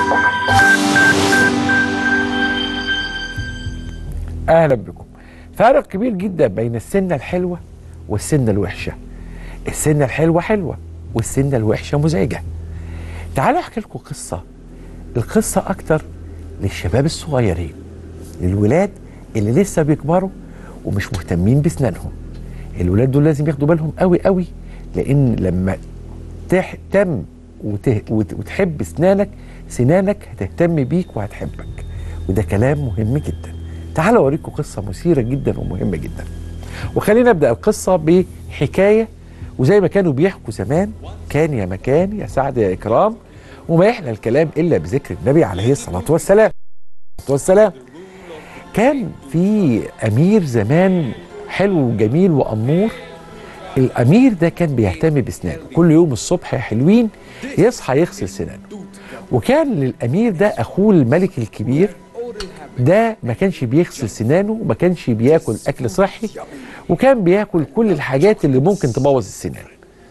اهلا بكم فارق كبير جدا بين السنه الحلوه والسنه الوحشه السنه الحلوه حلوه والسنه الوحشه مزعجه تعالوا احكي لكم قصه القصه اكتر للشباب الصغيرين للولاد اللي لسه بيكبروا ومش مهتمين بسنانهم الولاد دول لازم ياخدوا بالهم قوي قوي لان لما تهتم وته... وت- وتحب سنانك سنانك هتهتم بيك وهتحبك وده كلام مهم جدا تعالوا اوريكم قصه مثيره جدا ومهمه جدا وخلينا نبدا القصه بحكايه وزي ما كانوا بيحكوا زمان كان يا مكان يا سعد يا اكرام وما يحلى الكلام الا بذكر النبي عليه الصلاه والسلام والسلام كان في امير زمان حلو وجميل وامور الامير ده كان بيهتم بسنانه كل يوم الصبح يا حلوين يصحى يغسل سنانه وكان للامير ده اخوه الملك الكبير ده ما كانش بيغسل سنانه وما كانش بياكل اكل صحي وكان بياكل كل الحاجات اللي ممكن تبوظ السنان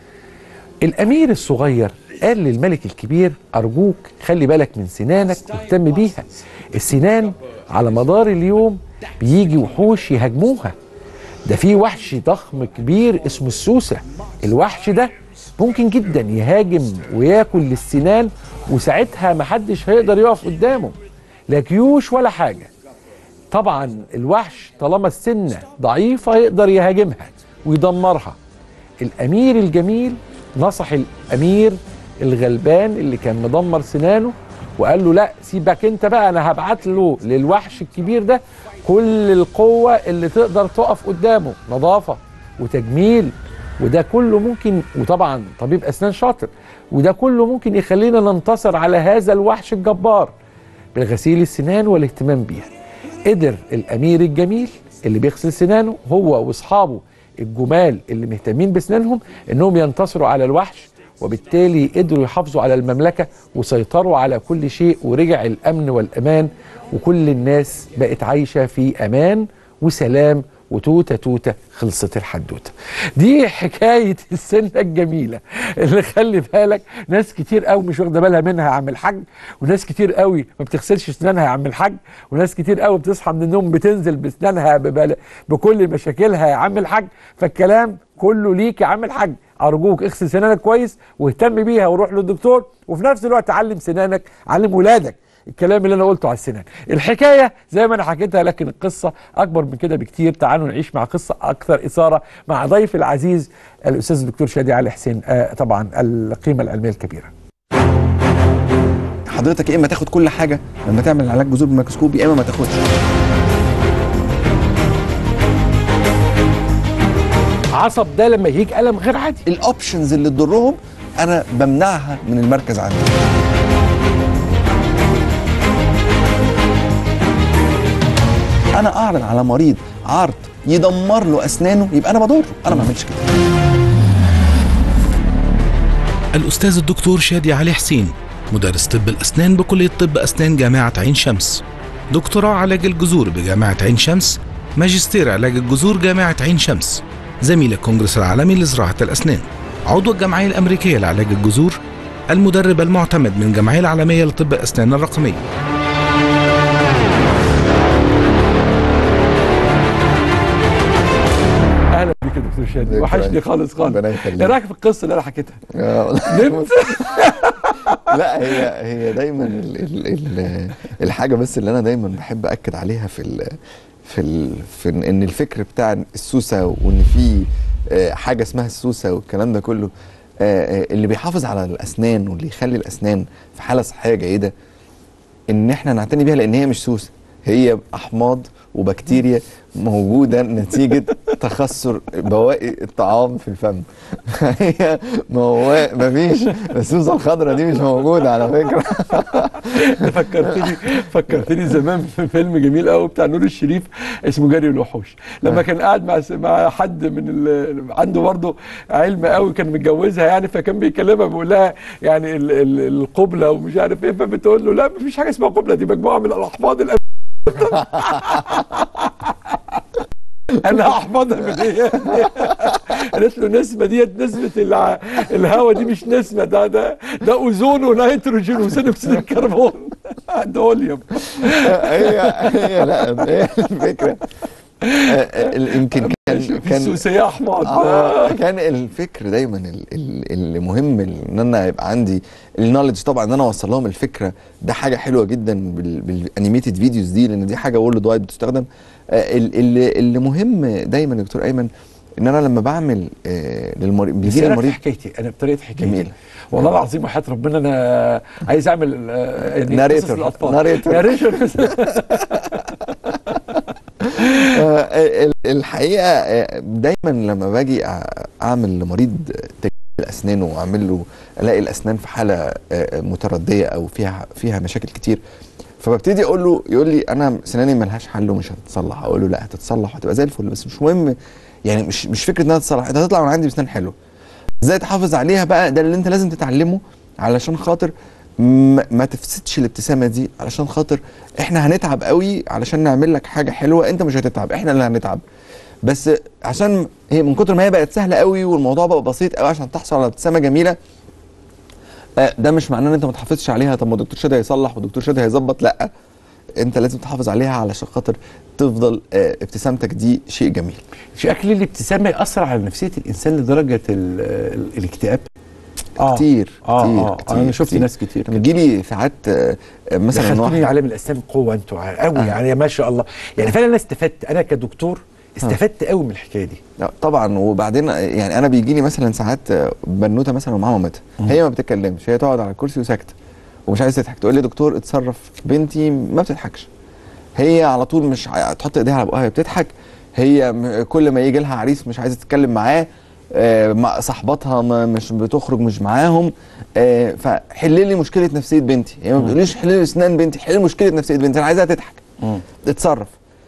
الامير الصغير قال للملك الكبير ارجوك خلي بالك من سنانك واهتم بيها السنان على مدار اليوم بيجي وحوش يهاجموها ده في وحش ضخم كبير اسمه السوسه الوحش ده ممكن جدا يهاجم وياكل للسنان وساعتها محدش هيقدر يقف قدامه لا جيوش ولا حاجه طبعا الوحش طالما السنه ضعيفه يقدر يهاجمها ويدمرها الامير الجميل نصح الامير الغلبان اللي كان مدمر سنانه وقال له لا سيبك انت بقى انا هبعت له للوحش الكبير ده كل القوه اللي تقدر تقف قدامه نظافه وتجميل وده كله ممكن وطبعا طبيب اسنان شاطر وده كله ممكن يخلينا ننتصر على هذا الوحش الجبار بالغسيل السنان والاهتمام بيها قدر الامير الجميل اللي بيغسل سنانه هو واصحابه الجمال اللي مهتمين بسنانهم انهم ينتصروا على الوحش وبالتالي قدروا يحافظوا على المملكه وسيطروا على كل شيء ورجع الامن والامان وكل الناس بقت عايشه في امان وسلام وتوته توته خلصت الحدوته. دي حكايه السنه الجميله اللي خلي بالك ناس كتير قوي مش واخده بالها منها يا عم الحاج وناس كتير قوي ما بتغسلش اسنانها يا عم الحاج وناس كتير قوي بتصحى من النوم بتنزل باسنانها ببل... بكل مشاكلها يا عم الحاج فالكلام كله ليك يا عم الحاج ارجوك اغسل سنانك كويس واهتم بيها وروح للدكتور وفي نفس الوقت علم سنانك علم ولادك الكلام اللي انا قلته على السنان الحكايه زي ما انا حكيتها لكن القصه اكبر من كده بكتير تعالوا نعيش مع قصه اكثر اثاره مع ضيف العزيز الاستاذ الدكتور شادي علي حسين آه طبعا القيمه العلميه الكبيره حضرتك يا اما تاخد كل حاجه لما تعمل علاج جذور بالميكروسكوب يا اما ما تاخدش عصب ده لما يجيك الم غير عادي الاوبشنز اللي تضرهم انا بمنعها من المركز عندي انا اعرض على مريض عرض يدمر له اسنانه يبقى انا بضره انا ما بعملش كده الأستاذ الدكتور شادي علي حسين مدرس طب الأسنان بكلية طب أسنان جامعة عين شمس دكتوراه علاج الجذور بجامعة عين شمس ماجستير علاج الجذور جامعة عين شمس زميل الكونجرس العالمي لزراعة الأسنان عضو الجمعية الأمريكية لعلاج الجذور المدرب المعتمد من الجمعية العالمية لطب الأسنان الرقمية اهلا بيك يا دكتور شادي دكتور وحشني علي. خالص خالص ربنا يخليك. ايه رايك في القصه اللي انا حكيتها نمت لا هي هي دايما ال ال ال الحاجه بس اللي انا دايما بحب اكد عليها في ال في ال في إن- ان الفكر بتاع السوسه وان في آه، حاجه اسمها السوسه والكلام ده كله آه، آه، اللي بيحافظ على الاسنان واللي يخلي الاسنان في حاله صحيه جيده ان احنا نعتني بيها لان هي مش سوسه هي احماض وبكتيريا موجوده نتيجه تخثر بواقي الطعام في الفم هي مو... مفيش السوسه الخضراء دي مش موجوده على فكره فكرتني فكرتني زمان في فيلم جميل قوي بتاع نور الشريف اسمه جري الوحوش لما كان قاعد مع مع حد من ال... عنده برضه علم قوي كان متجوزها يعني فكان بيكلمها بيقول لها يعني ال... ال... القبله ومش عارف ايه فبتقول له لا مفيش حاجه اسمها قبله دي مجموعه من الاحفاض الأب... انا هحفظها من ايه قالت له نسبه ديت نسبه الع... الهواء دي مش نسبه ده ده ده اوزون ونيتروجين وثاني اكسيد الكربون دوليوم هي هي لا هي الفكره آه، آه، يمكن كان كان سوسي يا احمد آه كان الفكر دايما ال- ال- اللي مهم ان انا يبقى عندي النولج طبعا ان انا اوصل لهم الفكره ده حاجه حلوه جدا بالانيميتد فيديوز دي لان دي حاجه وورلد وايد بتستخدم آه ال- اللي, اللي مهم دايما يا دكتور ايمن ان انا لما بعمل آه للمريض بس بيجي لي انا المريض في حكايتي انا بطريقه حكايتي جميل. والله العظيم وحياه ربنا انا عايز اعمل آه، يعني ناريتور. قصص للاطفال ناريتور. ناريتور آه، ال- الحقيقه آه، دايما لما باجي أع- اعمل لمريض تجميل الاسنان واعمل له الاقي الاسنان في حاله آه، مترديه او فيها فيها مشاكل كتير فببتدي اقول له يقول لي انا سناني ملهاش حل ومش هتتصلح اقول له لا هتتصلح وهتبقى زي الفل بس مش مهم يعني مش مش فكره انها تتصلح انت هتطلع من عندي بسنان حلوه ازاي تحافظ عليها بقى ده اللي انت لازم تتعلمه علشان خاطر ما, ما تفسدش الابتسامه دي علشان خاطر احنا هنتعب قوي علشان نعمل لك حاجه حلوه انت مش هتتعب احنا اللي هنتعب بس عشان هي من كتر ما هي بقت سهله قوي والموضوع بقى بسيط قوي عشان تحصل على ابتسامه جميله آه، ده مش معناه ان انت ما تحافظش عليها طب ما الدكتور شادي هيصلح والدكتور شادي هيظبط لا انت لازم تحافظ عليها علشان خاطر تفضل آه، ابتسامتك دي شيء جميل شكل الابتسامه ياثر على نفسيه الانسان لدرجه ال- ال- الاكتئاب اه كتير اه كتير اه كتير انا شفت كتير. ناس كتير لما يجي لي ساعات آه، آه، مثلا دخلتوني واحد عالم الاسنان قوه انتوا قوي آه. يعني ما شاء الله يعني فعلا انا استفدت انا كدكتور استفدت قوي من الحكايه دي لا طبعا وبعدين يعني انا بيجي لي مثلا ساعات آه، بنوته مثلا ومعاها مامتها هي ما بتتكلمش هي تقعد على الكرسي وساكته ومش عايزه تضحك تقول لي دكتور اتصرف بنتي ما بتضحكش هي على طول مش ع- تحط ايديها على بقها هي بتضحك هي م- كل ما يجي لها عريس مش عايزه تتكلم معاه آه، مع صاحباتها ما مش بتخرج مش معاهم آه، فحل لي مشكله نفسيه بنتي هي ما بتقوليش حل لي اسنان بنتي حل لي مشكله نفسيه بنتي انا عايزاها تضحك اتصرف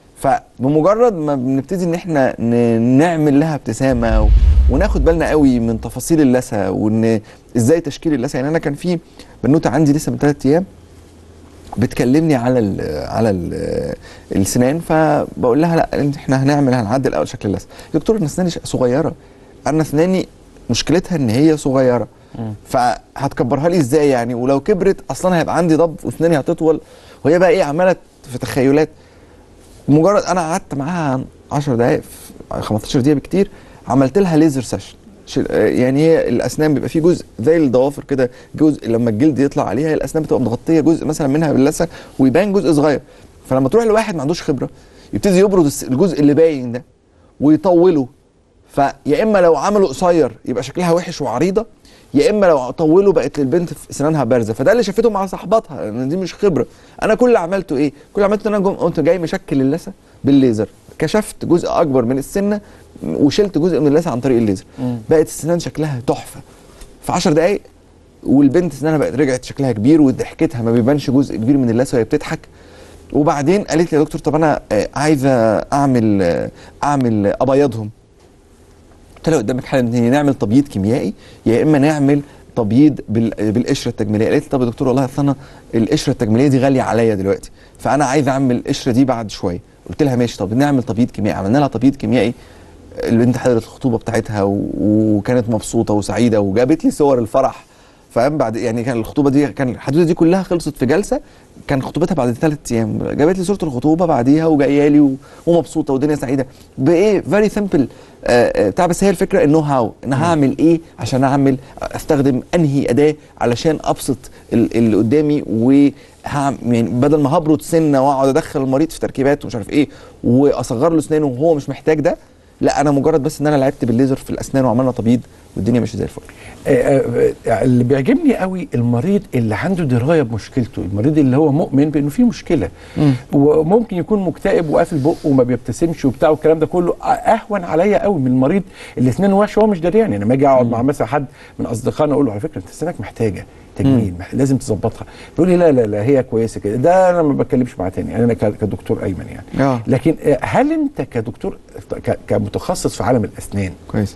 فبمجرد ما بنبتدي ان احنا ن- نعمل لها ابتسامه و- وناخد بالنا قوي من تفاصيل اللثه وان ازاي تشكيل اللثه يعني انا كان في بنوته عندي لسه من ثلاث ايام بتكلمني على ال على ال السنان فبقول لها لا احنا هنعمل هنعدل اول شكل اللثه دكتور انا اسناني ش- صغيره انا اسناني مشكلتها ان هي صغيره فهتكبرها لي ازاي يعني ولو كبرت اصلا هيبقى عندي ضب واسناني هتطول وهي بقى ايه عماله في تخيلات مجرد انا قعدت معاها 10 دقائق 15 دقيقه بكتير عملت لها ليزر سيشن يعني هي الاسنان بيبقى فيه جزء زي الضوافر كده جزء لما الجلد يطلع عليها الاسنان بتبقى مغطيه جزء مثلا منها باللثه ويبان جزء صغير فلما تروح لواحد ما عندوش خبره يبتدي يبرد الس- الجزء اللي باين ده ويطوله فيا اما لو عمله قصير يبقى شكلها وحش وعريضه يا اما لو طوله بقت للبنت في سنانها بارزه فده اللي شافته مع صاحباتها لان دي مش خبره انا كل اللي عملته ايه كل اللي عملته ان انا جم- قمت جاي مشكل اللثه بالليزر كشفت جزء اكبر من السنه وشلت جزء من اللثه عن طريق الليزر بقت السنان شكلها تحفه في 10 دقائق والبنت سنانها بقت رجعت شكلها كبير وضحكتها ما بيبانش جزء كبير من اللثه وهي بتضحك وبعدين قالت لي يا دكتور طب انا آه، عايزه اعمل آه، اعمل آه، ابيضهم قلت لها قدامك حل ان هي نعمل تبييض كيميائي يا اما نعمل تبييض بال- بالقشره التجميليه قالت لي طب يا دكتور والله اصل انا القشره التجميليه دي غاليه عليا دلوقتي فانا عايز اعمل القشره دي بعد شويه قلت لها ماشي طب نعمل تبييض كيميائي عملنا لها تبييض كيميائي البنت حضرت الخطوبه بتاعتها و... وكانت مبسوطه وسعيده وجابت لي صور الفرح فاهم بعد يعني كان الخطوبه دي كان الحدوته دي كلها خلصت في جلسه كان خطوبتها بعد ثلاث ايام جابت لي صوره الخطوبه بعديها وجايه لي و... ومبسوطه والدنيا سعيده بايه فيري سمبل بتاع بس هي الفكره النو هاو انا هعمل ايه عشان اعمل استخدم انهي اداه علشان ابسط ال- اللي قدامي و يعني بدل ما هبرد سنه واقعد ادخل المريض في تركيبات ومش عارف ايه واصغر له اسنانه وهو مش محتاج ده لا انا مجرد بس ان انا لعبت بالليزر في الاسنان وعملنا تبييض والدنيا ماشيه زي الفل آه، آه، آه، اللي بيعجبني قوي المريض اللي عنده درايه بمشكلته المريض اللي هو مؤمن بانه في مشكله وممكن يكون مكتئب وقافل بقه وما بيبتسمش وبتاع والكلام ده كله اهون عليا قوي من المريض اللي اسنانه وحشه وهو مش دريان يعني لما اجي اقعد مع مثلا حد من اصدقائنا اقول له على فكره انت اسنانك محتاجه تجميل مح- لازم تظبطها يقول لي لا لا لا هي كويسه كده ده انا ما بتكلمش معاه تاني يعني انا ك- كدكتور ايمن يعني اه لكن آه، هل انت كدكتور ك- كمتخصص في عالم الاسنان كويس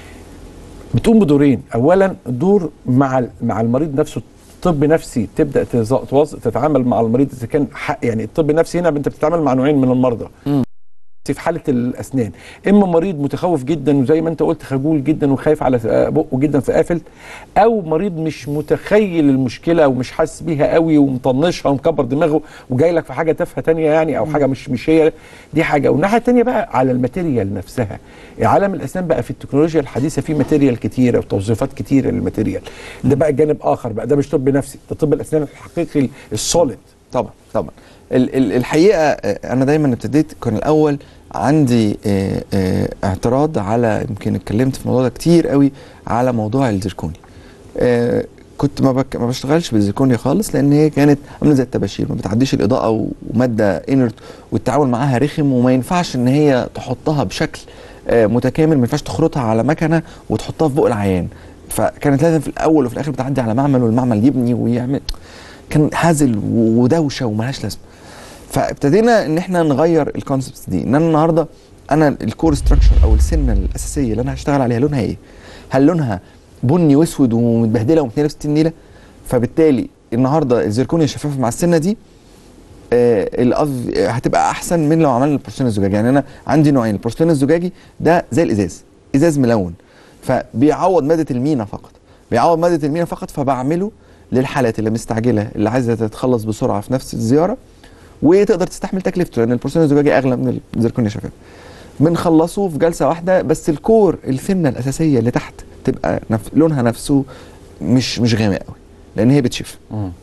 بتقوم بدورين اولا دور مع ال- مع المريض نفسه طب نفسي تبدا تز- توظ- تتعامل مع المريض اذا كان حق يعني الطب النفسي هنا انت بتتعامل مع نوعين من المرضى في حاله الاسنان اما مريض متخوف جدا وزي ما انت قلت خجول جدا وخايف على بقه جدا فقافل او مريض مش متخيل المشكله ومش حاسس بيها قوي ومطنشها ومكبر دماغه وجاي لك في حاجه تافهه تانية يعني او حاجه مش مش هي دي حاجه والناحيه التانية بقى على الماتيريال نفسها عالم الاسنان بقى في التكنولوجيا الحديثه في ماتيريال كتيره وتوظيفات كتيره للماتيريال ده بقى جانب اخر بقى ده مش طب نفسي ده طب الاسنان الحقيقي السوليد طبعا طبعا ال- ال- الحقيقه آه، انا دايما ابتديت كان الاول عندي آه، آه، اعتراض على يمكن اتكلمت في الموضوع ده كتير قوي على موضوع الزركوني آه، كنت ما, بك ما بشتغلش بالزركونيا خالص لان هي كانت عامله زي الطباشير ما بتعديش الاضاءه و- وماده انرت والتعامل معاها رخم وما ينفعش ان هي تحطها بشكل آه، متكامل ما ينفعش تخرطها على مكنه وتحطها في بق العيان فكانت لازم في الاول وفي الاخر بتعدي على معمل والمعمل يبني ويعمل كان هزل و- ودوشه وملهاش لازمه فابتدينا ان احنا نغير الكونسبتس دي ان انا النهارده انا الكور ستراكشر او السنه الاساسيه اللي انا هشتغل عليها لونها ايه؟ هل لونها بني واسود ومتبهدله و260 نيله؟ فبالتالي النهارده الزركونيا الشفافه مع السنه دي آه الأف- آه، هتبقى احسن من لو عملنا البورسلين الزجاجي يعني انا عندي نوعين البورسلين الزجاجي ده زي الازاز ازاز ملون فبيعوض ماده المينا فقط بيعوض ماده المينا فقط فبعمله للحالات اللي مستعجله اللي عايزه تتخلص بسرعه في نفس الزياره وتقدر تستحمل تكلفته لان البورسلين الزجاجي اغلى من الزركونيا الشفاف بنخلصه في جلسه واحده بس الكور السنه الاساسيه اللي تحت تبقى نف... لونها نفسه مش مش غامق قوي لان هي بتشف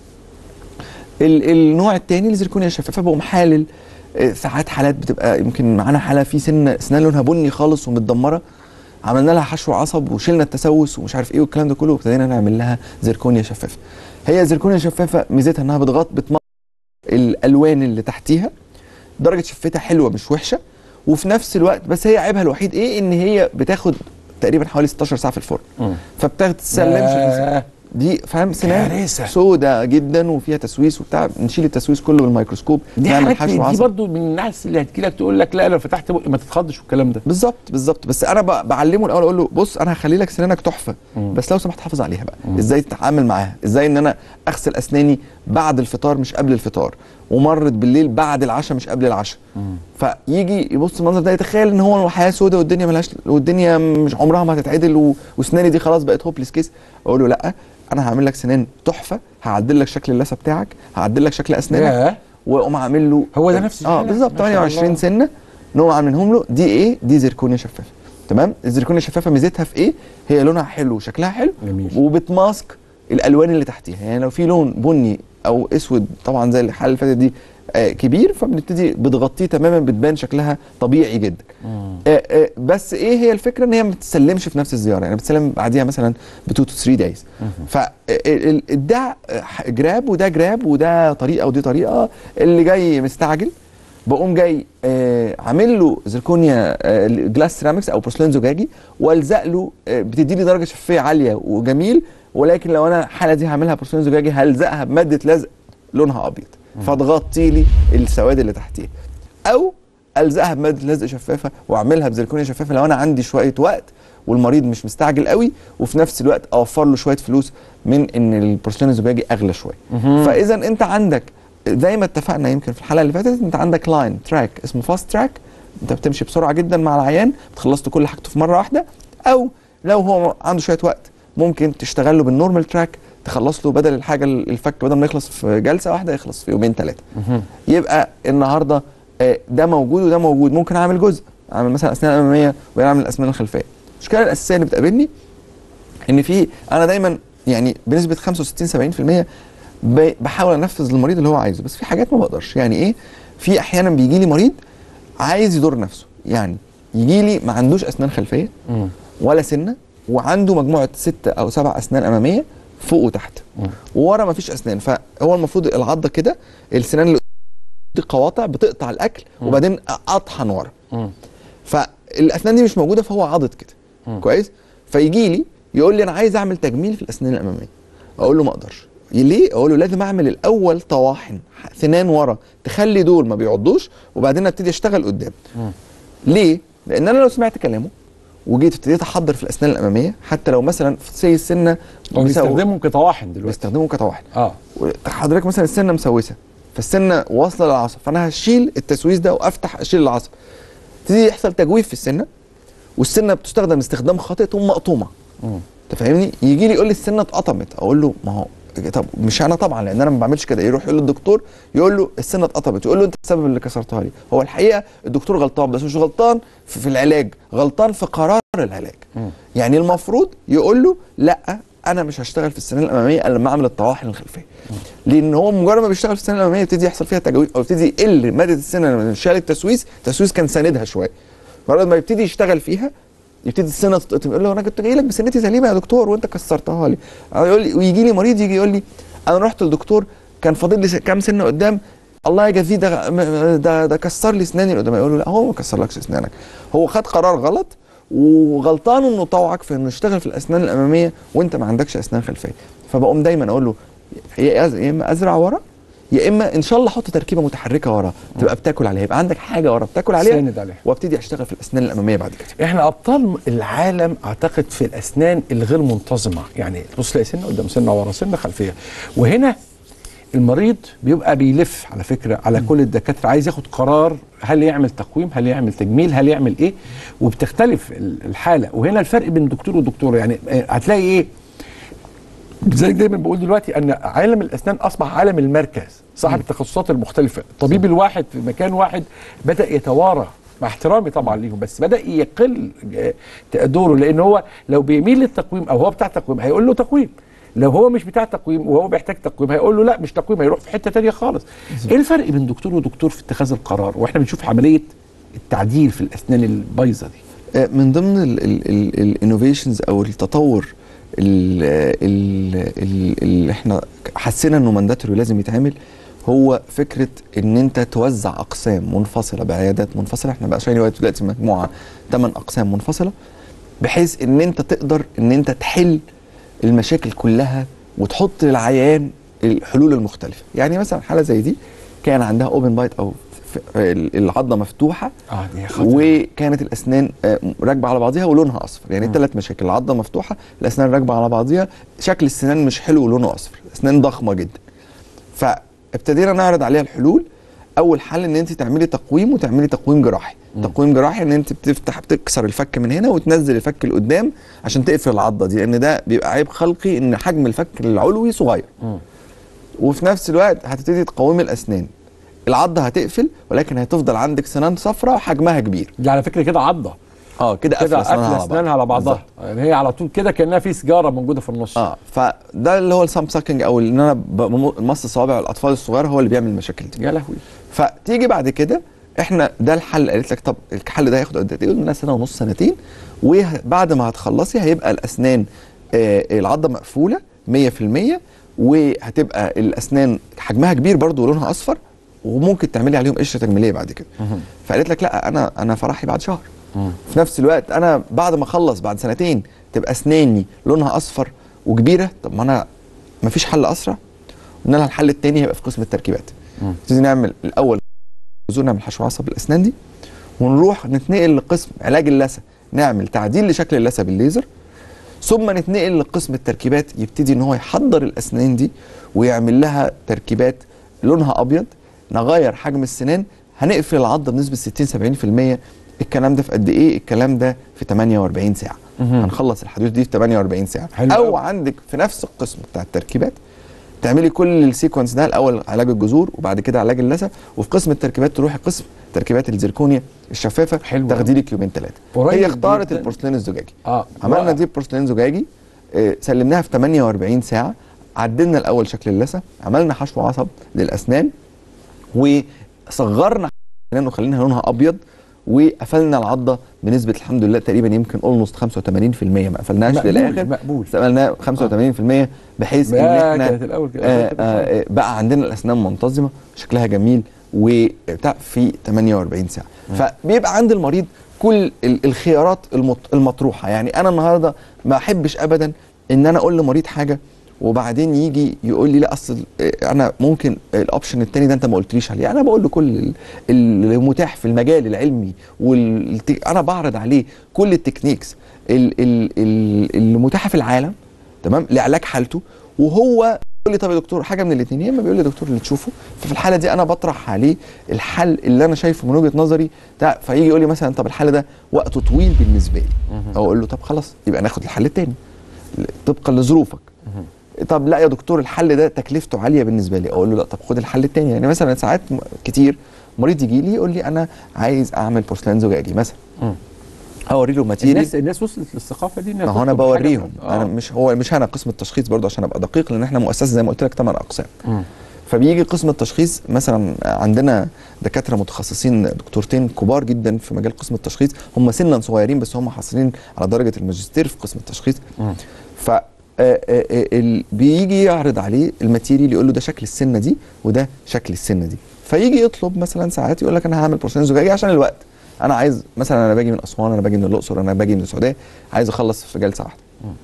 ال- النوع الثاني الزركونيا الشفافه بقوم حالل آه، ساعات حالات بتبقى يمكن معانا حاله في سن اسنان لونها بني خالص ومتدمره عملنا لها حشو عصب وشلنا التسوس ومش عارف ايه والكلام ده كله وابتدينا نعمل لها زركونيا شفافه هي زركونيا شفافه ميزتها انها بتغطي بتمط الالوان اللي تحتيها درجه شفتها حلوه مش وحشه وفي نفس الوقت بس هي عيبها الوحيد ايه ان هي بتاخد تقريبا حوالي 16 ساعه في الفرن فبتتسلمش ياه. دي فاهم سنان كارثة. سودة جدا وفيها تسويس وبتاع نشيل التسويس كله بالميكروسكوب دي نعمل حاجات حشو دي عصب برضو من الناس اللي هتجي لك تقول لك لا لو فتحت بقي ما تتخضش والكلام ده بالظبط بالظبط بس انا ب- بعلمه الاول اقول له بص انا هخلي لك سنانك تحفه بس لو سمحت حافظ عليها بقى ازاي تتعامل معاها ازاي ان انا اغسل اسناني بعد الفطار مش قبل الفطار ومرت بالليل بعد العشاء مش قبل العشاء فيجي يبص المنظر ده يتخيل ان هو الحياه سودة والدنيا ملهاش والدنيا مش عمرها ما هتتعدل و- واسناني دي خلاص بقت هوبليس كيس اقول له لا انا هعمل لك سنان تحفه هعدل لك شكل اللثه بتاعك هعدل لك شكل اسنانك ياه. واقوم عامل له هو ده نفس اه الحالة؟ بالظبط ما شاء 28 الله. سنه نقوم عاملينهم له دي ايه دي زركونيا شفافه تمام الزركونيا الشفافه ميزتها في ايه هي لونها حلو وشكلها حلو جميل. وبتماسك الالوان اللي تحتيها يعني لو في لون بني او اسود طبعا زي الحاله اللي فاتت دي آه كبير فبنبتدي بتغطيه تماما بتبان شكلها طبيعي جدا آه آه بس ايه هي الفكره ان هي ما بتسلمش في نفس الزياره يعني بتسلم بعديها مثلا ب 2 تو 3 دايز فده جراب وده جراب وده طريقه ودي طريقه اللي جاي مستعجل بقوم جاي آه عامل له زركونيا آه جلاس سيراميكس او بورسلين زجاجي والزق له آه بتدي لي درجه شفافيه عاليه وجميل ولكن لو انا الحاله دي هعملها بورسلين زجاجي هلزقها بماده لزق لونها ابيض فتغطي لي السواد اللي تحتيها او الزقها بماده لزق شفافه واعملها بزركونيا شفافه لو انا عندي شويه وقت والمريض مش مستعجل قوي وفي نفس الوقت اوفر له شويه فلوس من ان البورسلين الزجاجي اغلى شويه فاذا انت عندك زي ما اتفقنا يمكن في الحلقه اللي فاتت انت عندك لاين تراك اسمه فاست تراك انت بتمشي بسرعه جدا مع العيان بتخلص له كل حاجته في مره واحده او لو هو عنده شويه وقت ممكن تشتغل له بالنورمال تراك تخلص له بدل الحاجه الفك بدل ما يخلص في جلسه واحده يخلص في يومين ثلاثه يبقى النهارده آه، ده موجود وده موجود ممكن اعمل جزء اعمل مثلا اسنان اماميه واعمل الاسنان الخلفيه المشكله الاساسيه اللي بتقابلني ان في انا دايما يعني بنسبه 65 70% ب- بحاول انفذ للمريض اللي هو عايزه بس في حاجات ما بقدرش يعني ايه في احيانا بيجي لي مريض عايز يضر نفسه يعني يجي لي ما عندوش اسنان خلفيه ولا سنه وعنده مجموعه ست او سبع اسنان اماميه فوق وتحت وورا ما فيش اسنان فهو المفروض العضه كده السنان اللي دي قواطع بتقطع الاكل وبعدين اطحن ورا فالاسنان دي مش موجوده فهو عاضد كده كويس فيجي لي يقول لي انا عايز اعمل تجميل في الاسنان الاماميه اقول له ما اقدرش ليه اقول له لازم اعمل الاول طواحن سنان ورا تخلي دول ما بيعضوش وبعدين ابتدي اشتغل قدام ليه لان انا لو سمعت كلامه وجيت ابتديت احضر في الاسنان الاماميه حتى لو مثلا في سي السنه هو مسو- بيستخدمهم كطواحن دلوقتي بيستخدموا كطواحن اه حضرتك مثلا السنه مسوسه فالسنه واصله للعصب فانا هشيل التسويس ده وافتح اشيل العصب يبتدي يحصل تجويف في السنه والسنه بتستخدم استخدام خاطئ تقوم مقطومه انت فاهمني يجي لي يقول لي السنه اتقطمت اقول له ما هو طب مش انا طبعا لان انا ما بعملش كده يروح يقول للدكتور يقول له السنه اتقطمت يقول له انت السبب اللي كسرتها لي هو الحقيقه الدكتور غلطان بس مش غلطان في, في العلاج غلطان في قرار العلاج يعني المفروض يقول له لا انا مش هشتغل في السنه الاماميه الا لما اعمل الطواحن الخلفيه لان هو مجرد ما بيشتغل في السنه الاماميه يبتدي يحصل فيها تجاويز او يبتدي يقل ماده السنه لما شال التسويس التسويس كان ساندها شويه مجرد ما يبتدي يشتغل فيها يبتدي السنه تتقطم يقول له انا كنت جاي لك بسنتي سليمه يا دكتور وانت كسرتها لي يقول لي ويجي لي مريض يجي يقول لي انا رحت للدكتور كان فاضل لي س- كام سنه قدام الله يجازيه ده ده ده كسر لي اسناني اللي قدام يقول له لا هو ما كسرلكش اسنانك هو خد قرار غلط وغلطان انه طوعك في انه يشتغل في الاسنان الاماميه وانت ما عندكش اسنان خلفيه فبقوم دايما اقول له يا أز- يا اما ازرع ورا يا اما ان شاء الله احط تركيبه متحركه ورا تبقى بتاكل عليها يبقى عندك حاجه ورا بتاكل عليها ساند عليها. وابتدي اشتغل في الاسنان الاماميه بعد كده احنا ابطال العالم اعتقد في الاسنان الغير منتظمه يعني بص تلاقي سنه قدام سنه ورا سنه خلفيه وهنا المريض بيبقى بيلف على فكره على كل الدكاتره عايز ياخد قرار هل يعمل تقويم هل يعمل تجميل هل يعمل ايه وبتختلف ال- الحاله وهنا الفرق بين دكتور ودكتور يعني آه، هتلاقي ايه زي دايما بقول دلوقتي ان عالم الاسنان اصبح عالم المركز صاحب التخصصات المختلفه الطبيب الواحد في مكان واحد بدا يتوارى مع احترامي طبعا ليهم بس بدا يقل آه، دوره لان هو لو بيميل للتقويم او هو بتاع تقويم هيقول له تقويم لو هو مش بتاع تقويم وهو بيحتاج تقويم هيقول له لا مش تقويم هيروح في حته تانية خالص ايه الفرق بين دكتور ودكتور في اتخاذ القرار واحنا بنشوف عمليه التعديل في الاسنان البايظه دي آه، من ضمن الانوفيشنز او التطور ال- ال- ال- اللي احنا حسينا انه مانداتوري لازم يتعمل هو فكره ان انت توزع اقسام منفصله بعيادات منفصله احنا بقى شايفين دلوقتي دلوقتي مجموعه ثمان اقسام منفصله بحيث ان انت تقدر ان انت تحل المشاكل كلها وتحط للعيان الحلول المختلفه يعني مثلا حاله زي دي كان عندها اوبن بايت او ف- العضه مفتوحه اه دي خطر وكانت الاسنان آه، راكبه على بعضها ولونها اصفر يعني ثلاث مشاكل العضه مفتوحه الاسنان راكبه على بعضها شكل السنان مش حلو ولونه اصفر اسنان ضخمه جدا فابتدينا نعرض عليها الحلول اول حل ان انت تعملي تقويم وتعملي تقويم جراحي تقويم جراحي ان انت بتفتح بتكسر الفك من هنا وتنزل الفك لقدام عشان تقفل العضه دي لان ده بيبقى عيب خلقي ان حجم الفك العلوي صغير وفي نفس الوقت هتبتدي تقومي الاسنان العضه هتقفل ولكن هتفضل عندك سنان صفراء وحجمها كبير دي على فكره كده عضه اه كده كده قافله اسنانها قافله على بعض. اسنانها على بعضها بالظبط. يعني هي على طول كده كانها في سيجاره موجوده في النص اه فده اللي هو السام ساكنج او ان انا بمص صوابع الاطفال الصغيره هو اللي بيعمل المشاكل دي يا لهوي فتيجي بعد كده احنا ده الحل قالت لك طب الحل ده هياخد قد ايه؟ قلنا سنه ونص سنتين وبعد ما هتخلصي هيبقى الاسنان آه العضه مقفوله 100% وهتبقى الاسنان حجمها كبير برضو ولونها اصفر وممكن تعملي عليهم قشره تجميليه بعد كده فقالت لك لا انا انا فرحي بعد شهر في نفس الوقت انا بعد ما اخلص بعد سنتين تبقى اسناني لونها اصفر وكبيره طب ما انا ما فيش حل اسرع قلنا لها الحل التاني هيبقى في قسم التركيبات نبتدي نعمل الاول جذور نعمل حشو عصب الاسنان دي ونروح نتنقل لقسم علاج اللثه نعمل تعديل لشكل اللثه بالليزر ثم نتنقل لقسم التركيبات يبتدي ان هو يحضر الاسنان دي ويعمل لها تركيبات لونها ابيض نغير حجم السنان هنقفل العضه بنسبه 60 70% الكلام ده في قد ايه الكلام ده في 48 ساعه هنخلص الحدود دي في 48 ساعه حلو او أوي. عندك في نفس القسم بتاع التركيبات تعملي كل السيكونس ده الاول علاج الجذور وبعد كده علاج اللثه وفي قسم التركيبات تروحي قسم تركيبات الزركونيا الشفافه حلو تاخدي أوي. لك يومين ثلاثه قريب هي اختارت جداً. البورسلين الزجاجي اه عملنا رائع. دي بورسلين زجاجي آه، سلمناها في 48 ساعه عدلنا الاول شكل اللثه عملنا حشو عصب للاسنان وصغرنا الاسنان وخلينا لونها ابيض وقفلنا العضه بنسبه الحمد لله تقريبا يمكن اولموست 85% ما قفلناش مقبول، للاخر مقبول. عملناه 85% بحيث ان بقى احنا كانت الأول كده. آه آه آه، بقى عندنا الاسنان منتظمه شكلها جميل وبتاع في 48 ساعه فبيبقى عند المريض كل ال- الخيارات المط- المطروحه يعني انا النهارده ما احبش ابدا ان انا اقول لمريض حاجه وبعدين يجي يقول لي لا اصل آه، انا ممكن الاوبشن التاني ده انت ما قلتليش عليه انا بقول له كل ال- المتاح في المجال العلمي والت... انا بعرض عليه كل التكنيكس ال- ال- ال- المتاحه في العالم تمام لعلاج حالته وهو يقول لي طب يا دكتور حاجه من الاثنين يا اما بيقول لي يا دكتور اللي تشوفه ففي الحاله دي انا بطرح عليه الحل اللي انا شايفه من وجهه نظري ده فيجي يقول لي مثلا طب الحل ده وقته طويل بالنسبه لي او اقول له طب خلاص يبقى ناخد الحل الثاني طبقا لظروفك طب لا يا دكتور الحل ده تكلفته عاليه بالنسبه لي اقول له لا طب خد الحل الثاني يعني مثلا ساعات م- كتير مريض يجي لي يقول لي انا عايز اعمل بورسلان زجاجي مثلا مم. اوري له ماتيريال الناس الناس وصلت للثقافه دي إنها ما هو انا تطلب حاجة بوريهم من- انا آه. مش هو مش انا قسم التشخيص برضه عشان ابقى دقيق لان احنا مؤسسه زي ما قلت لك ثمان اقسام مم. فبيجي قسم التشخيص مثلا عندنا دكاتره متخصصين دكتورتين كبار جدا في مجال قسم التشخيص هم سنا صغيرين بس هم حاصلين على درجه الماجستير في قسم التشخيص مم. ف آه، آه، آه، ال- بيجي يعرض عليه الماتيريال يقول له ده شكل السنه دي وده شكل السنه دي فيجي يطلب مثلا ساعات يقول لك انا هعمل بروسين زجاجي عشان الوقت انا عايز مثلا انا باجي من اسوان انا باجي من الاقصر انا باجي من السعوديه عايز اخلص في جلسه واحده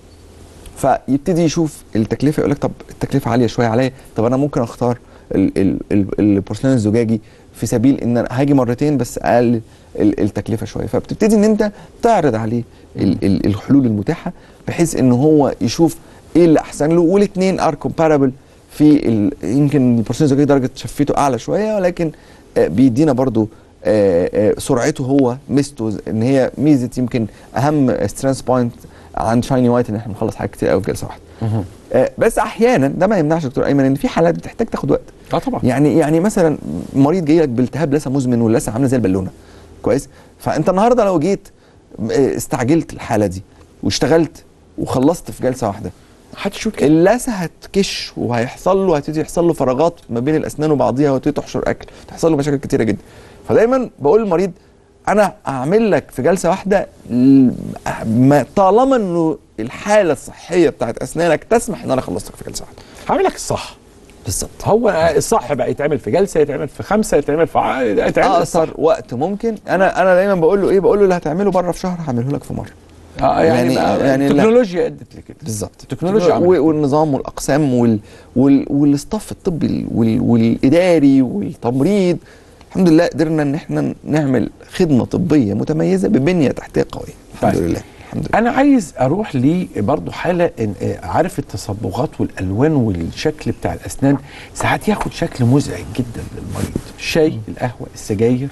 فيبتدي يشوف التكلفه يقول لك طب التكلفه عاليه شويه عليا طب انا ممكن اختار ال- ال- ال- البورسلان الزجاجي في سبيل ان انا هاجي مرتين بس اقلل ال- التكلفه شويه فبتبتدي ان انت تعرض عليه ال- ال- الحلول المتاحه بحيث ان هو يشوف ايه اللي احسن له والاثنين ار كومباربل في ال- يمكن البورسلان الزجاجي درجه شفيته اعلى شويه ولكن آه، بيدينا برضو آه، آه، سرعته هو ميزته ز- ان هي ميزه يمكن اهم سترينث بوينت عند شايني وايت ان احنا بنخلص حاجات كتير قوي في جلسه واحده مهم. آه، بس احيانا ده ما يمنعش يا دكتور ايمن ان في حالات بتحتاج تاخد وقت اه طبعا يعني يعني مثلا مريض جاي لك بالتهاب لثه مزمن واللثه عامله زي البالونه كويس فانت النهارده لو جيت آه، استعجلت الحاله دي واشتغلت وخلصت في جلسه واحده محدش يقول كده اللثه هتكش وهيحصل له هتبتدي يحصل له فراغات ما بين الاسنان وبعضيها وتبتدي تحشر اكل تحصل له مشاكل كتيره جدا فدايما بقول للمريض انا اعمل لك في جلسه واحده ل- ما- طالما انه الحاله الصحيه بتاعت اسنانك تسمح ان انا اخلص لك في جلسه واحده هعمل لك الصح بالظبط هو الصح بقى يتعمل في جلسه يتعمل في خمسه يتعمل في ع- يتعمل الصح اقصر وقت ممكن انا انا دايما بقول له ايه بقول له اللي هتعمله بره في شهر هعمله لك في مره اه يعني, يعني- يعني, يعني لا. التكنولوجيا ادت لكده بالظبط التكنولوجيا عملت و- والنظام والاقسام وال وال والاستاف الطبي وال والاداري والتمريض الحمد لله قدرنا ان احنا نعمل خدمه طبيه متميزه ببنيه تحتيه قويه الحمد طيب. لله الحمد لله انا عايز اروح لي برضو حاله إن آه، عارف التصبغات والالوان والشكل بتاع الاسنان ساعات ياخد شكل مزعج جدا للمريض الشاي القهوه السجاير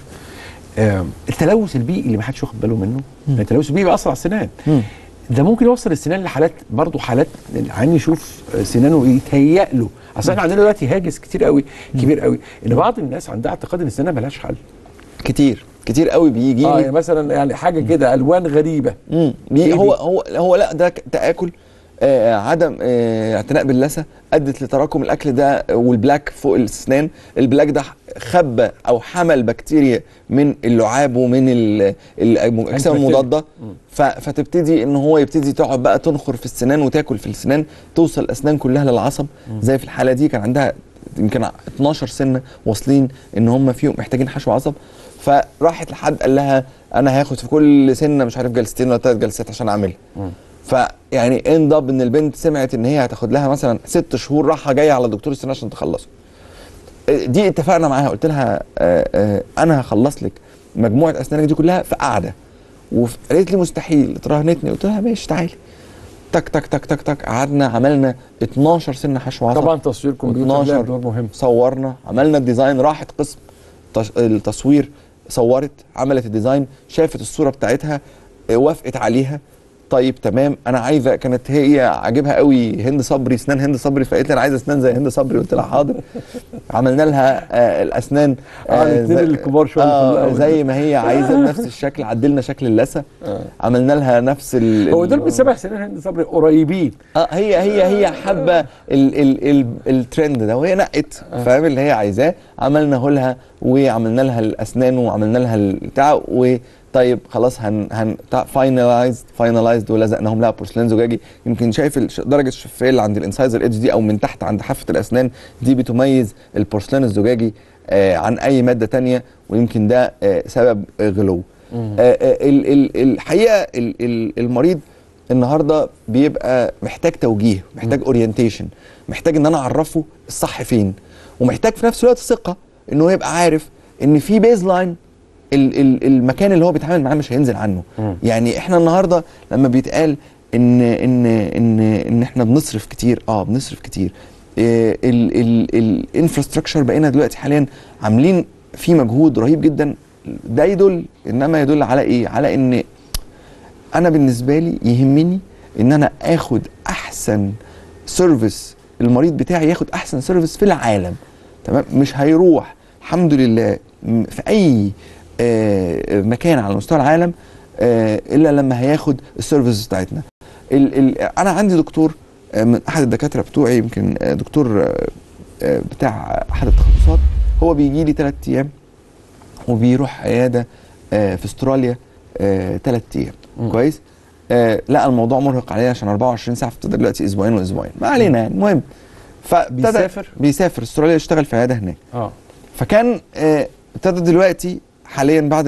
آم، التلوث البيئي اللي ما حدش واخد باله منه التلوث البيئي بيأثر على السنان مم. ده ممكن يوصل السنان لحالات برضو حالات العين يشوف سنانه يتهيأ له اصل احنا عندنا دلوقتي هاجس كتير قوي كبير قوي ان بعض الناس عندها اعتقاد ان السنان ملهاش حل كتير كتير قوي بيجي اه لي يعني مثلا يعني حاجه كده الوان غريبه مم. إيه بي هو دي؟ هو هو لا ده ك- تاكل آه عدم آه اعتناء باللثه ادت لتراكم الاكل ده والبلاك فوق الاسنان البلاك ده خبى او حمل بكتيريا من اللعاب ومن ال- الاجسام بكتيريا. المضاده ف- فتبتدي ان هو يبتدي تقعد بقى تنخر في السنان وتاكل في السنان توصل الاسنان كلها للعصب زي في الحاله دي كان عندها يمكن 12 سنه واصلين ان هم فيهم محتاجين حشو عصب فراحت لحد قال لها انا هاخد في كل سنه مش عارف جلستين ولا ثلاث جلسات عشان اعملها فيعني اند اب ان البنت سمعت ان هي هتاخد لها مثلا ست شهور راحه جايه على دكتور السنان عشان تخلصه دي اتفقنا معاها قلت لها آه، آه، انا هخلص لك مجموعه اسنانك دي كلها في قعده وقالت لي مستحيل اترهنتني قلت لها ماشي تعالي تك تك تك تك تك قعدنا عملنا 12 سنه حشو عصب طبعا تصوير كمبيوتر 12 لعب دور مهم صورنا عملنا الديزاين راحت قسم تش- التصوير صورت عملت الديزاين شافت الصوره بتاعتها آه، وافقت عليها طيب تمام انا عايزه كانت هي عاجبها قوي هند صبري اسنان هند صبري فقالت لي انا عايزه اسنان زي هند صبري قلت لها حاضر عملنا لها آه الاسنان آه، الاتنين زي- الكبار شوية اللي في آه الأول. زي ما هي عايزه بنفس الشكل عدلنا شكل اللثه عملنا لها نفس ال هو دول ال- من سبع سنين هند صبري قريبين اه هي هي هي حابه ال ال ال الترند ده وهي نقت فاهم اللي هي عايزاه عملنا لها وعملنا لها الاسنان وعملنا لها البتاع وطيب خلاص هن هن فاينلايزد فاينلايزد ولزقناهم لها بورسلين زجاجي يمكن شايف الش- درجه الشفافيه اللي عند الانسايزر ايدج دي او من تحت عند حافه الاسنان دي بتميز البورسلين الزجاجي آه عن اي ماده تانية ويمكن ده آه سبب آه غلو آه آه ال- ال- الحقيقه ال- ال- المريض النهارده بيبقى محتاج توجيه محتاج اورينتيشن محتاج ان انا اعرفه الصح فين ومحتاج في نفس الوقت ثقه انه يبقى عارف ان في بيز لاين ال- ال- المكان اللي هو بيتعامل معاه مش هينزل عنه مم. يعني احنا النهارده لما بيتقال ان ان ان ان احنا بنصرف كتير اه بنصرف كتير الانفراستراكشر بقينا دلوقتي حاليا عاملين فيه مجهود رهيب جدا ده يدل انما يدل على ايه على ان انا بالنسبه لي يهمني ان انا اخد احسن سيرفيس المريض بتاعي ياخد احسن سيرفيس في العالم تمام مش هيروح الحمد لله م- في اي آه، مكان على مستوى العالم آه، الا لما هياخد السيرفيس بتاعتنا ال ال انا عندي دكتور آه، من احد الدكاتره بتوعي يمكن آه، دكتور آه، آه، بتاع احد التخصصات هو بيجي لي ثلاث ايام وبيروح عياده آه، في استراليا ثلاث ايام مم. كويس آه لا الموضوع مرهق عليه عشان 24 ساعه فابتدى دلوقتي اسبوعين واسبوعين ما علينا يعني المهم فابتدى بيسافر؟ بيسافر استراليا يشتغل في عياده هناك اه فكان آه، ابتدى دلوقتي حاليا بعد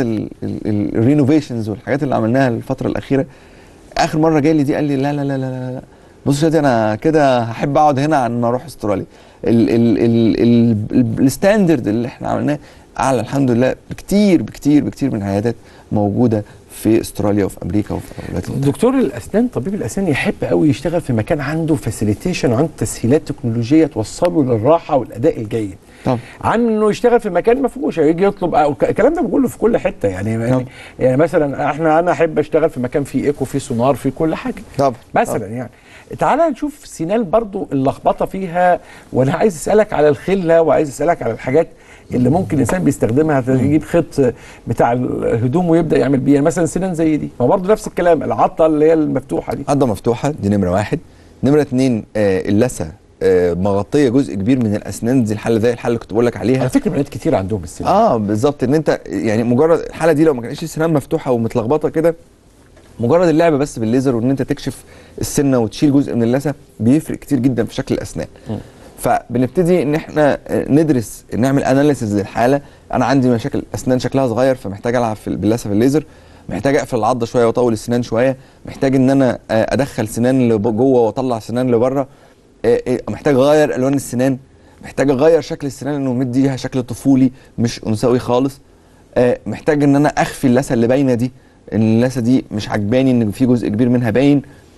الرينوفيشنز والحاجات اللي عملناها الفتره الاخيره اخر مره جالي دي قال لي لا لا لا لا لا, لا. بص يا شادي انا كده هحب اقعد هنا عن ما اروح استراليا ال- ال- ال- ال- الستاندرد اللي احنا عملناه اعلى الحمد لله بكتير بكتير بكتير من العيادات موجوده في استراليا وفي امريكا وفي الولايات المتحده دكتور الاسنان طبيب الاسنان يحب قوي يشتغل في مكان عنده فاسيليتيشن وعنده تسهيلات تكنولوجيه توصله للراحه والاداء الجيد طب عن انه يشتغل في مكان ما فيهوش هيجي يطلب أو ك- الكلام ده بقوله في كل حته يعني يعني, يعني مثلا احنا انا احب اشتغل في مكان فيه ايكو فيه سونار فيه كل حاجه طب مثلا يعني تعالى نشوف سينال برضو اللخبطه فيها وانا عايز اسالك على الخله وعايز اسالك على الحاجات اللي ممكن الانسان بيستخدمها يجيب خيط بتاع الهدوم ويبدا يعمل بيه يعني مثلا سنان زي دي ما برضه نفس الكلام العضه اللي هي المفتوحه دي عضه مفتوحه دي نمره واحد نمره اتنين آه اللثه آه مغطيه جزء كبير من الاسنان دي الحاله زي الحاله اللي كنت بقول لك عليها على فكره بنات كتير عندهم السنان اه بالظبط ان انت يعني مجرد الحاله دي لو ما كانتش السنان مفتوحه ومتلخبطه كده مجرد اللعب بس بالليزر وان انت تكشف السنه وتشيل جزء من اللثه بيفرق كتير جدا في شكل الاسنان م. فبنبتدي ان احنا آه، ندرس نعمل اناليسيز للحاله انا عندي مشاكل اسنان شكلها صغير فمحتاج العب في باللثه في الليزر محتاج اقفل العضه شويه واطول السنان شويه محتاج ان انا آه، ادخل سنان لجوه واطلع سنان لبره آه، آه، محتاج اغير الوان السنان محتاج اغير شكل السنان انه مديها شكل طفولي مش انثوي خالص آه، محتاج ان انا اخفي اللثه اللي باينه دي ان اللثه دي مش عجباني ان في جزء كبير منها باين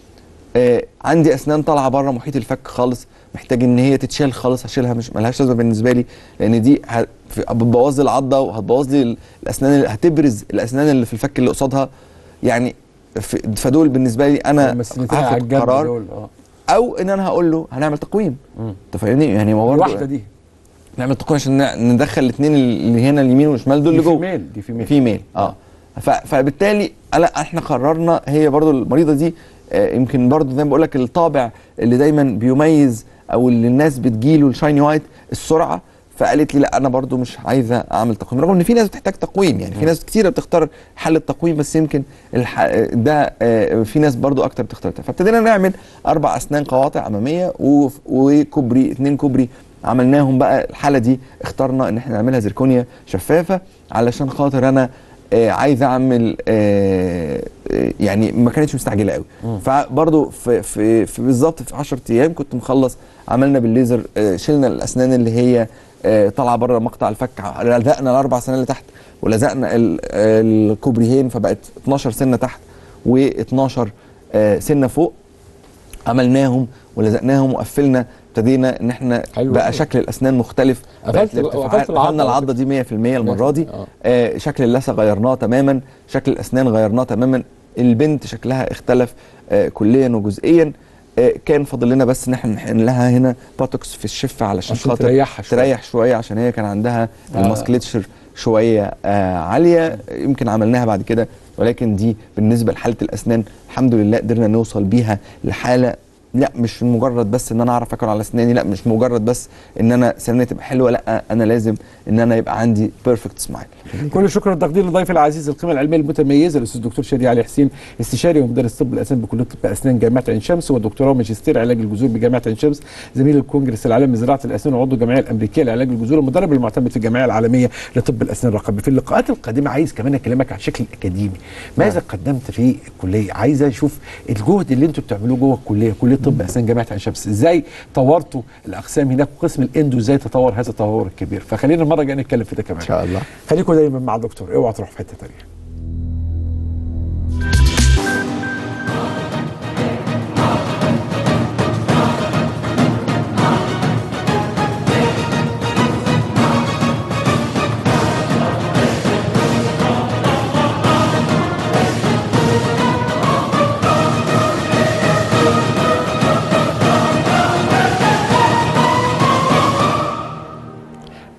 آه، عندي اسنان طالعه بره محيط الفك خالص محتاج ان هي تتشال خالص هشيلها مش ملهاش لازمه بالنسبه لي لان دي ه- في- بتبوظ لي العضه وهتبوظ لي ال- الاسنان اللي هتبرز الاسنان اللي في الفك اللي قصادها يعني ف- فدول بالنسبه لي انا لما السنتين على هاخد الجنب قرار دول اه او ان انا هقول له هنعمل تقويم مم. انت فاهمني يعني ما برضه الواحده دي نعمل تقويم عشان ن- ندخل الاثنين اللي هنا اليمين والشمال دول دي اللي جوه فيميل دي فيميل فيميل اه ف- فبالتالي لا احنا قررنا هي برضو المريضه دي آه، يمكن برضو زي ما بقول لك الطابع اللي دايما بيميز او اللي الناس بتجيله الشايني وايت السرعه فقالت لي لا انا برضو مش عايزه اعمل تقويم رغم ان في ناس بتحتاج تقويم يعني في ناس كتيره بتختار حل التقويم بس يمكن الح... ده آه، في ناس برضو اكتر بتختار ده فابتدينا نعمل اربع اسنان قواطع اماميه و... وكوبري اتنين كوبري عملناهم بقى الحاله دي اخترنا ان احنا نعملها زركونيا شفافه علشان خاطر انا آه عايز اعمل آه آه، يعني ما كانتش مستعجله قوي فبرضه في في, في بالظبط في 10 ايام كنت مخلص عملنا بالليزر آه شلنا الاسنان اللي هي آه طالعه بره مقطع الفك لزقنا الاربع سنان اللي تحت ولزقنا ال- الكوبريهين فبقت 12 سنه تحت و12 آه سنه فوق عملناهم ولزقناهم وقفلنا ابتدينا ان احنا حلو بقى أوي. شكل الاسنان مختلف قفلت- بقت الارتفاعات- وقفلت العضة قفلنا على العضه دي 100% المره دي آه. آه شكل اللثه غيرناه تماما شكل الاسنان غيرناه تماما البنت شكلها اختلف آه كليا وجزئيا آه كان فاضل لنا بس ان احنا نحقن لها هنا بوتوكس في الشفه علشان عشان خاطر تريحها شوية. تريح شويه عشان هي كان عندها آه. الماسكليتشر شويه آه عاليه يمكن عملناها بعد كده ولكن دي بالنسبه لحاله الاسنان الحمد لله قدرنا نوصل بيها لحاله لا مش مجرد بس ان انا اعرف اكل على اسناني لا مش مجرد بس ان انا سناني تبقى حلوه لا انا لازم ان انا يبقى عندي بيرفكت سمايل كل الشكر والتقدير لضيف العزيز القيمه العلميه المتميزه الاستاذ الدكتور شادي علي حسين استشاري ومدرس طب الاسنان بكليه طب اسنان جامعه عين شمس ودكتوراه وماجستير علاج الجذور بجامعه عين شمس زميل الكونجرس العالمي لزراعه الاسنان وعضو الجمعيه الامريكيه لعلاج الجذور المدرب المعتمد في الجمعيه العالميه لطب الاسنان الرقمي في اللقاءات القادمه عايز كمان اكلمك عن الشكل الاكاديمي ماذا قدمت في الكليه عايز اشوف الجهد اللي انتوا بتعملوه جوه الكليه كليه طب اسنان جامعه عين شمس ازاي طورتوا الاقسام هناك وقسم الاندو ازاي تطور هذا التطور الكبير فخلينا المره الجايه نتكلم في ده كمان ان شاء الله خليكم دايما مع الدكتور اوعى تروح في حته تانيه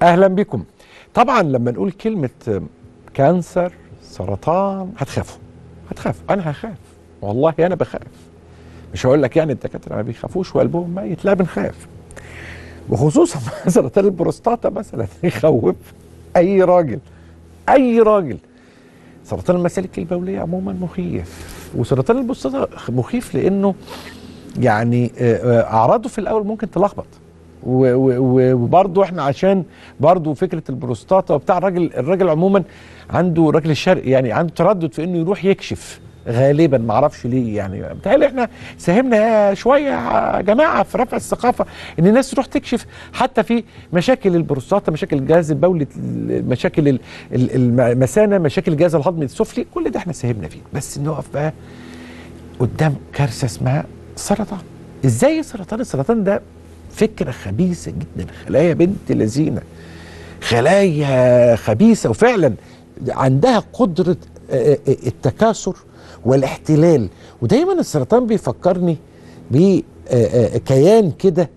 اهلا بكم طبعا لما نقول كلمه كانسر سرطان هتخافوا هتخافوا انا هخاف والله انا بخاف مش هقول لك يعني الدكاتره ما بيخافوش وقلبهم ميت لا بنخاف وخصوصا سرطان البروستاتا مثلا يخوف اي راجل اي راجل سرطان المسالك البوليه عموما مخيف وسرطان البروستاتا مخيف لانه يعني آه، آه، اعراضه في الاول ممكن تلخبط و- و- و- وبرضه احنا عشان برضه فكره البروستاتا وبتاع الراجل الراجل عموما عنده الراجل الشرقي يعني عنده تردد في انه يروح يكشف غالبا ما اعرفش ليه يعني بتهيألي احنا ساهمنا شويه يا جماعه في رفع الثقافه ان الناس تروح تكشف حتى في مشاكل البروستاتا مشاكل الجهاز البولي مشاكل ال- ال- المثانه مشاكل الجهاز الهضمي السفلي كل ده احنا ساهمنا فيه بس نقف بقى قدام كارثه اسمها سرطان ازاي السرطان السرطان ده فكره خبيثه جدا خلايا بنت لذينه خلايا خبيثه وفعلا عندها قدره آه، آه، التكاثر والاحتلال ودايما السرطان بيفكرني بكيان كده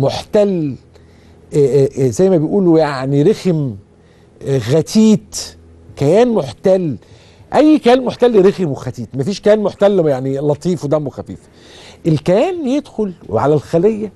محتل آه، آه، آه، زي ما بيقولوا يعني رخم آه، غتيت كيان محتل اي كيان محتل رخم وختيت مفيش كيان محتل يعني لطيف ودمه خفيف الكيان يدخل على الخليه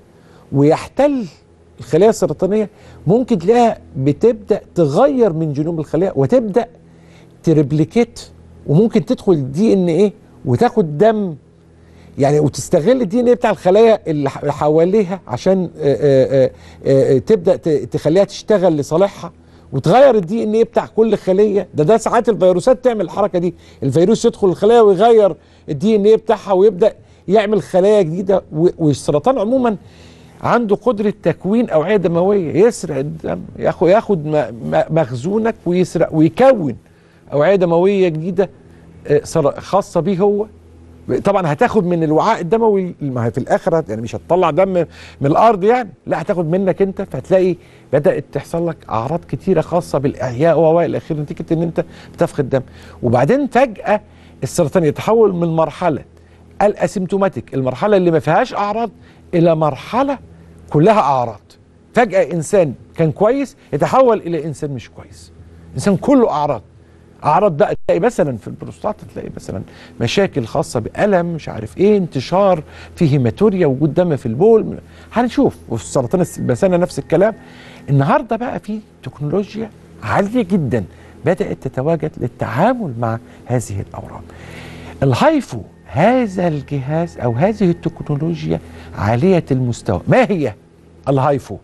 ويحتل الخلايا السرطانيه ممكن تلاقيها بتبدا تغير من جينوم الخليه وتبدا تريبليكيت وممكن تدخل الدي ان ايه وتاخد دم يعني وتستغل الدي ان ايه بتاع الخلايا اللي ح- حواليها عشان آه، آه، آه، آه، تبدا ت- تخليها تشتغل لصالحها وتغير الدي ان ايه بتاع كل خليه ده ده ساعات الفيروسات تعمل الحركه دي الفيروس يدخل الخلايا ويغير الدي ان ايه بتاعها ويبدا يعمل خلايا جديده و- والسرطان عموما عنده قدرة تكوين أوعية دموية يسرق الدم ياخد ياخد م- م- مخزونك ويسرق ويكون أوعية دموية جديدة آه، سر- خاصة بيه هو طبعا هتاخد من الوعاء الدموي ما هي في الاخر هت- يعني مش هتطلع دم من الارض يعني لا هتاخد منك انت فهتلاقي بدات تحصل لك اعراض كتيره خاصه بالاحياء والى الاخير نتيجه ان انت بتفقد دم وبعدين فجاه السرطان يتحول من مرحله الاسيمتوماتيك المرحله اللي ما فيهاش اعراض الى مرحله كلها اعراض فجاه انسان كان كويس يتحول الى انسان مش كويس انسان كله اعراض اعراض بقى تلاقي مثلا في البروستاتا تلاقي مثلا مشاكل خاصه بالم مش عارف ايه انتشار في هيماتوريا وجود دم في البول هنشوف وفي سرطان المثانه نفس الكلام النهارده بقى في تكنولوجيا عاليه جدا بدات تتواجد للتعامل مع هذه الاورام الهايفو هذا الجهاز او هذه التكنولوجيا عاليه المستوى ما هي الهايفو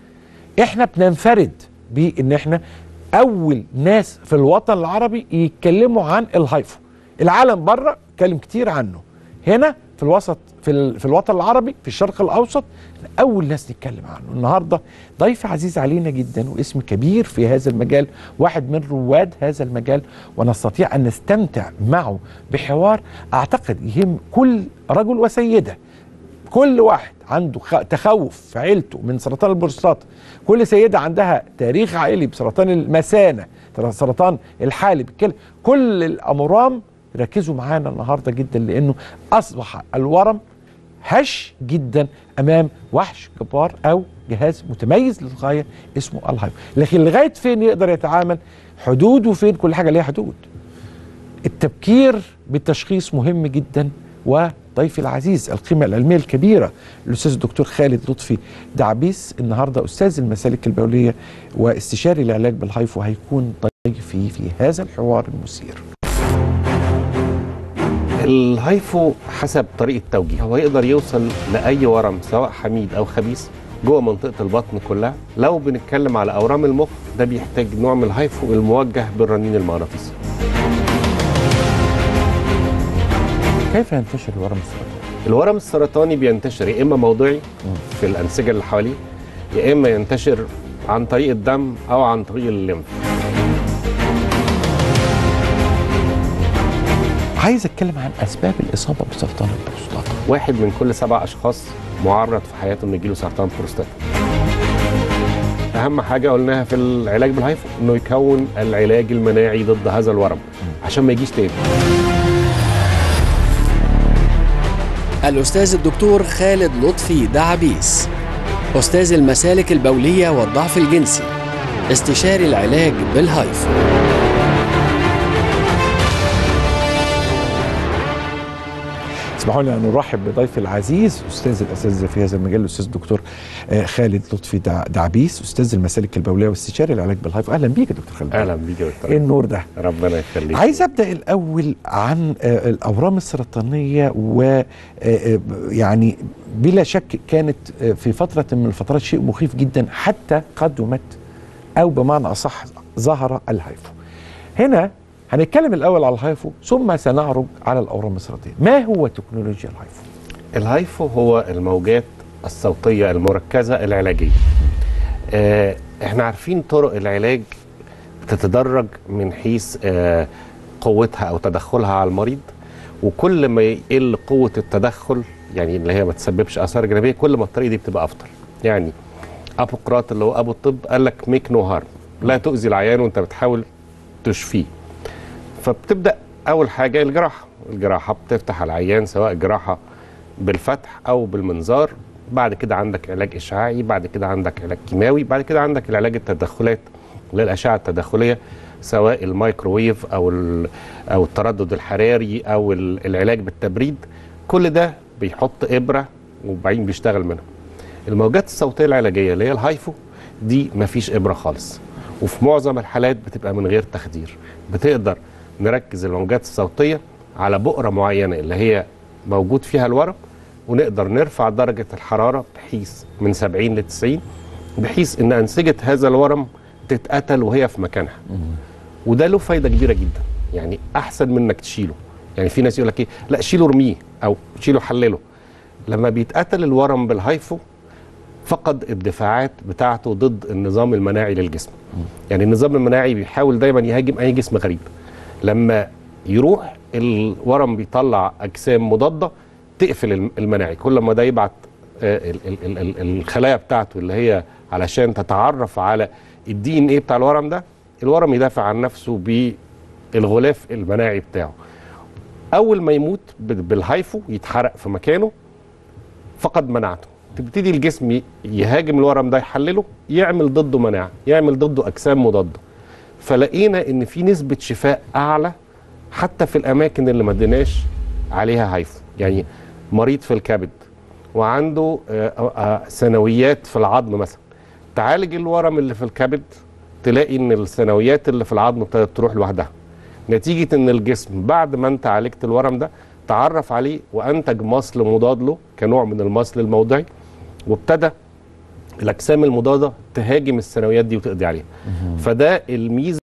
احنا بننفرد بان احنا اول ناس في الوطن العربي يتكلموا عن الهايفو العالم بره اتكلم كتير عنه هنا في الوسط في, ال... في الوطن العربي في الشرق الاوسط اول ناس نتكلم عنه النهارده ضيف عزيز علينا جدا واسم كبير في هذا المجال واحد من رواد هذا المجال ونستطيع ان نستمتع معه بحوار اعتقد يهم كل رجل وسيده كل واحد عنده خ... تخوف في عيلته من سرطان البروستاتا كل سيدة عندها تاريخ عائلي بسرطان المثانة سرطان الحالب الكلى كل الأمرام ركزوا معانا النهاردة جدا لأنه أصبح الورم هش جدا أمام وحش جبار أو جهاز متميز للغاية اسمه الهايب لكن لغاية فين يقدر يتعامل حدوده فين كل حاجة ليها حدود التبكير بالتشخيص مهم جدا وضيفي العزيز القيمة العلمية الكبيرة الأستاذ الدكتور خالد لطفي دعبيس النهاردة أستاذ المسالك البولية واستشاري العلاج بالهايفو هيكون ضيفي في هذا الحوار المثير الهايفو حسب طريقه توجيه هو يقدر يوصل لاي ورم سواء حميد او خبيث جوه منطقه البطن كلها لو بنتكلم على اورام المخ ده بيحتاج نوع من الهايفو الموجه بالرنين المغناطيسي كيف ينتشر الورم السرطاني؟ الورم السرطاني بينتشر يا اما موضعي في الانسجه اللي حواليه يا اما ينتشر عن طريق الدم او عن طريق الليمف عايز اتكلم عن اسباب الاصابه بسرطان البروستاتا واحد من كل سبع اشخاص معرض في حياته انه يجيله سرطان بروستاتا اهم حاجه قلناها في العلاج بالهايفو انه يكون العلاج المناعي ضد هذا الورم عشان ما يجيش تاني الأستاذ الدكتور خالد لطفي دعبيس أستاذ المسالك البولية والضعف الجنسي استشاري العلاج بالهايفو اسمحوا لي ان نرحب بضيفي العزيز استاذ الاساتذه في هذا المجال الاستاذ الدكتور آه، خالد لطفي دع- دعبيس استاذ المسالك البوليه واستشاري العلاج بالهايفو اهلا بيك يا دكتور خالد اهلا بيك يا ايه دكتور النور ده ربنا يخليك عايز ابدا الاول عن آه، الاورام السرطانيه و آه، آه، يعني بلا شك كانت آه، في فتره من الفترات شيء مخيف جدا حتى قدمت او بمعنى اصح ظهر الهايفو هنا هنتكلم الاول على الهايفو ثم سنعرج على الاورام السرطانيه ما هو تكنولوجيا الهايفو الهايفو هو الموجات الصوتية المركزة العلاجية آه، احنا عارفين طرق العلاج بتتدرج من حيث آه، قوتها او تدخلها على المريض وكل ما يقل قوة التدخل يعني اللي هي ما تسببش اثار جانبية كل ما الطريقة دي بتبقى افضل يعني ابوقراط اللي هو ابو الطب قال لك ميك نو هارم لا تؤذي العيان وانت بتحاول تشفيه فبتبدا اول حاجه الجراحه الجراحه بتفتح العيان سواء جراحه بالفتح او بالمنظار بعد كده عندك علاج اشعاعي بعد كده عندك علاج كيماوي بعد كده عندك العلاج التدخلات اللي هي الاشعه التدخليه سواء الميكروويف او ال- او التردد الحراري او ال- العلاج بالتبريد كل ده بيحط ابره وبعدين بيشتغل منها الموجات الصوتيه العلاجيه اللي هي الهايفو دي مفيش ابره خالص وفي معظم الحالات بتبقى من غير تخدير بتقدر نركز الموجات الصوتيه على بؤره معينه اللي هي موجود فيها الورم ونقدر نرفع درجه الحراره بحيث من 70 ل 90 بحيث ان انسجه هذا الورم تتقتل وهي في مكانها وده له فايده كبيره جدا يعني احسن من انك تشيله يعني في ناس يقول لك ايه لا شيله ارميه او شيله حلله لما بيتقتل الورم بالهايفو فقد الدفاعات بتاعته ضد النظام المناعي للجسم يعني النظام المناعي بيحاول دايما يهاجم اي جسم غريب لما يروح الورم بيطلع اجسام مضاده تقفل الم- المناعي كل ما ده يبعت آه، ال- ال- ال- ال- الخلايا بتاعته اللي هي علشان تتعرف على الدي ان ايه بتاع الورم ده الورم يدافع عن نفسه بالغلاف المناعي بتاعه اول ما يموت ب- بالهايفو يتحرق في مكانه فقد مناعته تبتدي الجسم ي- يهاجم الورم ده يحلله يعمل ضده مناعه يعمل ضده اجسام مضاده فلقينا ان في نسبه شفاء اعلى حتى في الاماكن اللي ما اديناش عليها هايفو يعني مريض في الكبد وعنده آه، آه، ثانويات في العظم مثلا تعالج الورم اللي في الكبد تلاقي ان الثانويات اللي في العظم ابتدت تروح لوحدها نتيجه ان الجسم بعد ما انت عالجت الورم ده تعرف عليه وانتج مصل مضاد له كنوع من المصل الموضعي وابتدى الاجسام المضاده تهاجم الثانويات دي وتقضي عليها فده الميزه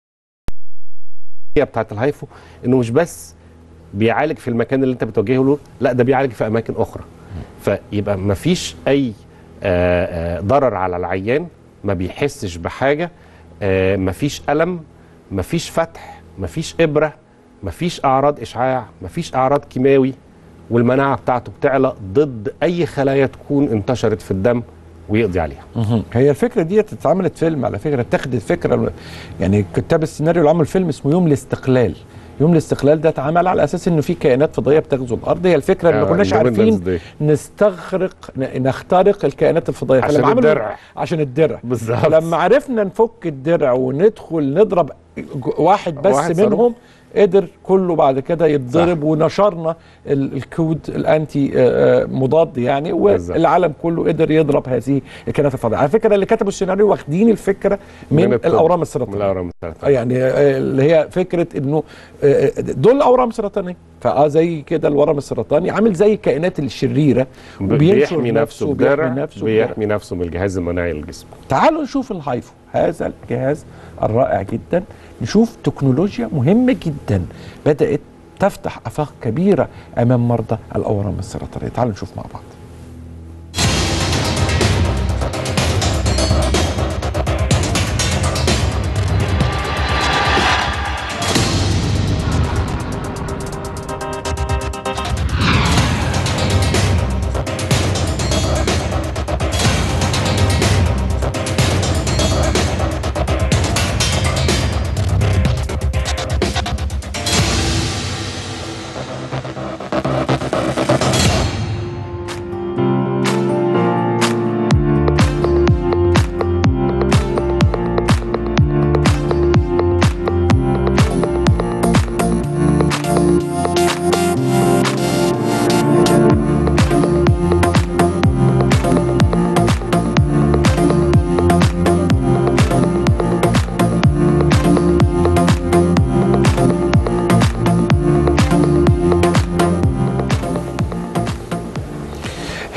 بتاعت الهايفو انه مش بس بيعالج في المكان اللي انت بتوجهه له لا ده بيعالج في اماكن اخرى فيبقى ما فيش اي آه، آه، ضرر على العيان ما بيحسش بحاجه آه، ما فيش الم ما فيش فتح ما فيش ابره ما فيش اعراض اشعاع ما فيش اعراض كيماوي والمناعه بتاعته بتعلى ضد اي خلايا تكون انتشرت في الدم ويقضي عليها هي الفكره دي اتعملت فيلم على فكره اتخذت فكره يعني كتاب السيناريو اللي عمل فيلم اسمه يوم الاستقلال يوم الاستقلال ده اتعمل على اساس انه في كائنات فضائيه بتغزو الارض هي الفكره ان ما آه، كناش Independence عارفين Day. نستغرق ن- نخترق الكائنات الفضائيه عشان فلما عملوا- الدرع. عشان الدرع بالظبط. لما عرفنا نفك الدرع وندخل نضرب ج- واحد بس واحد صاروخ. منهم قدر كله بعد كده يتضرب ونشرنا ال- الكود الانتي آه، آه، مضاد يعني بالظبط. والعالم كله قدر يضرب هذه الكائنات الفضائيه على فكره اللي كتبوا السيناريو واخدين الفكره من, الطب. الاورام من السرطانيه الاورام السرطانيه يعني آه، اللي هي فكره انه آه، دول اورام سرطانيه فاه زي كده الورم السرطاني عامل زي الكائنات الشريره وبينشر بيحمي نفسه وبيحمي بدرع نفسه بدرع. بيحمي نفسه من الجهاز المناعي للجسم تعالوا نشوف الهايفو هذا الجهاز الرائع جدا نشوف تكنولوجيا مهمة جدا بدأت تفتح آفاق كبيرة أمام مرضى الأورام السرطانية تعالوا نشوف مع بعض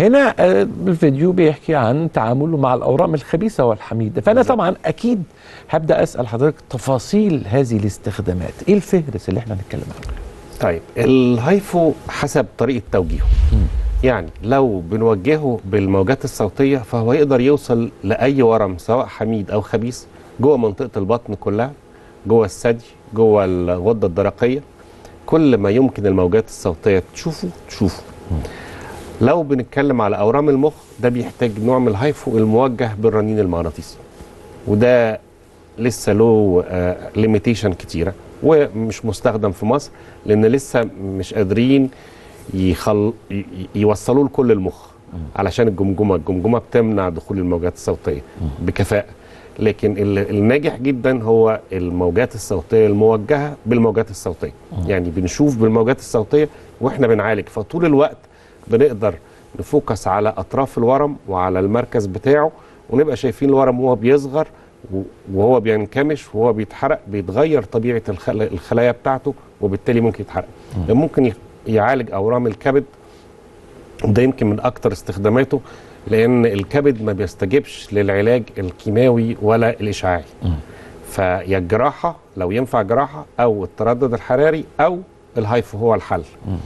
هنا آه، الفيديو بيحكي عن تعامله مع الاورام الخبيثه والحميده فانا طبعا اكيد هبدا اسال حضرتك تفاصيل هذه الاستخدامات ايه الفهرس اللي احنا هنتكلم عنه طيب الهايفو حسب طريقه توجيهه يعني لو بنوجهه بالموجات الصوتيه فهو يقدر يوصل لاي ورم سواء حميد او خبيث جوه منطقه البطن كلها جوه الثدي جوه الغده الدرقيه كل ما يمكن الموجات الصوتيه تشوفه تشوفه لو بنتكلم على اورام المخ ده بيحتاج نوع من الهايفو الموجه بالرنين المغناطيسي وده لسه له ليميتيشن كتيره ومش مستخدم في مصر لان لسه مش قادرين يخل... ي- ي- يوصلوه لكل المخ علشان الجمجمه الجمجمه بتمنع دخول الموجات الصوتيه بكفاءه لكن ال- الناجح جدا هو الموجات الصوتيه الموجهه بالموجات الصوتيه يعني بنشوف بالموجات الصوتيه واحنا بنعالج فطول الوقت بنقدر نفوكس على اطراف الورم وعلى المركز بتاعه ونبقى شايفين الورم وهو بيصغر و- وهو بينكمش وهو بيتحرق بيتغير طبيعه الخل... الخلايا بتاعته وبالتالي ممكن يتحرق ممكن ي- يعالج اورام الكبد وده يمكن من اكتر استخداماته لان الكبد ما بيستجيبش للعلاج الكيماوي ولا الاشعاعي فيا الجراحه لو ينفع جراحه او التردد الحراري او الهايفو هو الحل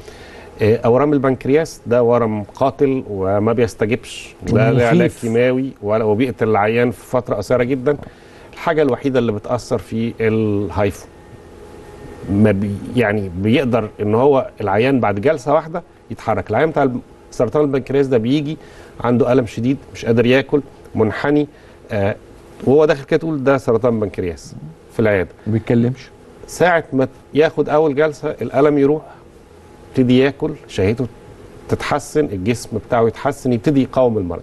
آه، اورام البنكرياس ده ورم قاتل وما بيستجيبش لا ومخيف. لعلاج كيماوي ولا وبيقتل العيان في فتره قصيره جدا الحاجه الوحيده اللي بتاثر في الهايفو ما بي يعني بيقدر ان هو العيان بعد جلسه واحده يتحرك العيان بتاع سرطان البنكرياس ده بيجي عنده الم شديد مش قادر ياكل منحني آه وهو داخل كده تقول ده سرطان بنكرياس في العياده ما بيتكلمش ساعة ما ياخد أول جلسة الألم يروح يبتدي ياكل شهيته تتحسن الجسم بتاعه يتحسن يبتدي يقاوم المرض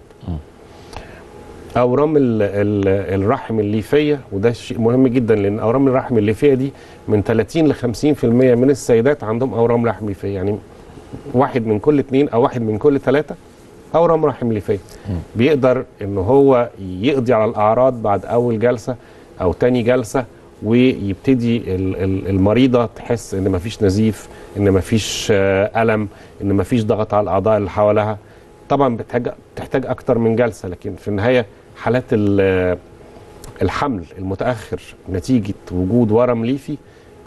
أورام ال ال الرحم الليفية وده شيء مهم جدا لأن أورام الرحم الليفية دي من 30 ل 50% من السيدات عندهم أورام رحم ليفية يعني واحد من كل اتنين أو واحد من كل ثلاثة أورام رحم ليفية بيقدر إن هو يقضي على الأعراض بعد أول جلسة أو تاني جلسة ويبتدي ال- ال- المريضة تحس إن مفيش نزيف إن مفيش آه، ألم إن مفيش ضغط على الأعضاء اللي حواليها طبعا بتحتاج بتحتاج أكتر من جلسة لكن في النهاية حالات ال- الحمل المتأخر نتيجة وجود ورم ليفي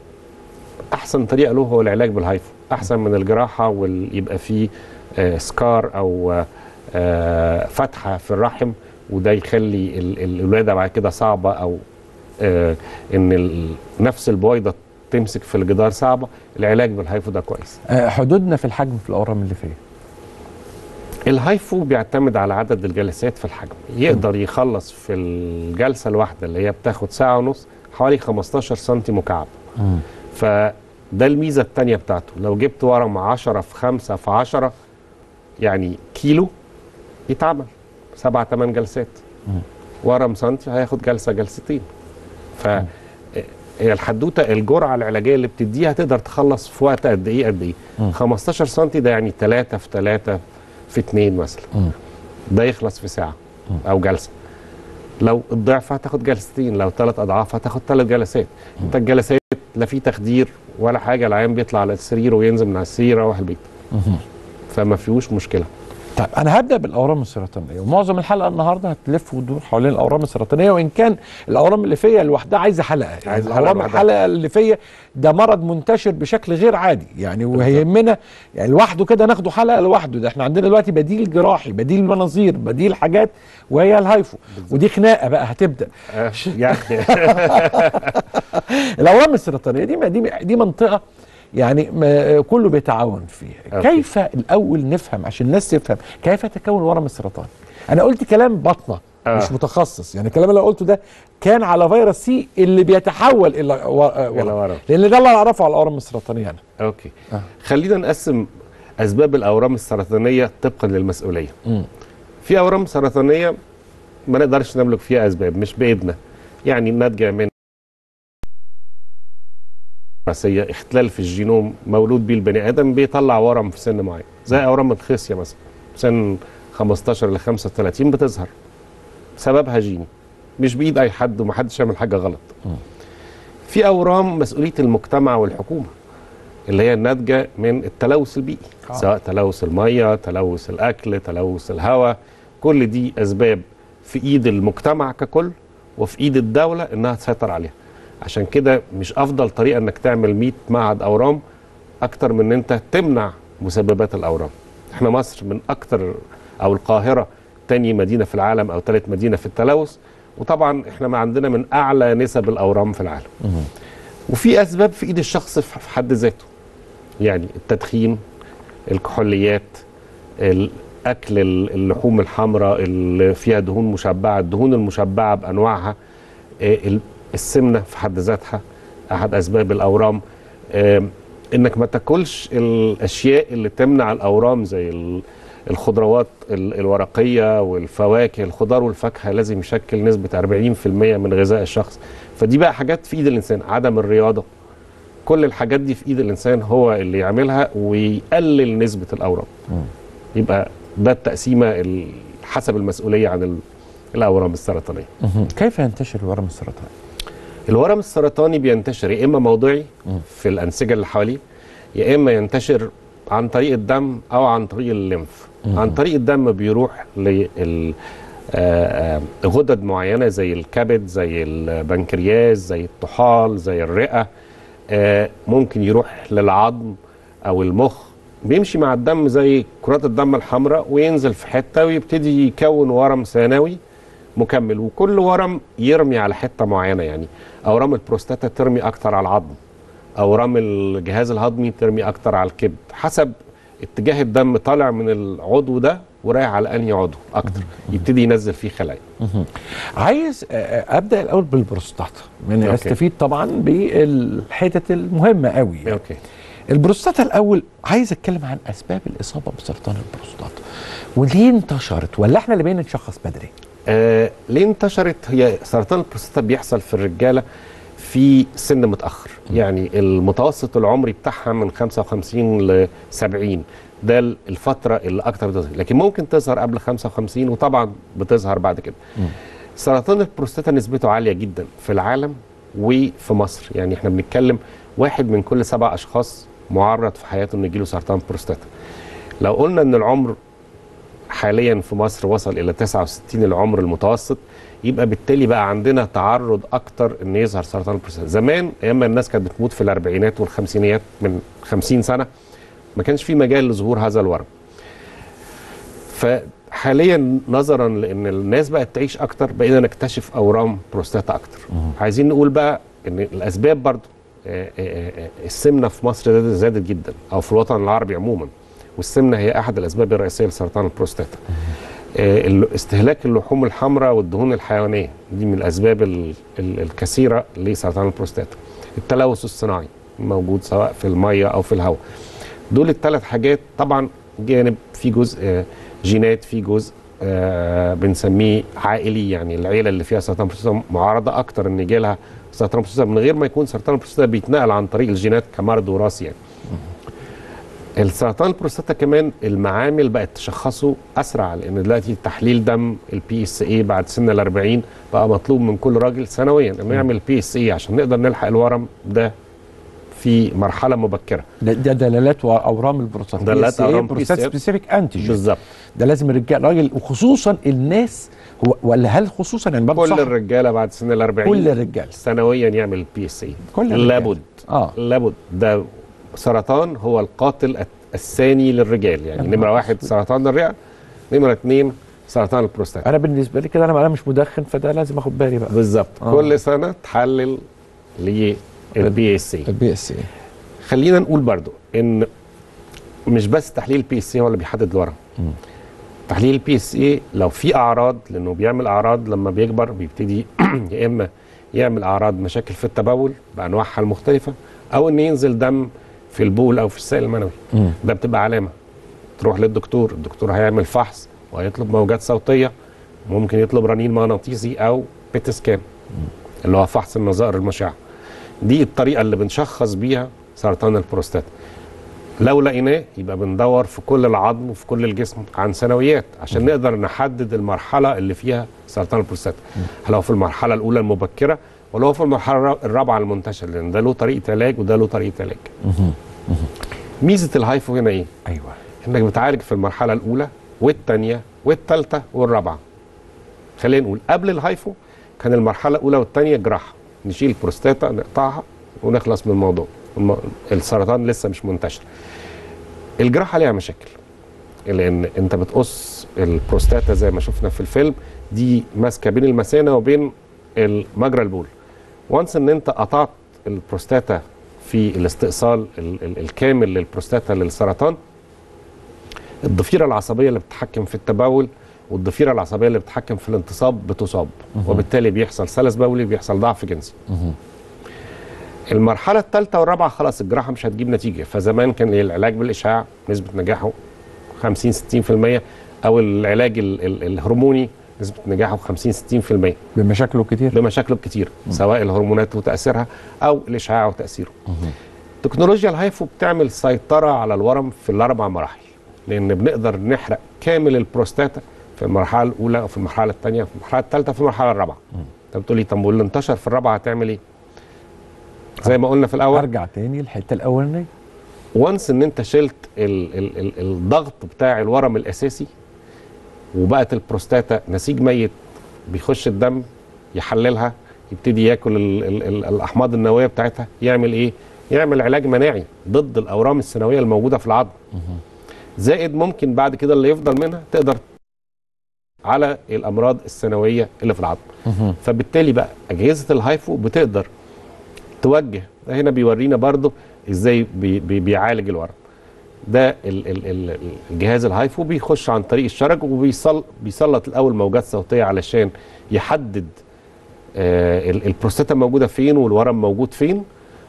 أحسن طريقة له هو العلاج بالهايفو أحسن من الجراحة ويبقى فيه آه، سكار أو آه، آه، فتحة في الرحم وده يخلي ال- ال- الولادة بعد كده صعبة أو آه، ان ال- نفس البويضه تمسك في الجدار صعبه العلاج بالهايفو ده كويس آه، حدودنا في الحجم في الاورام الليفيه الهايفو بيعتمد على عدد الجلسات في الحجم يقدر يخلص في الجلسه الواحده اللي هي بتاخد ساعه ونص حوالي 15 سم مكعب فده الميزه الثانيه بتاعته لو جبت ورم 10 في 5 في 10 يعني كيلو يتعمل سبع ثمان جلسات ورم سنتي هياخد جلسه جلستين ف هي الحدوته الجرعه العلاجيه اللي بتديها تقدر تخلص في وقت قد ايه قد ايه 15 سم ده يعني 3 في 3 في 2 مثلا ده يخلص في ساعه او جلسه لو الضعف هتاخد جلستين لو ثلاث اضعاف هتاخد ثلاث جلسات انت الجلسات لا في تخدير ولا حاجه العيان بيطلع على السرير وينزل من على السرير يروح البيت فما فيهوش مشكله طيب انا هبدا بالاورام السرطانيه ومعظم الحلقه النهارده هتلف وتدور حوالين الاورام السرطانيه وان كان الاورام الليفيه لوحدها عايزه حلقه يعني عايزة حلقة الاورام لوحدها. الحلقه الليفيه ده مرض منتشر بشكل غير عادي يعني وهيهمنا يعني لوحده كده ناخده حلقه لوحده ده احنا عندنا دلوقتي بديل جراحي بديل مناظير بديل حاجات وهي الهايفو ودي خناقه بقى هتبدا آه، يعني الاورام السرطانيه دي دي دي منطقه يعني ما كله بيتعاون فيها أوكي. كيف الاول نفهم عشان الناس تفهم كيف تكون ورم السرطان انا قلت كلام بطنه آه. مش متخصص يعني الكلام اللي أنا قلته ده كان على فيروس سي اللي بيتحول الى و- آه، إلى ورم ورم. لان ده اللي انا اعرفه على الاورام السرطانيه انا اوكي خلينا نقسم اسباب الاورام السرطانيه طبقا للمسؤوليه مم. في اورام سرطانيه ما نقدرش نملك فيها اسباب مش بايدنا يعني ناتجه من وراثيه اختلال في الجينوم مولود بيه البني ادم بيطلع ورم في سن معين زي اورام الخصيه مثلا سن 15 ل 35 بتظهر سببها جيني مش بايد اي حد ومحدش يعمل حاجه غلط في اورام مسؤوليه المجتمع والحكومه اللي هي الناتجه من التلوث البيئي آه. سواء تلوث الميه تلوث الاكل تلوث الهواء كل دي اسباب في ايد المجتمع ككل وفي ايد الدوله انها تسيطر عليها عشان كده مش افضل طريقه انك تعمل 100 معهد اورام اكتر من ان انت تمنع مسببات الاورام احنا مصر من اكتر او القاهره تاني مدينه في العالم او ثالث مدينه في التلوث وطبعا احنا ما عندنا من اعلى نسب الاورام في العالم وفي اسباب في ايد الشخص في في حد ذاته يعني التدخين الكحوليات الاكل اللحوم الحمراء اللي فيها دهون مشبعه الدهون المشبعه بانواعها آه، ال- السمنه في حد ذاتها احد اسباب الاورام آه، انك ما تاكلش الاشياء اللي تمنع الاورام زي ال- الخضروات ال- الورقيه والفواكه الخضار والفاكهه لازم يشكل نسبه 40% من غذاء الشخص فدي بقى حاجات في ايد الانسان عدم الرياضه كل الحاجات دي في ايد الانسان هو اللي يعملها ويقلل نسبه الاورام يبقى ده التقسيمه ال- حسب المسؤوليه عن ال- الاورام السرطانيه كيف ينتشر الورم السرطاني؟ الورم السرطاني بينتشر يا اما موضعي في الانسجه اللي حواليه يا اما ينتشر عن طريق الدم او عن طريق الليمف عن طريق الدم بيروح لل آه، آه، غدد معينه زي الكبد زي البنكرياس زي الطحال زي الرئه آه، ممكن يروح للعظم او المخ بيمشي مع الدم زي كرات الدم الحمراء وينزل في حته ويبتدي يكون ورم ثانوي مكمل وكل ورم يرمي على حته معينه يعني اورام البروستاتا ترمي اكتر على العظم اورام الجهاز الهضمي ترمي اكتر على الكبد حسب اتجاه الدم طالع من العضو ده ورايح على انهي عضو اكتر يبتدي ينزل فيه خلايا عايز آه، آه، ابدا الاول بالبروستاتا من أوكي. استفيد طبعا بالحتت المهمه قوي يعني. اوكي البروستاتا الاول عايز اتكلم عن اسباب الاصابه بسرطان البروستاتا وليه انتشرت ولا احنا اللي بقينا نشخص بدري آه ليه انتشرت هي سرطان البروستاتا بيحصل في الرجاله في سن متاخر يعني المتوسط العمري بتاعها من 55 ل 70 ده الفتره اللي اكتر بتظهر لكن ممكن تظهر قبل 55 وطبعا بتظهر بعد كده سرطان البروستاتا نسبته عاليه جدا في العالم وفي مصر يعني احنا بنتكلم واحد من كل سبع اشخاص معرض في حياته انه يجيله سرطان بروستاتا لو قلنا ان العمر حاليا في مصر وصل الى 69 العمر المتوسط يبقى بالتالي بقى عندنا تعرض اكتر ان يظهر سرطان البروستاتا زمان ايام ما الناس كانت بتموت في الاربعينات والخمسينيات من 50 سنه ما كانش في مجال لظهور هذا الورم فحاليا نظرا لان الناس بقت تعيش اكتر بقينا نكتشف اورام بروستاتا اكتر عايزين نقول بقى ان الاسباب برضو آه، آه، آه، السمنه في مصر زادت- زادت جدا او في الوطن العربي عموما والسمنه هي احد الاسباب الرئيسيه لسرطان البروستاتا آه، ال- استهلاك اللحوم الحمراء والدهون الحيوانيه دي من الاسباب ال- ال- الكثيره لسرطان البروستاتا التلوث الصناعي موجود سواء في الميه او في الهواء دول الثلاث حاجات طبعا جانب في جزء آه، جينات في جزء آه، بنسميه عائلي يعني العيله اللي فيها سرطان بروستاتا معرضه اكتر ان يجي لها سرطان بروستاتا من غير ما يكون سرطان البروستاتا بيتنقل عن طريق الجينات كمرض وراثي يعني السرطان البروستاتا كمان المعامل بقت تشخصه اسرع لان دلوقتي تحليل دم البي اس اي بعد سن ال 40 بقى مطلوب من كل راجل سنويا انه يعمل بي اس اي عشان نقدر نلحق الورم ده في مرحله مبكره ده, ده دلالات اورام البروستاتا دلالات أورام بروستات PSA. سبيسيفيك انتيجين بالظبط ده لازم الرجال راجل وخصوصا الناس هو ولا هل خصوصا يعني برضه كل صح الرجاله بعد سن ال 40 كل الرجال سنويا يعمل بي اس اي كل الرجال. لابد اه لابد ده سرطان هو القاتل الت- الثاني للرجال يعني نهار نمره واحد أسود. سرطان الرئه نمره اثنين سرطان البروستاتا انا بالنسبه لي كده انا انا مش مدخن فده لازم اخد بالي بقى بالظبط آه. كل سنه تحلل للبي اس اي البي اس اي خلينا نقول برضو ان مش بس تحليل البي اس اي هو اللي بيحدد الورم تحليل البي اس اي لو في اعراض لانه بيعمل اعراض لما بيكبر بيبتدي يا اما يعمل اعراض مشاكل في التبول بانواعها المختلفه او ان ينزل دم في البول او في السائل المنوي ده بتبقى علامه تروح للدكتور الدكتور هيعمل فحص وهيطلب موجات صوتيه ممكن يطلب رنين مغناطيسي او بيت سكان اللي هو فحص النظائر المشعه دي الطريقه اللي بنشخص بيها سرطان البروستاتا لو لقيناه يبقى بندور في كل العظم وفي كل الجسم عن سنويات عشان نقدر نحدد المرحله اللي فيها سرطان البروستاتا هل هو في المرحله الاولى المبكره ولا هو في المرحله الرابعه المنتشره لان ده له طريقه علاج وده له طريقه علاج ميزه الهايفو هنا ايه ايوه انك بتعالج في المرحله الاولى والثانيه والثالثه والرابعه خلينا نقول قبل الهايفو كان المرحله الاولى والثانيه جراحه نشيل البروستاتا نقطعها ونخلص من الموضوع الم- السرطان لسه مش منتشر الجراحه ليها مشاكل لان انت بتقص البروستاتا زي ما شفنا في الفيلم دي ماسكه بين المثانه وبين مجرى البول وانس ان انت قطعت البروستاتا في الاستئصال ال- ال- الكامل للبروستاتا للسرطان الضفيره العصبيه اللي بتتحكم في التبول والضفيره العصبيه اللي بتتحكم في الانتصاب بتصاب وبالتالي بيحصل سلس بولي بيحصل ضعف جنسي المرحله الثالثه والرابعه خلاص الجراحه مش هتجيب نتيجه فزمان كان العلاج بالاشعاع نسبه نجاحه 50 60% او العلاج ال- ال- الهرموني نسبه نجاحه 50 60% بمشاكله كتير بمشاكله الكتير سواء الهرمونات وتاثيرها او الاشعاع وتاثيره تكنولوجيا الهايفو بتعمل سيطره على الورم في الاربع مراحل لان بنقدر نحرق كامل البروستاتا في المرحله الاولى وفي المرحله الثانيه في المرحله الثالثه في المرحله الرابعه انت بتقولي طب واللي انتشر في الرابعه هتعمل ايه زي ما قلنا في الاول ارجع تاني الحته الاولانيه وانس ان انت شلت ال ال ال الضغط بتاع الورم الاساسي وبقت البروستاتا نسيج ميت بيخش الدم يحللها يبتدي ياكل ال ال ال الاحماض النوويه بتاعتها يعمل ايه؟ يعمل علاج مناعي ضد الاورام السنويه الموجوده في العظم. زائد ممكن بعد كده اللي يفضل منها تقدر على الامراض السنويه اللي في العظم. فبالتالي بقى اجهزه الهايفو بتقدر توجه ده هنا بيورينا برضو ازاي بي بي بيعالج الورم ده ال ال ال الجهاز الهايفو بيخش عن طريق الشرج وبيسل بيسلط الاول موجات صوتيه علشان يحدد آه ال- البروستاتا موجوده فين والورم موجود فين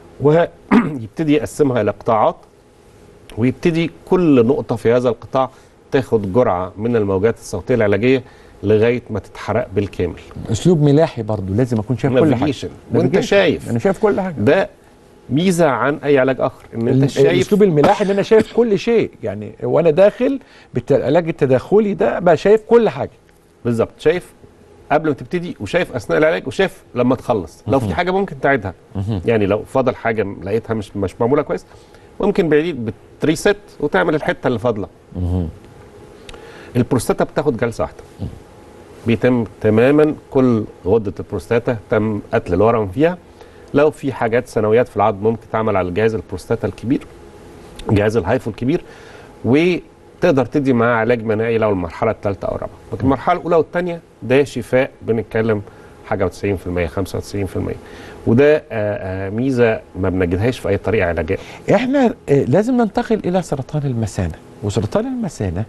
ويبتدي يقسمها الى قطاعات ويبتدي كل نقطه في هذا القطاع تاخد جرعه من الموجات الصوتيه العلاجيه لغايه ما تتحرق بالكامل اسلوب ملاحي برضو لازم اكون شايف كل حاجه Navigation. وانت Navigation. شايف انا شايف كل حاجه ده ميزه عن اي علاج اخر ان انت ال- شايف الاسلوب الملاحي ان انا شايف كل شيء يعني وانا داخل بالعلاج التداخلي ده بقى شايف كل حاجه بالظبط شايف قبل ما تبتدي وشايف اثناء العلاج وشايف لما تخلص لو في حاجه ممكن تعيدها يعني لو فضل حاجه لقيتها مش مش معموله كويس ممكن بعيد بتريست وتعمل الحته اللي فاضله البروستاتا بتاخد جلسه واحده بيتم تماما كل غده البروستاتا تم قتل الورم فيها لو في حاجات ثانويات في العظم ممكن تعمل على جهاز البروستاتا الكبير جهاز الهايفو الكبير وتقدر تدي معاه علاج مناعي لو المرحله الثالثه او الرابعه لكن المرحله الاولى والثانيه ده شفاء بنتكلم حاجه و90% 95% وده آه، آه، ميزه ما بنجدهاش في اي طريقه علاجيه احنا آه، لازم ننتقل الى سرطان المثانه وسرطان المثانه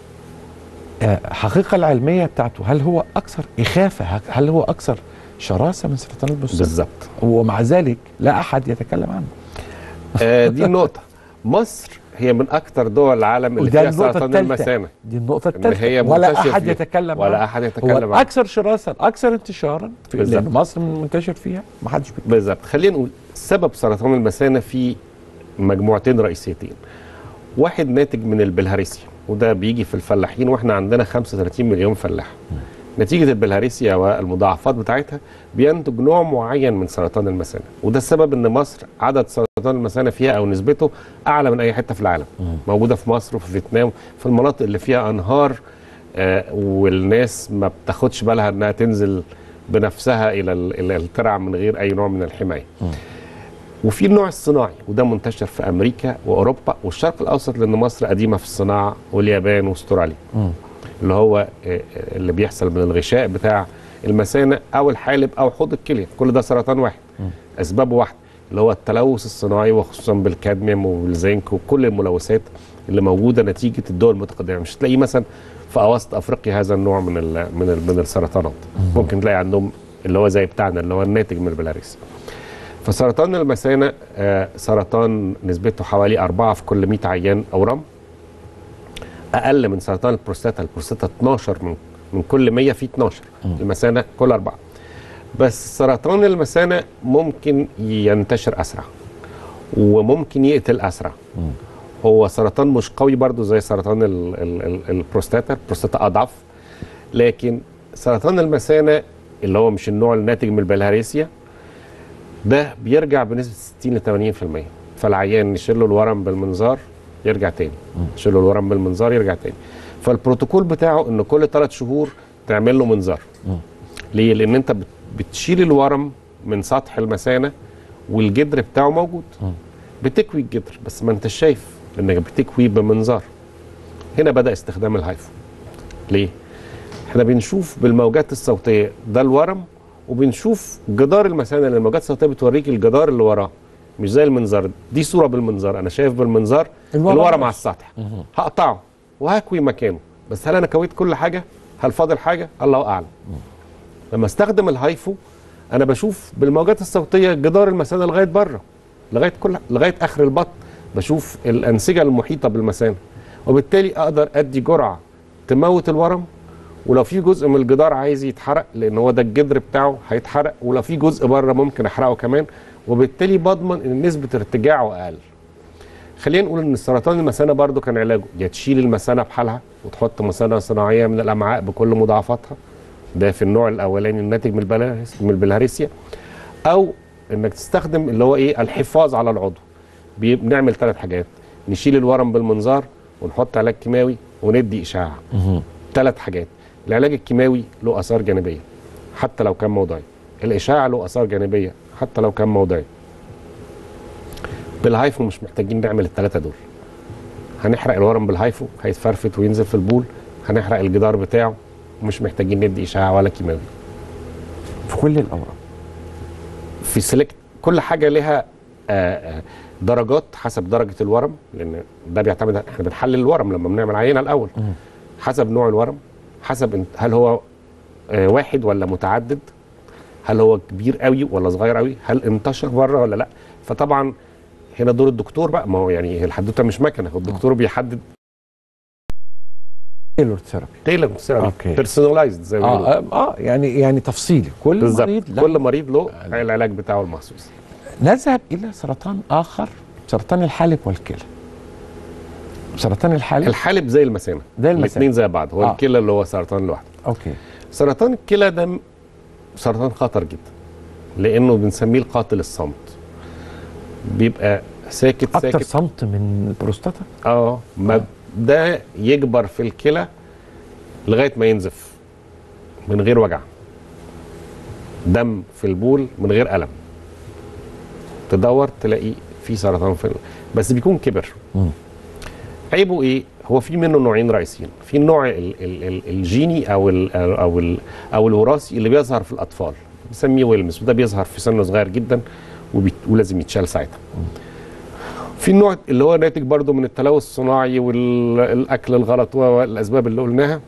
آه، الحقيقه العلميه بتاعته هل هو اكثر اخافه هل هو اكثر شراسه من سرطان البستان بالظبط ومع ذلك لا احد يتكلم عنه آه، دي النقطه مصر هي من اكثر دول العالم اللي وده فيها النقطة سرطان الثالثة. المثانه دي النقطة إن هي الثالثة ولا منتشر أحد فيها. يتكلم ولا عنها. أحد هو يتكلم عنها. الأكثر شراسة الأكثر انتشارا في بالظبط. لأن مصر منتشر فيها ما حدش بيتكلم بالظبط خلينا نقول سبب سرطان المثانه في مجموعتين رئيسيتين واحد ناتج من البلهارسيا وده بيجي في الفلاحين واحنا عندنا 35 مليون فلاح نتيجة البلهارسيا والمضاعفات بتاعتها بينتج نوع معين من سرطان المثانة وده السبب ان مصر عدد سرطان المثانة فيها او نسبته اعلى من اي حتة في العالم موجودة في مصر وفي فيتنام في المناطق اللي فيها انهار آه والناس ما بتاخدش بالها انها تنزل بنفسها الى ال- الى الترع من غير اي نوع من الحماية وفي النوع الصناعي وده منتشر في امريكا واوروبا والشرق الاوسط لان مصر قديمه في الصناعه واليابان واستراليا اللي هو آه، آه، اللي بيحصل من الغشاء بتاع المثانه او الحالب او حوض الكليه كل ده سرطان واحد اسبابه واحده اللي هو التلوث الصناعي وخصوصا بالكادميوم والزنك وكل الملوثات اللي موجوده نتيجه الدول المتقدمه مش تلاقيه مثلا في اواسط افريقيا هذا النوع من ال من ال من السرطانات ممكن تلاقي عندهم اللي هو زي بتاعنا اللي هو الناتج من البلاريس فسرطان المثانة آه، سرطان نسبته حوالي أربعة في كل 100 عيان أورام أقل من سرطان البروستاتا البروستاتا 12 من من كل 100 في 12 المثانة كل أربعة بس سرطان المثانة ممكن ينتشر أسرع وممكن يقتل أسرع هو سرطان مش قوي برضو زي سرطان ال ال ال البروستاتا البروستاتا أضعف لكن سرطان المثانة اللي هو مش النوع الناتج من البلهارسيا ده بيرجع بنسبه 60 ل 80% فالعيان نشيل له الورم بالمنظار يرجع تاني نشيل له الورم بالمنظار يرجع تاني فالبروتوكول بتاعه ان كل ثلاث شهور تعمل له منظار ليه لان انت بت- بتشيل الورم من سطح المثانه والجدر بتاعه موجود بتكوي الجدر بس ما انت شايف انك بتكوي بمنظار هنا بدا استخدام الهايفو ليه احنا بنشوف بالموجات الصوتيه ده الورم وبنشوف جدار المثانه لان الموجات الصوتيه بتوريك الجدار اللي وراه مش زي المنظار دي صوره بالمنظار انا شايف بالمنظار الورم الورم نفسه. على السطح هقطعه وهكوي مكانه بس هل انا كويت كل حاجه هل فاضل حاجه الله اعلم لما استخدم الهايفو انا بشوف بالموجات الصوتيه جدار المثانه لغايه بره لغايه كل لغايه اخر البطن بشوف الانسجه المحيطه بالمثانه وبالتالي اقدر ادي جرعه تموت الورم ولو في جزء من الجدار عايز يتحرق لان هو ده الجدر بتاعه هيتحرق ولو في جزء بره ممكن احرقه كمان وبالتالي بضمن ان نسبه ارتجاعه اقل خلينا نقول ان السرطان المثانه برضو كان علاجه يا تشيل المثانه بحالها وتحط مثانه صناعيه من الامعاء بكل مضاعفاتها ده في النوع الاولاني الناتج من البلهارس- من البلهارسيا او انك تستخدم اللي هو ايه الحفاظ على العضو بي- بنعمل ثلاث حاجات نشيل الورم بالمنظار ونحط علاج كيماوي وندي اشعاع ثلاث حاجات العلاج الكيماوي له اثار جانبيه حتى لو كان موضعي الاشعاع له اثار جانبيه حتى لو كان موضعي بالهايفو مش محتاجين نعمل الثلاثه دول هنحرق الورم بالهايفو هيتفرفت وينزل في البول هنحرق الجدار بتاعه مش محتاجين ندي اشعاع ولا كيماوي في كل الاورام في سيلكت كل حاجه لها آه، آه، درجات حسب درجه الورم لان ده بيعتمد احنا بنحلل الورم لما بنعمل عينه الاول حسب نوع الورم حسب انت- هل هو آه، واحد ولا متعدد هل هو كبير قوي ولا صغير قوي هل انتشر بره ولا لا فطبعا هنا دور الدكتور بقى ما هو يعني الحدوته مش مكنه هو الدكتور بيحدد تيلور ثيرابي تيلر أوكي. بيرسونلايزد زي ما بيقولوا اه اه يعني يعني تفصيلي كل بالظبط مريض له كل مريض له العلاج بتاعه المخصوص نذهب الى سرطان اخر سرطان الحالب والكلى سرطان الحالب الحالب زي المثانه زي المثانة. الاثنين زي بعض هو آه. الكلى اللي هو سرطان لوحده اوكي سرطان الكلى ده م- سرطان خطر جدا لانه بنسميه القاتل الصامت بيبقى ساكت اكتر ساكت صمت من البروستاتا اه ما ده يكبر في الكلى لغايه ما ينزف من غير وجع دم في البول من غير الم تدور تلاقي في سرطان في ال- بس بيكون كبر مم. عيبه ايه هو في منه نوعين رئيسيين في النوع ال ال ال الجيني او ال او ال او الوراثي اللي بيظهر في الاطفال بنسميه ويلمس وده بيظهر في سن صغير جدا وبي- ولازم يتشال ساعتها في النوع اللي هو ناتج برضه من التلوث الصناعي والاكل الغلط والاسباب اللي قلناها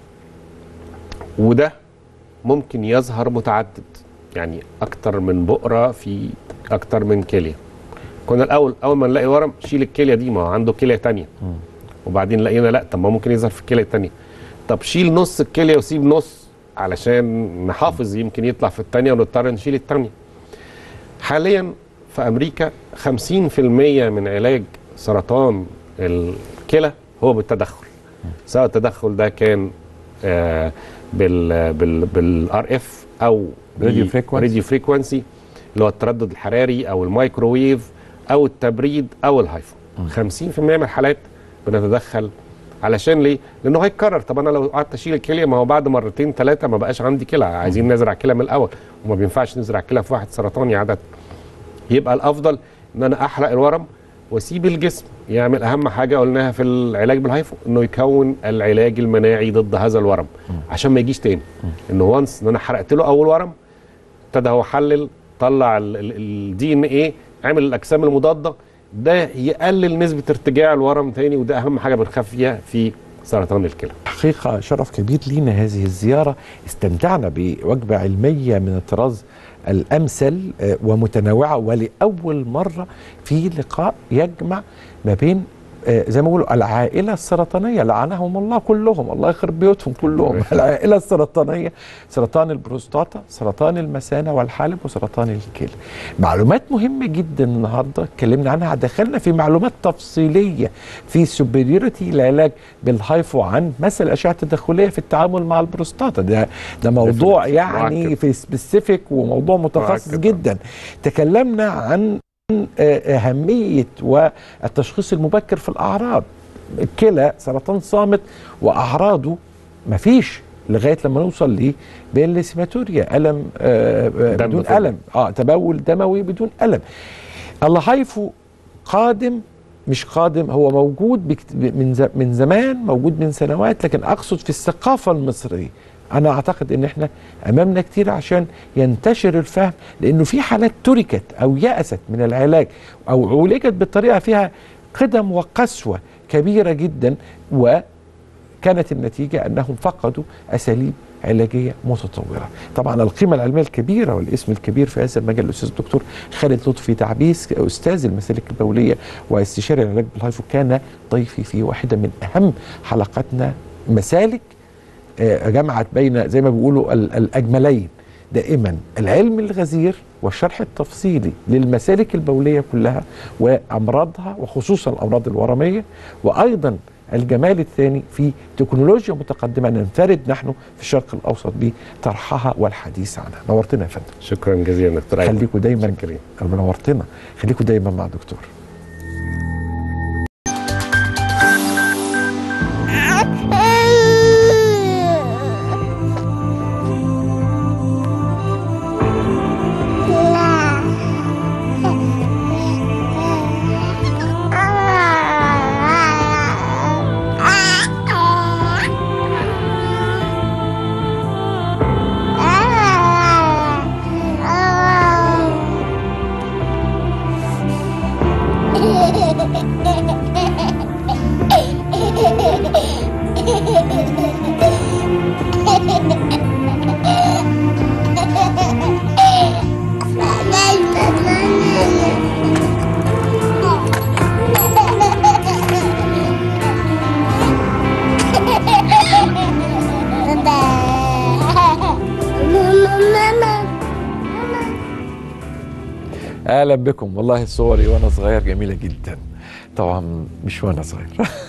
وده ممكن يظهر متعدد يعني اكتر من بؤره في اكتر من كليه كنا الاول اول ما نلاقي ورم شيل الكليه دي ما هو عنده كليه تانية وبعدين لقينا لا طب ما ممكن يظهر في الكليه التانية طب شيل نص الكليه وسيب نص علشان نحافظ يمكن يطلع في التانية ونضطر نشيل التانية حاليا في امريكا 50% من علاج سرطان الكلى هو بالتدخل سواء التدخل ده كان آه بال بال بالار اف او راديو فريكوانسي. راديو فريكوانسي اللي هو التردد الحراري او الميكروويف او التبريد او الهايفو 50% من الحالات بنتدخل علشان ليه؟ لانه هيتكرر طب انا لو قعدت اشيل الكليه ما هو بعد مرتين ثلاثه ما بقاش عندي كلى عايزين نزرع كلى من الاول وما بينفعش نزرع كلى في واحد سرطاني عاده يبقى الافضل ان انا احرق الورم واسيب الجسم يعمل اهم حاجه قلناها في العلاج بالهايفو انه يكون العلاج المناعي ضد هذا الورم عشان ما يجيش تاني انه وانس ان انا حرقت له اول ورم ابتدى هو حلل طلع الدي ان ايه عمل الاجسام المضاده ده يقلل نسبه ارتجاع الورم تاني وده اهم حاجه بنخاف فيها في سرطان الكلى حقيقة شرف كبير لينا هذه الزيارة استمتعنا بوجبة علمية من الطراز الأمثل آه، ومتنوعة ولأول مرة في لقاء يجمع ما بين آه، زي ما بيقولوا العائلة السرطانية لعنهم الله كلهم الله يخرب بيوتهم كلهم العائلة السرطانية سرطان البروستاتا سرطان المثانة والحالب وسرطان الكلى معلومات مهمة جدا النهاردة اتكلمنا عنها دخلنا في معلومات تفصيلية في سوبريوريتي العلاج بالهايفو عن مثل الأشعة التدخلية في التعامل مع البروستاتا ده ده موضوع Definitely. يعني مؤكد. في سبيسيفيك وموضوع متخصص مؤكد. جدا تكلمنا عن آه، أهمية والتشخيص المبكر في الأعراض الكلى سرطان صامت وأعراضه مفيش لغاية لما نوصل ليه بالسيماتوريا ألم آه، آه، دم بدون طبعا. ألم اه تبول دموي بدون ألم الله هيفو قادم مش قادم هو موجود بكت... من ز... من زمان موجود من سنوات لكن اقصد في الثقافه المصريه انا اعتقد ان احنا امامنا كتير عشان ينتشر الفهم لانه في حالات تركت او يأست من العلاج او عولجت بطريقه فيها قدم وقسوه كبيره جدا وكانت النتيجه انهم فقدوا اساليب علاجيه متطوره. طبعا القيمه العلميه الكبيره والاسم الكبير في هذا المجال الاستاذ الدكتور خالد لطفي تعبيس استاذ المسالك البوليه واستشاري العلاج بالهايفو كان ضيفي في واحده من اهم حلقاتنا مسالك آه، جمعت بين زي ما بيقولوا ال- الاجملين دائما العلم الغزير والشرح التفصيلي للمسالك البوليه كلها وامراضها وخصوصا الامراض الورميه وايضا الجمال الثاني في تكنولوجيا متقدمه ننفرد نحن في الشرق الاوسط بطرحها والحديث عنها نورتنا يا فندم شكرا جزيلا دكتور أيمن. خليكم دايما شكرا ربنا نورتنا خليكم دايما مع دكتور اهلا بكم والله صوري وانا صغير جميله جدا طبعا مش وانا صغير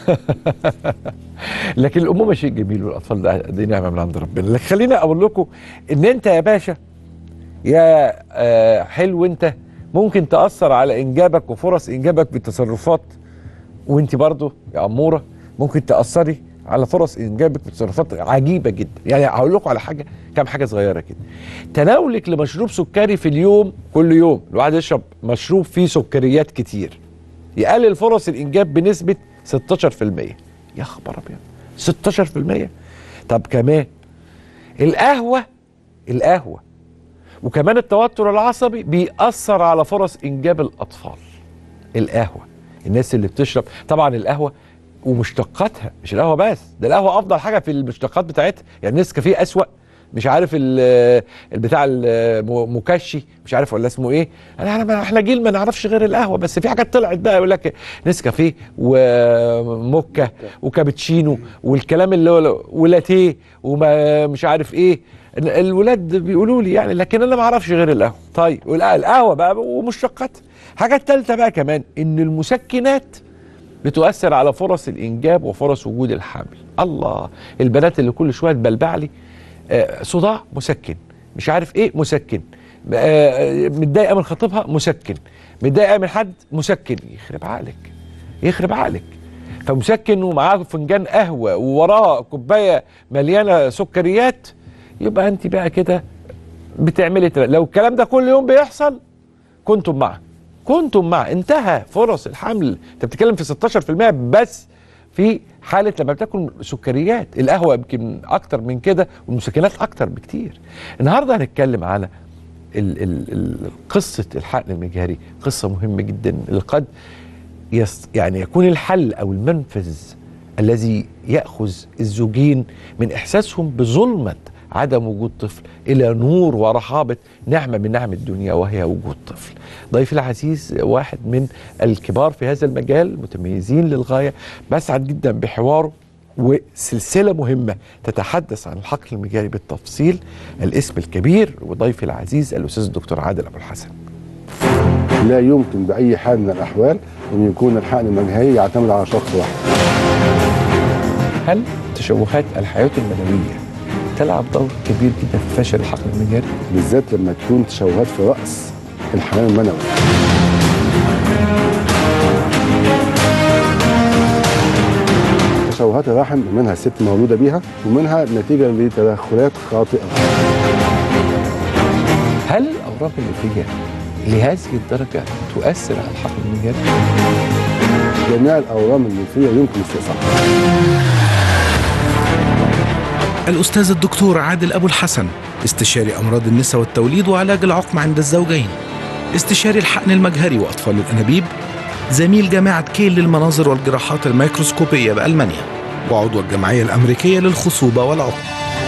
لكن الامومه شيء جميل والاطفال ده دي نعمه من عند ربنا لكن خليني اقول لكم ان انت يا باشا يا آه، حلو انت ممكن تاثر على انجابك وفرص انجابك بالتصرفات وانت برضو يا اموره ممكن تاثري على فرص انجابك بتصرفات عجيبه جدا يعني هقول لكم على حاجه كام حاجه صغيره كده تناولك لمشروب سكري في اليوم كل يوم الواحد يشرب مشروب فيه سكريات كتير يقلل فرص الانجاب بنسبه 16% يا خبر ابيض 16% طب كمان القهوه القهوه وكمان التوتر العصبي بيأثر على فرص انجاب الاطفال القهوه الناس اللي بتشرب طبعا القهوه ومشتقاتها مش القهوه بس ده القهوه افضل حاجه في المشتقات بتاعتها يعني نسكافيه اسوأ مش عارف ال- البتاع المكشي مش عارف ولا اسمه ايه انا أنا- احنا جيل ما نعرفش غير القهوه بس في حاجات طلعت بقى يقول لك نسكافيه وموكا وكابتشينو والكلام اللي هو ولاتيه وما مش عارف ايه ال- الولاد بيقولوا لي يعني لكن انا ما اعرفش غير القهوه طيب والق- القهوه بقى ومشتقاتها حاجه ثالثه بقى كمان ان المسكنات بتؤثر على فرص الانجاب وفرص وجود الحمل الله البنات اللي كل شويه تبلبع لي آه، صداع مسكن مش عارف ايه مسكن آه، متضايقه من خطيبها مسكن متضايقه من حد مسكن يخرب عقلك يخرب عقلك فمسكن ومعاه فنجان قهوه ووراه كوبايه مليانه سكريات يبقى انت بقى كده بتعملي تل- لو الكلام ده كل يوم بيحصل كنتم معه كنتم معه انتهى فرص الحمل انت بتتكلم في 16% بس في حاله لما بتاكل سكريات القهوه يمكن اكتر من كده والمسكنات اكتر بكتير النهارده هنتكلم على ال ال ال قصه الحقن المجهري قصه مهمه جدا اللي قد يس يعني يكون الحل او المنفذ الذي ياخذ الزوجين من احساسهم بظلمه عدم وجود طفل الى نور ورحابه نعمه من نعم الدنيا وهي وجود طفل. ضيفي العزيز واحد من الكبار في هذا المجال متميزين للغايه بسعد جدا بحواره وسلسله مهمه تتحدث عن الحقل المجاري بالتفصيل الاسم الكبير وضيفي العزيز الاستاذ الدكتور عادل ابو الحسن. لا يمكن بأي حال من الأحوال أن يكون الحقن المجهري يعتمد على شخص واحد هل تشوهات الحياه المنويه تلعب دور كبير جدا في فشل الحقل المجاري؟ بالذات لما تكون تشوهات في رأس الحمام المنوي تشوهات الرحم منها الست مولوده بيها ومنها نتيجه لتدخلات خاطئه هل الاورام الليفيه لهذه الدرجه تؤثر على الحقل المجاري؟ جميع الاورام الليفيه يمكن استصلاحها الأستاذ الدكتور عادل أبو الحسن استشاري أمراض النساء والتوليد وعلاج العقم عند الزوجين استشاري الحقن المجهري وأطفال الأنابيب زميل جامعة كيل للمناظر والجراحات الميكروسكوبية بألمانيا وعضو الجمعية الأمريكية للخصوبة والعقم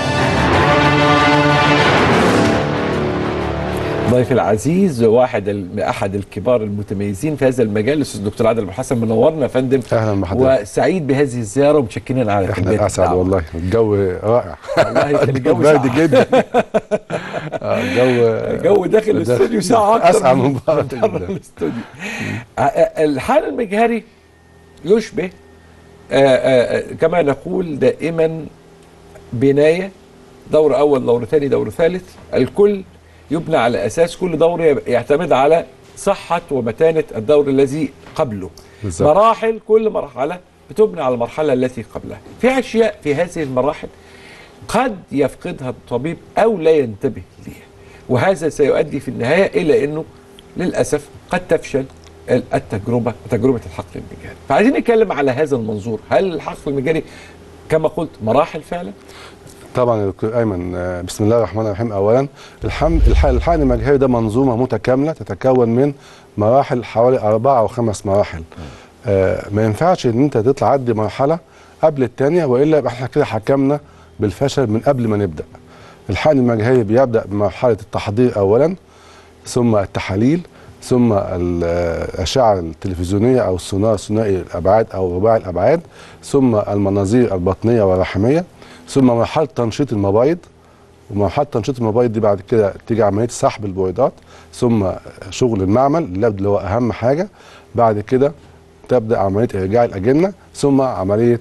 ضيفي العزيز واحد ال- احد الكبار المتميزين في هذا المجال الاستاذ الدكتور عادل ابو حسن منورنا يا فندم اهلا بحضرتك وسعيد بهذه الزياره ومتشكرين على تلبية احنا اسعد الدعوة. والله الجو رائع والله كان الجو برد ساقع. جدا آه، الجو الجو داخل الاستوديو ساعه اكتر اسعد من بره بره جدا الاستوديو آه، آه، الحال المجهري يشبه آه، آه، آه، كما نقول دائما بنايه دور اول دور ثاني دور ثالث الكل يبنى على اساس كل دور يب- يعتمد على صحه ومتانه الدور الذي قبله بالظبط. مراحل كل مرحله بتبنى على المرحله التي قبلها في اشياء في هذه المراحل قد يفقدها الطبيب او لا ينتبه ليها وهذا سيؤدي في النهايه الى انه للاسف قد تفشل ال- التجربه تجربه الحقل المجاري فعايزين نتكلم على هذا المنظور هل الحقل المجاري كما قلت مراحل فعلا طبعا يا دكتور ايمن آه، بسم الله الرحمن الرحيم اولا الحمل الح- الحقن المجهري ده منظومه متكامله تتكون من مراحل حوالي اربع او خمس مراحل آه ما ينفعش ان انت تطلع عدي مرحله قبل الثانيه والا يبقى احنا كده حكمنا بالفشل من قبل ما نبدا الحقن المجهري بيبدا بمرحله التحضير اولا ثم التحاليل ثم ال- الاشعه التلفزيونيه او السونار ثنائي الابعاد او رباعي الابعاد ثم المناظير البطنيه والرحميه ثم مرحله تنشيط المبايض ومرحله تنشيط المبايض دي بعد كده تيجي عمليه سحب البويضات ثم شغل المعمل اللاب اللي هو اهم حاجه بعد كده تبدا عمليه ارجاع الاجنه ثم عمليه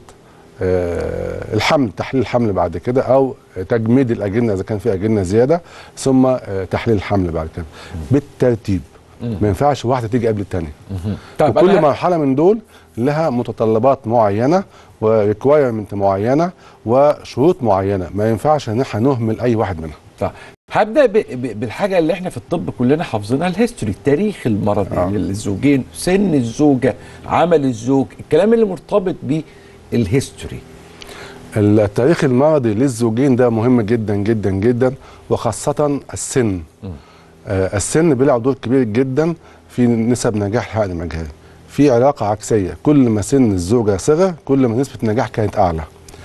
آه، الحمل تحليل الحمل بعد كده او تجميد الاجنه اذا كان في اجنه زياده ثم آه، تحليل الحمل بعد كده بالترتيب ما ينفعش واحده تيجي قبل الثانيه طيب وكل أنا- مرحله من دول لها متطلبات معينه وريكوايرمنت معينه وشروط معينه ما ينفعش ان احنا نهمل اي واحد منها طيب هبدا ب- ب- بالحاجه اللي احنا في الطب كلنا حافظينها الهيستوري التاريخ المرضي آه. آه. للزوجين سن الزوجه عمل الزوج الكلام اللي مرتبط بالهيستوري التاريخ المرضي للزوجين ده مهم جدا جدا جدا وخاصة السن آه السن بيلعب دور كبير جدا في نسب نجاح الحقن المجهري في علاقة عكسية كل ما سن الزوجة صغر كل ما نسبة النجاح كانت أعلى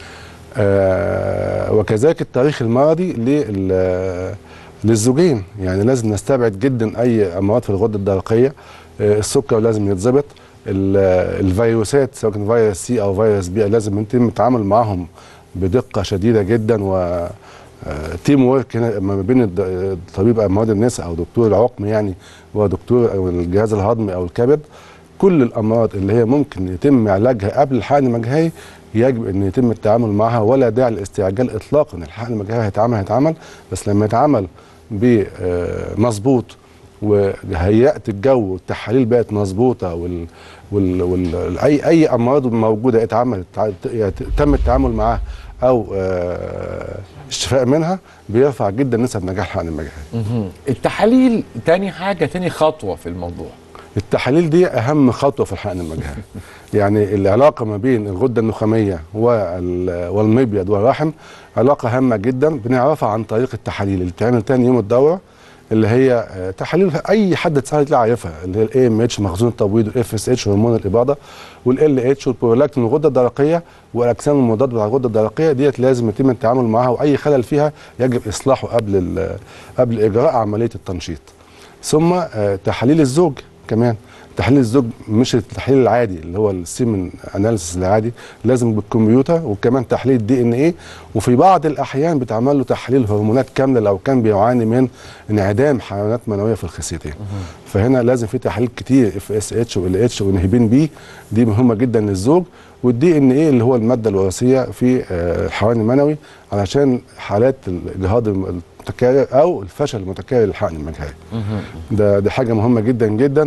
آه وكذلك التاريخ المرضي لل- للزوجين يعني لازم نستبعد جدا أي أمراض في الغدة الدرقية آه السكر لازم يتظبط ال- الفيروسات سواء كان فيروس سي او فيروس بي لازم يتم التعامل معهم بدقه شديده جدا و آه، تيم وورك هنا ما بين الد- طبيب امراض النساء او دكتور العقم يعني ودكتور او الجهاز الهضمي او الكبد كل الامراض اللي هي ممكن يتم علاجها قبل الحقن المجهري يجب ان يتم التعامل معها ولا داعي للاستعجال اطلاقا الحقن المجهري هيتعمل هيتعمل بس لما يتعمل بمظبوط وهيئت الجو والتحاليل بقت مظبوطه وال وال وال اي اي امراض موجوده اتعملت تع- تم التعامل معاها او آه، الشفاء منها بيرفع جدا نسب نجاح الحقن المجهري التحاليل تاني حاجه تاني خطوه في الموضوع التحاليل دي اهم خطوه في الحقن المجهري يعني العلاقه ما بين الغده النخاميه وال- والمبيض والرحم علاقه هامه جدا بنعرفها عن طريق التحاليل اللي بتعمل تاني يوم الدوره اللي هي آه، تحاليل اي حد تسهل تلاقي عارفها اللي هي الاي ام اتش مخزون التبويض والاف اس اتش هرمون الاباضه والال اتش والبرولاكتين الغده الدرقيه والاجسام المضاد بتاع الغده الدرقيه ديت لازم يتم التعامل معاها واي خلل فيها يجب اصلاحه قبل ال- قبل اجراء عمليه التنشيط ثم آه، تحاليل الزوج كمان تحليل الزوج مش التحليل العادي اللي هو السيمن اناليسيس العادي لازم بالكمبيوتر وكمان تحليل الدي ان ايه وفي بعض الاحيان بتعمل له تحليل هرمونات كامله لو كان بيعاني من انعدام حيوانات منويه في الخصيتين فهنا لازم في تحاليل كتير اف اس اتش وال اتش وانهبين بي دي مهمه جدا للزوج والدي ان ايه اللي هو الماده الوراثيه في آه، الحيوان المنوي علشان حالات الاجهاض المتكرر او الفشل المتكرر للحقن المجهري ده دي حاجه مهمه جدا جدا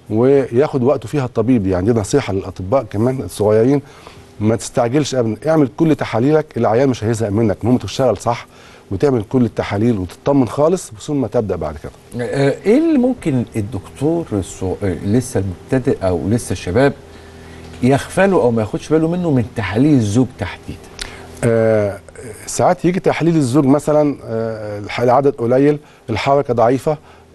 وياخد وقته فيها الطبيب يعني دي نصيحه للاطباء كمان الصغيرين ما تستعجلش ابدا اعمل كل تحاليلك العيان مش هيزهق منك المهم تشتغل صح وتعمل كل التحاليل وتطمن خالص ثم تبدا بعد كده آه، ايه اللي ممكن الدكتور الصو... آه، لسه المبتدئ او لسه الشباب يغفله او ما ياخدش باله منه من تحاليل الزوج تحديدا آه ساعات يجي تحليل الزوج مثلا آه العدد قليل الحركه ضعيفه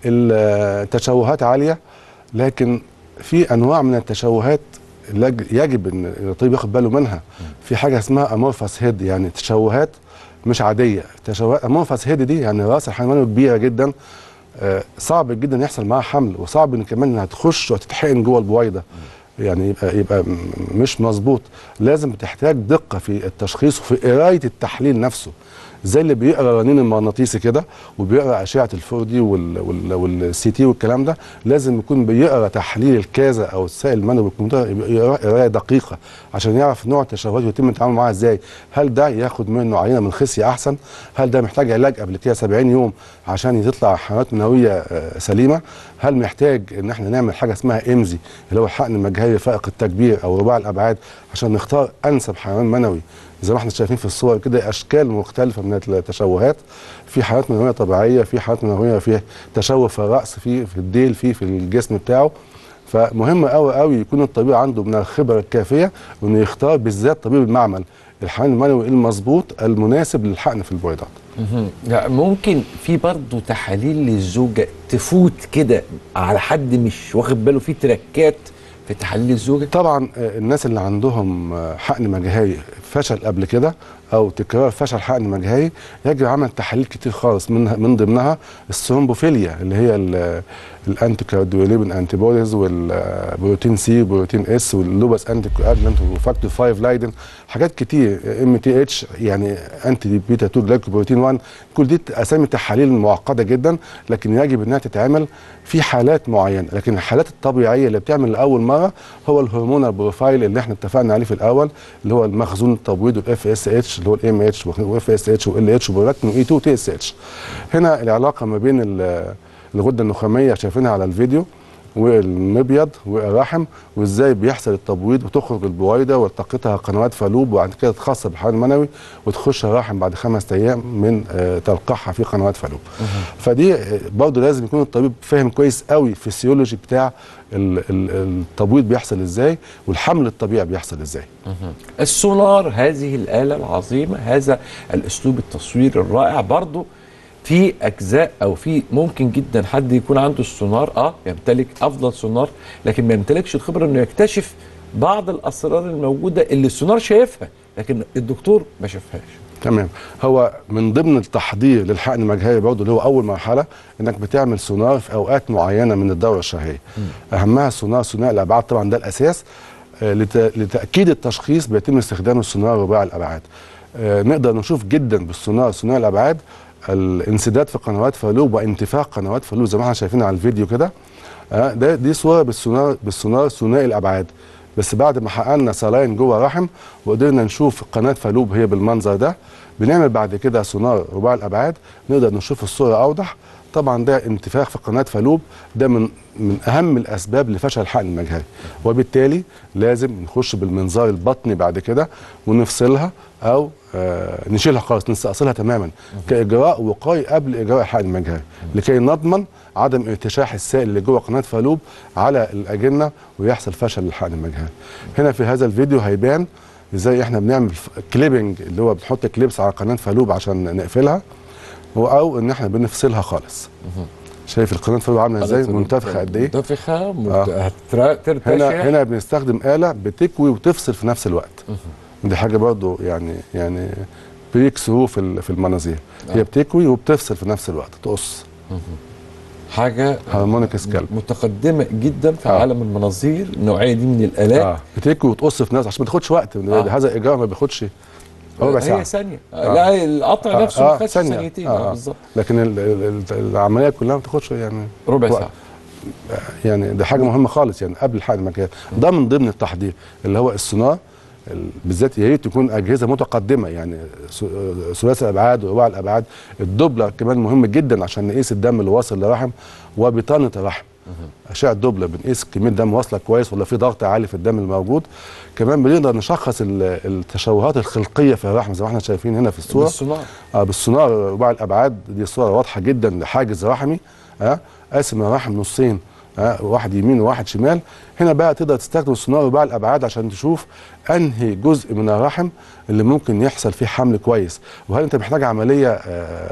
التشوهات عاليه لكن في انواع من التشوهات لج- يجب ان الطبيب ياخد باله منها في حاجه اسمها امورفاس هيد يعني تشوهات مش عاديه تشوهات امورفاس هيد دي يعني راس الحيوان كبيره جدا آه، صعب جدا يحصل معاها حمل وصعب ان كمان انها تخش وتتحقن جوه البويضه يعني يبقى يبقى م- مش مظبوط لازم بتحتاج دقه في التشخيص وفي قرايه التحليل نفسه زي اللي بيقرا رنين المغناطيسي كده وبيقرا اشعه الفور دي وال- وال- والسي تي والكلام ده لازم يكون بيقرا تحليل الكازا او السائل المنوي بالكمبيوتر يبقى يقرا قرايه دقيقه عشان يعرف نوع التشوهات ويتم التعامل معاها ازاي هل ده ياخد منه عينه من خصيه احسن هل ده محتاج علاج قبل كده 70 يوم عشان تطلع حملات منويه آه، سليمه هل محتاج ان احنا نعمل حاجه اسمها امزي اللي هو الحقن المجهري فائق التكبير او رباع الابعاد عشان نختار انسب حيوان منوي زي ما احنا شايفين في الصور كده اشكال مختلفه من التشوهات في حالات منويه طبيعيه في حالات منويه في تشوه في الراس في في الديل في في الجسم بتاعه فمهم قوي قوي يكون الطبيب عنده من الخبره الكافيه انه يختار بالذات طبيب المعمل الحقن المنوي المظبوط المناسب للحقن في البويضات لا ممكن في برضه تحاليل للزوجه تفوت كده على حد مش واخد باله في تركات في تحاليل الزوجه طبعا آه، الناس اللي عندهم آه، حقن مجهري فشل قبل كده او تكرار فشل حقن مجهري يجب عمل تحاليل كتير خالص من من ضمنها الثرومبوفيليا اللي هي الانتي كارديوليبين انتي بوديز والبروتين سي وبروتين اس واللوبس انتي كواجلانت وفاكتور 5 لايدن حاجات كتير ام تي اتش يعني انتي بيتا 2 جلايكوبروتين 1 كل دي اسامي تحاليل معقده جدا لكن يجب انها تتعمل في حالات معينه لكن الحالات الطبيعيه اللي بتعمل لاول مره هو الهرمونال بروفايل اللي احنا اتفقنا عليه في الاول اللي هو المخزون التبويض والاف اس اتش اللي هو الام اتش والاف اس اتش وال اتش وبرولاكتين واي 2 تي اس اتش هنا العلاقه ما بين ال- الغده النخاميه شايفينها على الفيديو والمبيض والرحم وازاي بيحصل التبويض وتخرج البويضه والتقطها قنوات فالوب وبعد كده تخصب بالحيوان المنوي وتخش الرحم بعد خمس ايام من آه، تلقيحها في قنوات فالوب فدي آه، برضه لازم يكون الطبيب فاهم كويس قوي الفسيولوجي بتاع ال- ال- التبويض بيحصل ازاي والحمل الطبيعي بيحصل ازاي السونار هذه الآلة العظيمة هذا الأسلوب التصوير الرائع برضو في أجزاء أو في ممكن جدا حد يكون عنده السونار أه يمتلك أفضل سونار لكن ما يمتلكش الخبرة إنه يكتشف بعض الأسرار الموجودة اللي السونار شايفها لكن الدكتور ما شافهاش تمام هو من ضمن التحضير للحقن المجهري برضه اللي هو اول مرحله انك بتعمل سونار في اوقات معينه من الدوره الشهريه اهمها سونار ثنائي الابعاد طبعا ده الاساس آه، لت- لتاكيد التشخيص بيتم استخدام السونار رباعي الابعاد آه، نقدر نشوف جدا بالسونار ثنائي الابعاد الانسداد في قنوات فالوب وانتفاخ قنوات فالوب زي ما احنا شايفين على الفيديو كده آه، ده دي صوره بالسونار بالسونار ثنائي الابعاد بس بعد ما حققنا صلاين جوه رحم وقدرنا نشوف قناه فالوب هي بالمنظر ده بنعمل بعد كده سونار رباعي الابعاد نقدر نشوف الصوره اوضح طبعا ده انتفاخ في قناه فالوب ده من من اهم الاسباب لفشل الحقن المجهري وبالتالي لازم نخش بالمنظار البطني بعد كده ونفصلها او آه نشيلها خالص نستأصلها تماما كاجراء وقائي قبل اجراء الحقن المجهري لكي نضمن عدم ارتشاح السائل اللي جوه قناه فالوب على الاجنه ويحصل فشل للحقن المجهري هنا في هذا الفيديو هيبان ازاي احنا بنعمل كليبنج اللي هو بنحط كليبس على قناه فالوب عشان نقفلها و- او ان احنا بنفصلها خالص شايف القناه فالوب عامله ازاي منتفخه قد ايه منتفخة آه. مت- هتر- ترتشح هنا هنا بنستخدم آلة بتكوي وتفصل في نفس الوقت دي حاجة برضو يعني يعني بريك ثرو في ال- في المناظير هي بتكوي وبتفصل في نفس الوقت تقص حاجة هارمونيك سكالب متقدمة جدا في آه. عالم المناظير النوعية دي من الآلات اه بتكوي وتقص في نفس عشان ما تاخدش وقت آه. هذا الإجراء ما بياخدش ربع ساعة هي ثانية آه. لا القطع آه، نفسه آه، ما خدش ثانية. ثانيتين آه، آه، آه. بالظبط لكن ال- ال- ال- العملية كلها ما بتاخدش يعني ربع وقت. ساعة يعني ده حاجه مهمه خالص يعني قبل الحقن المجهري ده من ضمن التحضير اللي هو السونار ال- بالذات يا ريت تكون اجهزه متقدمه يعني ث- ثلاثي الابعاد ورباع الابعاد الدوبلر كمان مهم جدا عشان نقيس الدم اللي واصل للرحم وبطانه الرحم اشعه دوبلر بنقيس كميه دم واصله كويس ولا في ضغط عالي في الدم الموجود كمان بنقدر نشخص ال- التشوهات الخلقيه في الرحم زي ما احنا شايفين هنا في الصوره بالسونار اه بالسونار رباعي الابعاد دي صوره واضحه جدا لحاجز رحمي اه قاسم الرحم نصين آه واحد يمين وواحد شمال هنا بقى تقدر تستخدم السونار رباعي الابعاد عشان تشوف انهي جزء من الرحم اللي ممكن يحصل فيه حمل كويس وهل انت محتاج عمليه آه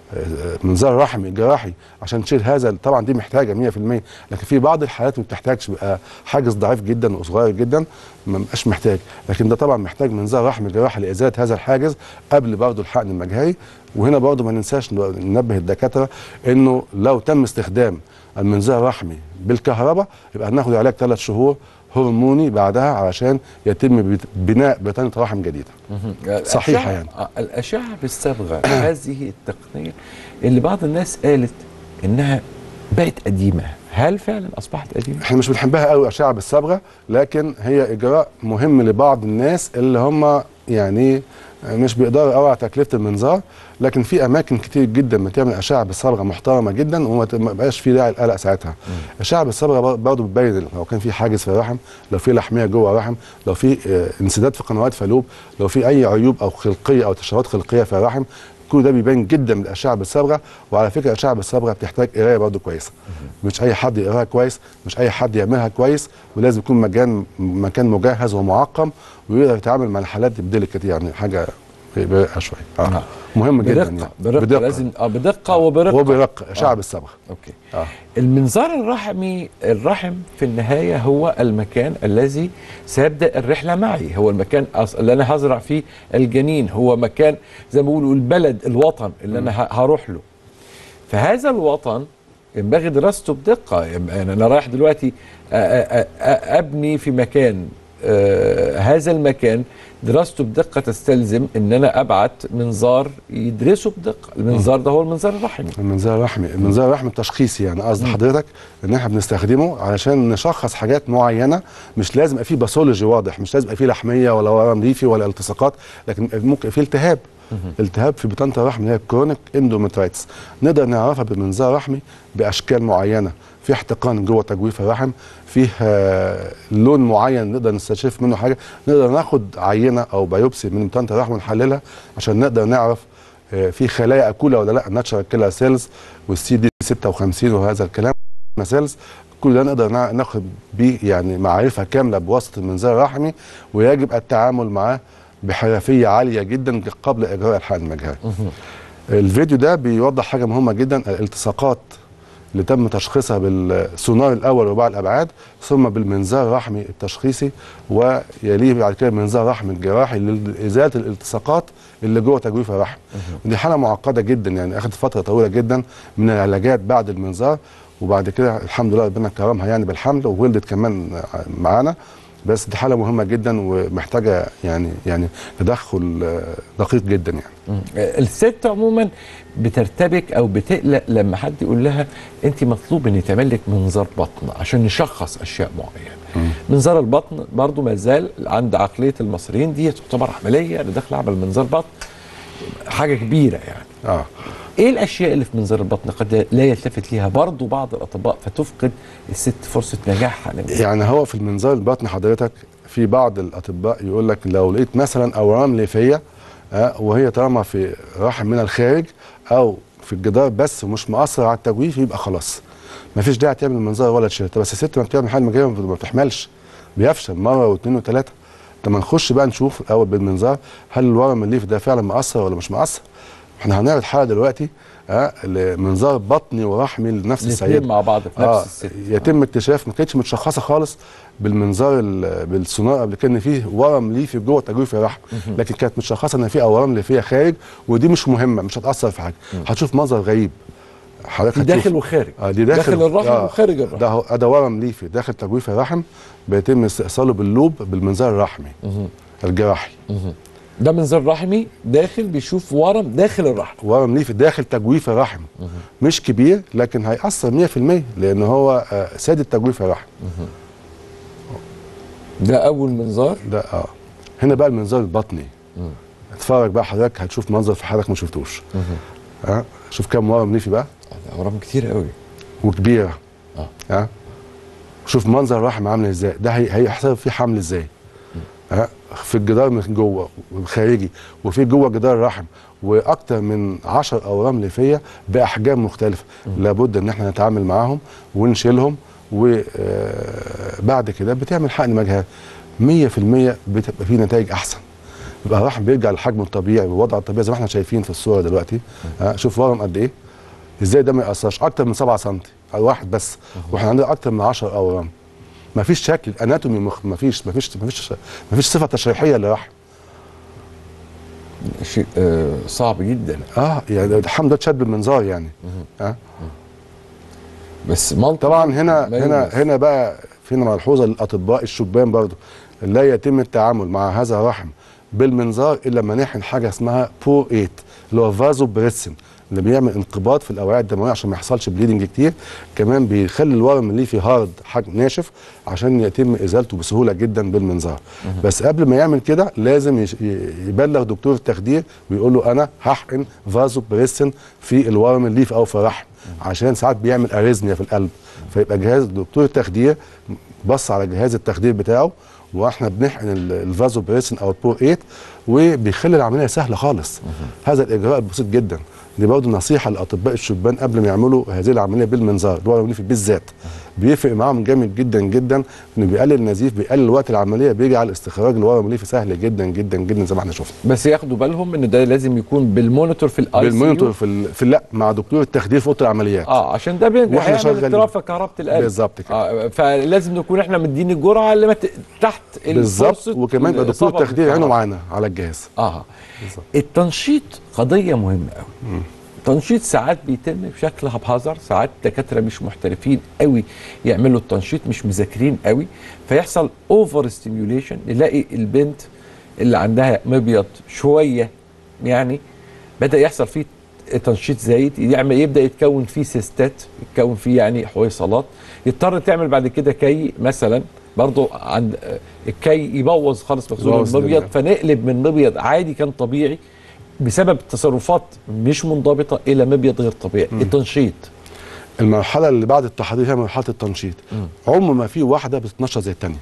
آه، منظار رحمي جراحي عشان تشيل هذا طبعا دي محتاجه 100% لكن في بعض الحالات ما بتحتاجش بيبقى حاجز ضعيف جدا وصغير جدا ما بقاش محتاج لكن ده طبعا محتاج منظار رحمي جراحي لازاله هذا الحاجز قبل برضه الحقن المجهري وهنا برضه ما ننساش ننبه الدكاتره انه لو تم استخدام المنظار الرحمي بالكهرباء يبقى هناخد علاج ثلاث شهور هرموني بعدها علشان يتم بت- بناء بطانه رحم جديده صحيحة الأشعة- يعني. آه، الأشعة بالصبغة هذه التقنية اللي بعض الناس قالت إنها بقت قديمة هل فعلا أصبحت قديمة؟ احنا مش بنحبها قوي اشعه بالصبغه لكن هي اجراء مهم لبعض الناس اللي هم يعني مش بيقدروا قوي على تكلفه المنظار لكن في اماكن كتير جدا بتعمل اشعه بالصبغه محترمه جدا وما ت- ما بقاش في داعي القلق ساعتها اشعه بالصبغه بر- برضه بتبين لو كان في حاجز في الرحم لو في لحميه جوه الرحم لو في آه، انسداد في قنوات فالوب لو في اي عيوب او خلقيه او تشوهات خلقيه في الرحم كل ده بيبان جدا من الاشعه بالصبغه وعلى فكره الاشعه بالصبغه بتحتاج قرايه برضه كويسه مش اي حد يقراها كويس مش اي حد يعملها كويس ولازم يكون مكان مكان مجهز ومعقم ويقدر يتعامل مع الحالات دي بديليكت يعني حاجه برقه شويه نعم. اه مهم جدا بدقة يعني. بدقة, بدقة لازم اه بدقة وبرقة وبرقه اشعه آه. بالصبغه اوكي اه المنظار الرحمي الرحم في النهاية هو المكان الذي سيبدأ الرحلة معي هو المكان أص- اللي أنا هزرع فيه الجنين هو مكان زي ما بيقولوا البلد الوطن اللي أنا ه- هروح له فهذا الوطن ينبغي دراسته بدقة يعني أنا رايح دلوقتي أ- أ- أ- أبني في مكان آه، هذا المكان دراسته بدقة تستلزم ان انا ابعت منظار يدرسه بدقة المنظار ده هو المنظار الرحمي المنظار الرحمي المنظار الرحمي التشخيصي يعني قصد حضرتك ان احنا بنستخدمه علشان نشخص حاجات معينه مش لازم يبقى فيه باثولوجي واضح مش لازم يبقى فيه لحميه ولا ورم ليفي ولا التصاقات لكن ممكن يبقى فيه التهاب التهاب في بطانه الرحم اللي هي كرونيك اندومترايتس نقدر نعرفها بمنظار رحمي باشكال معينه في احتقان جوه تجويف الرحم فيه آه، لون معين نقدر نستشف منه حاجه نقدر ناخد عينه او بايوبسي من بطانه الرحم ونحللها عشان نقدر نعرف آه، في خلايا اكوله ولا لا ناتشرال كيلر سيلز والسي دي 56 وهذا الكلام سيلز كل ده نقدر نع- ناخد بيه يعني معرفه كامله بواسطه المنظار الرحمي ويجب التعامل معاه بحرفيه عاليه جدا قبل اجراء الحقن المجهري. الفيديو ده بيوضح حاجه مهمه جدا الالتصاقات اللي تم تشخيصها بالسونار الاول رباع الابعاد ثم بالمنظار الرحمي التشخيصي ويليه بعد كده المنظار الرحمي الجراحي لازاله الالتصاقات اللي جوه تجويف الرحم ودي حاله معقده جدا يعني اخذت فتره طويله جدا من العلاجات بعد المنظار وبعد كده الحمد لله ربنا كرمها يعني بالحمل وولدت كمان معانا بس دي حاله مهمه جدا ومحتاجه يعني يعني تدخل آه، دقيق جدا يعني الست عموما بترتبك او بتقلق لما حد يقول لها انت مطلوب ان يتعمل لك منظار بطن عشان نشخص اشياء معينه منظار البطن برضو ما زال عند عقليه المصريين دي تعتبر عمليه انا داخل اعمل منظار بطن حاجه كبيره يعني اه ايه الاشياء اللي في منظار البطن قد لا يلتفت ليها برضو بعض الاطباء فتفقد الست فرصه نجاحها يعني هو في المنظار البطن حضرتك في بعض الاطباء يقول لك لو لقيت مثلا اورام ليفيه آه وهي طالما في رحم من الخارج او في الجدار بس ومش مأثر على التجويف يبقى خلاص مفيش داعي تعمل منظار ولا تشيلها بس الست ما بتعمل حاجه مجريه ما بتحملش بيفشل مره واثنين وثلاثه لما نخش بقى نشوف الاول بالمنظار هل الورم الليفي ده فعلا مأثر ولا مش مأثر احنا هنعرض حاله دلوقتي اه لمنظار بطني ورحمي لنفس الاثنين السيده مع بعض في نفس آه الست يتم اكتشاف ما كانتش متشخصه خالص بالمنظار ال- بالسونار قبل كده ان فيه ورم ليفي جوه تجويف الرحم لكن كانت متشخصه ان في اورام ليفيه خارج ودي مش مهمه مش هتاثر في حاجه هتشوف منظر غريب حضرتك في هتشوف- داخل وخارج اه دي داخل, داخل الرحم وخارج الرحم. ده هو ده ورم ليفي داخل تجويف الرحم بيتم استئصاله باللوب بالمنظار الرحمي الجراحي ده منظار رحمي داخل بيشوف ورم داخل الرحم ورم ليفي داخل تجويف الرحم مش كبير لكن هيأثر 100% لان هو آه، سادة تجويف الرحم ده اول منظار ده اه هنا بقى المنظار البطني اتفرج بقى حضرتك هتشوف منظر في حياتك ما شفتوش اه شوف كام ورم ليفي بقى ده ورم كتير قوي وكبيره آه. ها شوف منظر الرحم عامل ازاي ده هي- هيحصل فيه حمل ازاي ها في الجدار من جوه خارجي وفي جوه جدار الرحم واكتر من 10 اورام ليفيه باحجام مختلفه لابد ان احنا نتعامل معاهم ونشيلهم وبعد كده بتعمل حقن مجهري 100% بتبقى فيه نتائج احسن يبقى الرحم بيرجع لحجمه الطبيعي والوضع الطبيعي زي ما احنا شايفين في الصوره دلوقتي ها شوف ورم قد ايه ازاي ده ما ياثرش اكتر من 7 سم او واحد بس واحنا عندنا اكتر من 10 اورام ما فيش شكل اناتومي مخ ما فيش ما فيش ما فيش ما فيش صفه تشريحيه للرحم شيء آه صعب جدا اه يعني الحمد لله اتشد بالمنظار يعني اه بس منطق طبعا هنا ما هنا يلمس. هنا بقى فينا ملحوظه للاطباء الشبان برضو لا يتم التعامل مع هذا الرحم بالمنظار الا لما نحن حاجه اسمها بور 8 اللي هو فازو بريسن اللي بيعمل انقباض في الاوعيه الدمويه عشان ما يحصلش بليدنج كتير كمان بيخلي الورم اللي فيه هارد حاجه ناشف عشان يتم ازالته بسهوله جدا بالمنظار بس قبل ما يعمل كده لازم يش- ي- يبلغ دكتور التخدير ويقول له انا هحقن فازو بريسن في الورم الليف او في الرحم عشان ساعات بيعمل اريزميا في القلب فيبقى جهاز دكتور التخدير بص على جهاز التخدير بتاعه واحنا بنحقن ال- الفازو بريسن او البور 8 وبيخلي العمليه سهله خالص هذا الاجراء بسيط جدا دي برضه نصيحه لاطباء الشبان قبل ما يعملوا هذه العمليه بالمنظار اللي هو العنيف بالذات بيفرق معاهم جامد جدا جدا انه بيقلل النزيف بيقلل وقت العمليه بيجعل استخراج الورم الليفي سهل جدا جدا جدا زي ما احنا شفنا بس ياخدوا بالهم ان ده لازم يكون بالمونيتور في الاي بالمونيتور في ال... في لا مع دكتور التخدير في اوضه العمليات اه عشان ده بين واحنا هيعمل شغالين. اضطراب في كهربة القلب بالظبط كده. آه فلازم نكون احنا مدين الجرعه اللي ما ت... تحت بالظبط الفرصة وكمان يبقى دكتور الإصابة التخدير عينه بالكهرباء. معانا على الجهاز اه بالظبط. التنشيط قضيه مهمه قوي التنشيط ساعات بيتم بشكل هبهزر ساعات دكاتره مش محترفين قوي يعملوا التنشيط مش مذاكرين قوي فيحصل اوفر ستيميوليشن نلاقي البنت اللي عندها مبيض شويه يعني بدا يحصل فيه تنشيط زايد يعمل يبدا يتكون فيه سيستات يتكون فيه يعني حويصلات يضطر تعمل بعد كده كي مثلا برضه عند آه، الكي يبوظ خالص مخزون يبوظ المبيض الدنيا. فنقلب من مبيض عادي كان طبيعي بسبب تصرفات مش منضبطه الى مبيض غير طبيعي التنشيط المرحله اللي بعد التحضير هي مرحله التنشيط عمر ما في واحده بتتنشط زي الثانيه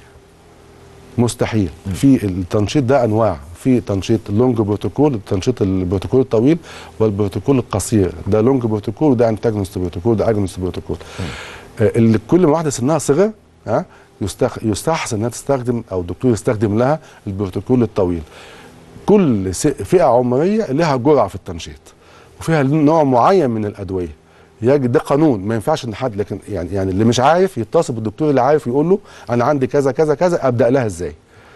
مستحيل في التنشيط ده انواع في تنشيط لونج بروتوكول التنشيط البروتوكول الطويل والبروتوكول القصير ده لونج بروتوكول وده انتاجونست بروتوكول ده اجونست بروتوكول آه، اللي كل ما واحده سنها صغر ها يستخ... يستحسن انها تستخدم او الدكتور يستخدم لها البروتوكول الطويل كل س- فئه عمريه لها جرعه في التنشيط وفيها نوع معين من الادويه يجب ده قانون ما ينفعش ان حد لكن يعني يعني اللي مش عارف يتصل بالدكتور اللي عارف يقول له انا عندي كذا كذا كذا ابدا لها ازاي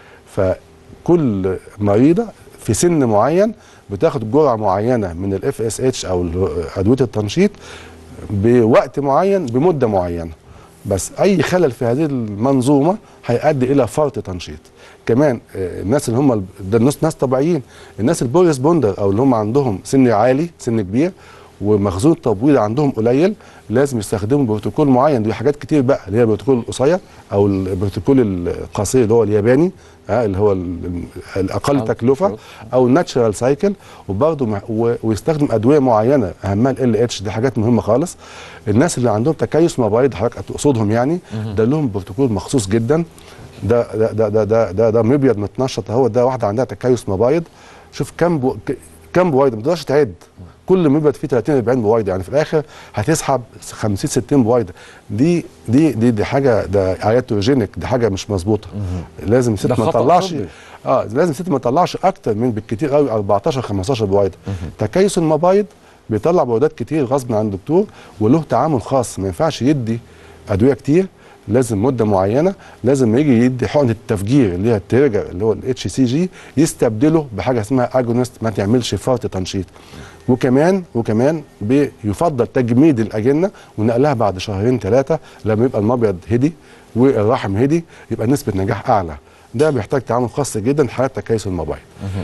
فكل مريضه في سن معين بتاخد جرعه معينه من الاف اس اتش او ال- ادويه التنشيط بوقت معين بمده معينه بس اي خلل في هذه المنظومه هيؤدي الى فرط تنشيط كمان آه، الناس اللي هم ده الناس ناس طبيعيين الناس البوريس بوندر او اللي هم عندهم سن عالي سن كبير ومخزون التبويض عندهم قليل لازم يستخدموا بروتوكول معين دي حاجات كتير بقى اللي هي البروتوكول القصير او البروتوكول القصير اللي هو الياباني ها اللي هو ال- الاقل أو- تكلفه او الناتشرال سايكل وبرضه مع- و- ويستخدم ادويه معينه اهمها ال اتش دي حاجات مهمه خالص الناس اللي عندهم تكيس مبايض حضرتك تقصدهم يعني ده لهم بروتوكول مخصوص جدا ده ده ده ده ده, ده, ده مبيض متنشط اهو ده واحده عندها تكيس مبايض شوف كم بو ك- كم بويضه ما تقدرش تعد كل مبيض فيه 30 40 بويضه يعني في الاخر هتسحب 50 60 بويضه دي دي دي دي حاجه ده اياتوجينيك دي حاجه مش مظبوطه لازم الست ده ما خطأ تطلعش طبي. اه لازم الست ما تطلعش اكتر من بالكتير قوي 14 15 بويضه تكيس المبايض بيطلع بويضات كتير غصب عن الدكتور وله تعامل خاص ما ينفعش يدي ادويه كتير لازم مده معينه لازم يجي يدي حقن التفجير اللي هي التريجر اللي هو الاتش سي جي يستبدله بحاجه اسمها اجونست ما تعملش فرط تنشيط وكمان وكمان بيفضل تجميد الاجنه ونقلها بعد شهرين ثلاثه لما يبقى المبيض هدي والرحم هدي يبقى نسبه نجاح اعلى ده بيحتاج تعامل خاص جدا في حالات تكيس الموبايل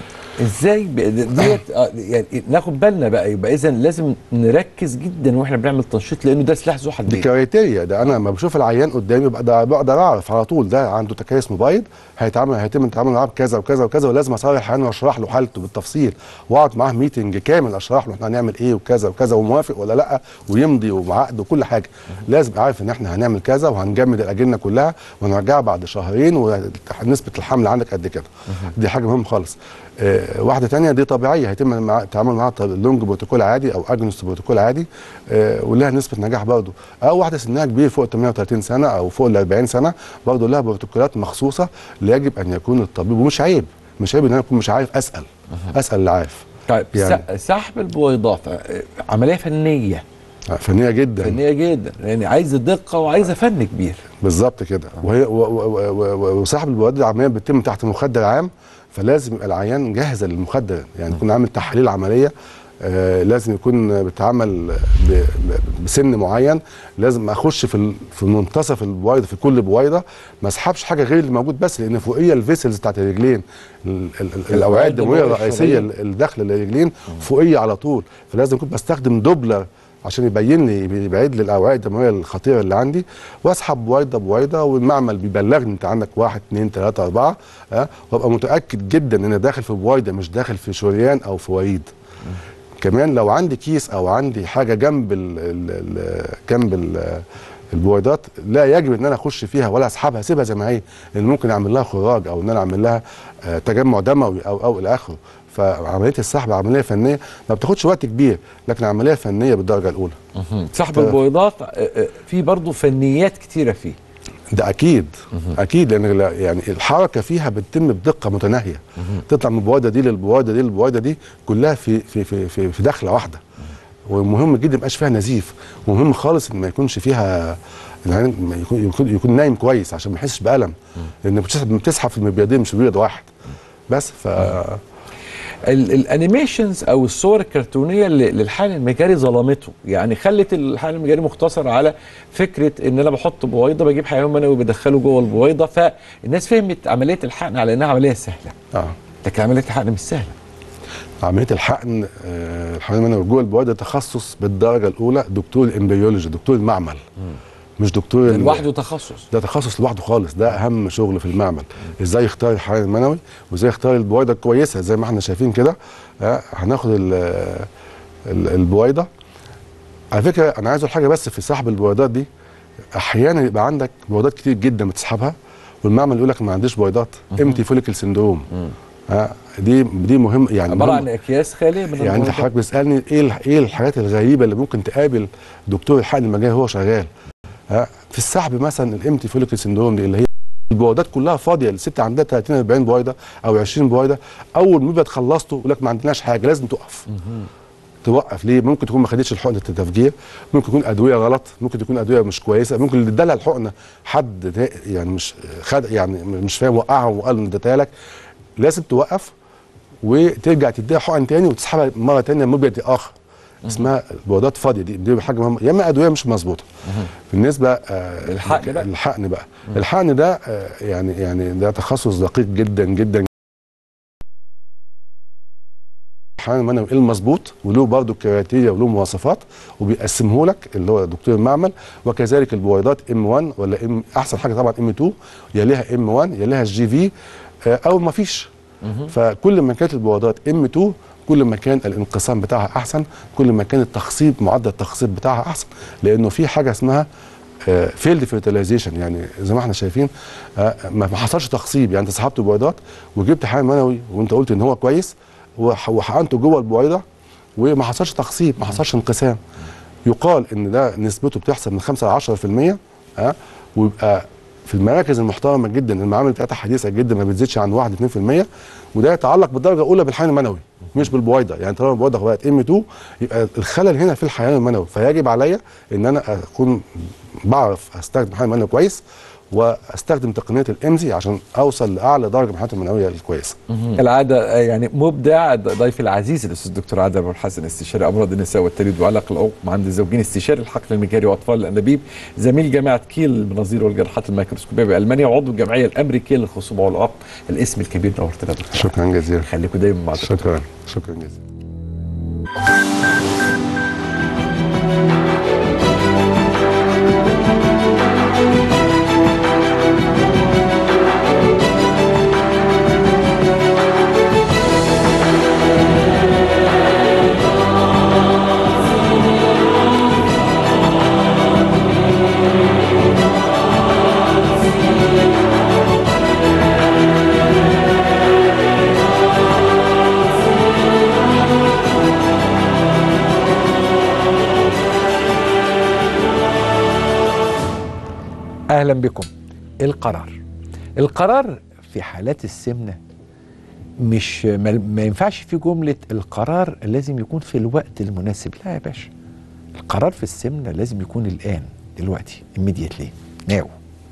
ازاي ب- ديت آه، يعني ناخد بالنا بقى يبقى اذا لازم نركز جدا واحنا بنعمل تنشيط لانه ده سلاح ذو دي حدين كرايتيريا ده انا لما بشوف العيان قدامي بقدر بقدر اعرف على طول ده عنده تكيس موبايل هيتعامل هيتم التعامل معاه بكذا وكذا وكذا ولازم اصارح العيان واشرح له حالته بالتفصيل واقعد معاه ميتنج كامل اشرح له احنا هنعمل ايه وكذا وكذا وموافق ولا لا ويمضي وعقد وكل حاجه لازم عارف ان احنا هنعمل كذا وهنجمد الاجنه كلها ونرجعها بعد شهرين ونسبه الحمل عندك قد كده دي حاجه مهمه خالص آه، واحده تانية دي طبيعيه هيتم مع- التعامل معاها طب- لونج بروتوكول عادي او اجنوس بروتوكول عادي آه، ولها نسبه نجاح برضه او واحده سنها كبير فوق 38 سنه او فوق ال 40 سنه برضه لها بروتوكولات مخصوصه اللي يجب ان يكون الطبيب ومش عيب مش عيب ان انا اكون مش عارف اسال اسال اللي عارف طيب يعني- يعني سحب البويضات آه، عمليه فنيه فنيه جدا فنيه جدا يعني عايزه دقه وعايزه فن كبير بالظبط كده وهي و- و- و- و- وصاحب البوادر العمليه بتتم تحت مخدر عام فلازم يبقى العيان جاهزه للمخدر يعني يكون عامل تحاليل عمليه آه لازم يكون بيتعامل ب- ب- بسن معين لازم اخش في ال- في منتصف البويضه في كل بويضه ما اسحبش حاجه غير اللي موجود بس لان فوقيه الفيسلز بتاعت الرجلين ال- ال- ال- الاوعيه الدمويه الرئيسيه اللي داخله للرجلين فوقيه على طول فلازم اكون بستخدم دوبلر عشان يبين لي يبعد لي الاوعيه الدمويه الخطيره اللي عندي واسحب بويضه بويضه والمعمل بيبلغني انت عندك واحد اثنين ثلاثه اربعه ها وابقى متاكد جدا ان أنا داخل في بويضه مش داخل في شريان او في وريد كمان لو عندي كيس او عندي حاجه جنب ال ال ال جنب ال البويضات لا يجب ان انا اخش فيها ولا اسحبها اسيبها زي ما هي لان ممكن اعمل لها خراج او ان انا اعمل لها آه، تجمع دموي او او الى اخره فعمليه السحب عمليه فنيه ما بتاخدش وقت كبير لكن عمليه فنيه بالدرجه الاولى سحب طيب. البويضات آه، آه، في برضه فنيات كتيره فيه ده اكيد اكيد لان لا- يعني الحركه فيها بتتم بدقه متناهيه تطلع من البويضه دي للبويضه دي للبويضه دي كلها في في في في, في دخله واحده ومهم جدا ما يبقاش فيها نزيف ومهم خالص ان ما يكونش فيها العين ما يكون, يكون يكون نايم كويس عشان ما يحسش بالم لان بتسحب بتسحب في المبيضين مش بيض واحد بس ف ال- الانيميشنز او الصور الكرتونيه اللي للحقن المجاري ظلمته يعني خلت الحقن المجاري مختصر على فكره ان انا بحط بويضه بجيب حيوان منوي بدخله جوه البويضه فالناس فهمت عمليه الحقن على انها عمليه سهله اه لكن عمليه الحقن مش سهله عمليه الحقن آه، الحقن المنوي جوه البويضه تخصص بالدرجه الاولى دكتور الامبريولوجي دكتور المعمل مش دكتور ده ال- لوحده تخصص ده تخصص لوحده خالص ده اهم شغل في المعمل ازاي يختار الحيوان المنوي وازاي يختار البويضه الكويسه زي ما احنا شايفين كده آه، هناخد ال- ال- البويضه على فكره انا عايز اقول حاجه بس في سحب البويضات دي احيانا يبقى عندك بويضات كتير جدا بتسحبها والمعمل يقول لك ما عنديش بويضات امتي فوليكل سندروم آه، دي دي مهم يعني عباره مهم. عن اكياس خاليه من يعني انت البويضات. حضرتك بتسالني ايه الح- ايه الحاجات الغريبه اللي ممكن تقابل دكتور الحقن المجاري وهو شغال ها في السحب مثلا الامتي فوليكل سندروم دي اللي هي البويضات كلها فاضيه الست عندها 30 40 بويضه او 20 بويضه اول ما يبقى خلصته يقول لك ما عندناش حاجه لازم توقف توقف ليه ممكن تكون ما خدتش الحقنه التفجير ممكن تكون ادويه غلط ممكن تكون ادويه مش كويسه ممكن اللي ادالها الحقنه حد تا- يعني مش خد يعني مش فاهم وقعها وقال ان اديتها لك لازم توقف وترجع تديها حقن تاني وتسحبها مره تانيه مبيض اخر اسمها بويضات فاضيه دي دي حاجه مهمه يا اما ادويه مش مظبوطه بالنسبه آه الحقن بقى. الحقن بقى الحقن ده آه يعني يعني ده تخصص دقيق جدا جدا الحقن المنوي المظبوط وله برضه كريتيريا وله مواصفات وبيقسمه لك اللي هو دكتور المعمل وكذلك البويضات ام 1 ولا ام احسن حاجه طبعا ام 2 يليها ام 1 يليها الجي في آه، او ما فيش فكل ما كانت البويضات ام 2 كل ما كان الانقسام بتاعها احسن كل ما كان التخصيب معدل التخصيب بتاعها احسن لانه في حاجه اسمها فيلد فيرتلايزيشن يعني زي ما احنا شايفين آه، ما ما حصلش تخصيب يعني انت سحبت بويضات وجبت حيوان منوي وانت قلت ان هو كويس وح- وحقنته جوه البويضه وما حصلش تخصيب ما حصلش انقسام يقال ان ده نسبته بتحصل من 5 ل 10% ها ويبقى في المراكز المحترمه جدا المعامل بتاعتها حديثه جدا ما بتزيدش عن 1 2% وده يتعلق بالدرجه الاولى بالحيوان المنوي مش بالبويضه يعني طالما البويضه بقت ام 2 يبقى الخلل هنا في الحيوان المنوي فيجب عليا ان انا اكون بعرف استخدم حيوان منوي كويس واستخدم تقنيه الامزي عشان اوصل لاعلى درجه من الحالات المنويه الكويسه العاده آه، يعني مبدع ضيفي العزيز الاستاذ الدكتور عادل ابو الحسن استشاري امراض النساء والتوليد وعلاق العقم عند الزوجين استشاري الحقل المجاري واطفال الانابيب زميل جامعه كيل للمناظير والجراحات الميكروسكوبيه بالمانيا وعضو الجمعيه الامريكيه للخصوبه والعقم الاسم الكبير نورتنا يا دكتور شكرا جزيلا خليكم دايما مع دكتور. شكرا شكرا جزيلا اهلا بكم القرار القرار في حالات السمنه مش ما, ما ينفعش في جمله القرار لازم يكون في الوقت المناسب لا يا باشا القرار في السمنه لازم يكون الان دلوقتي immediately ناو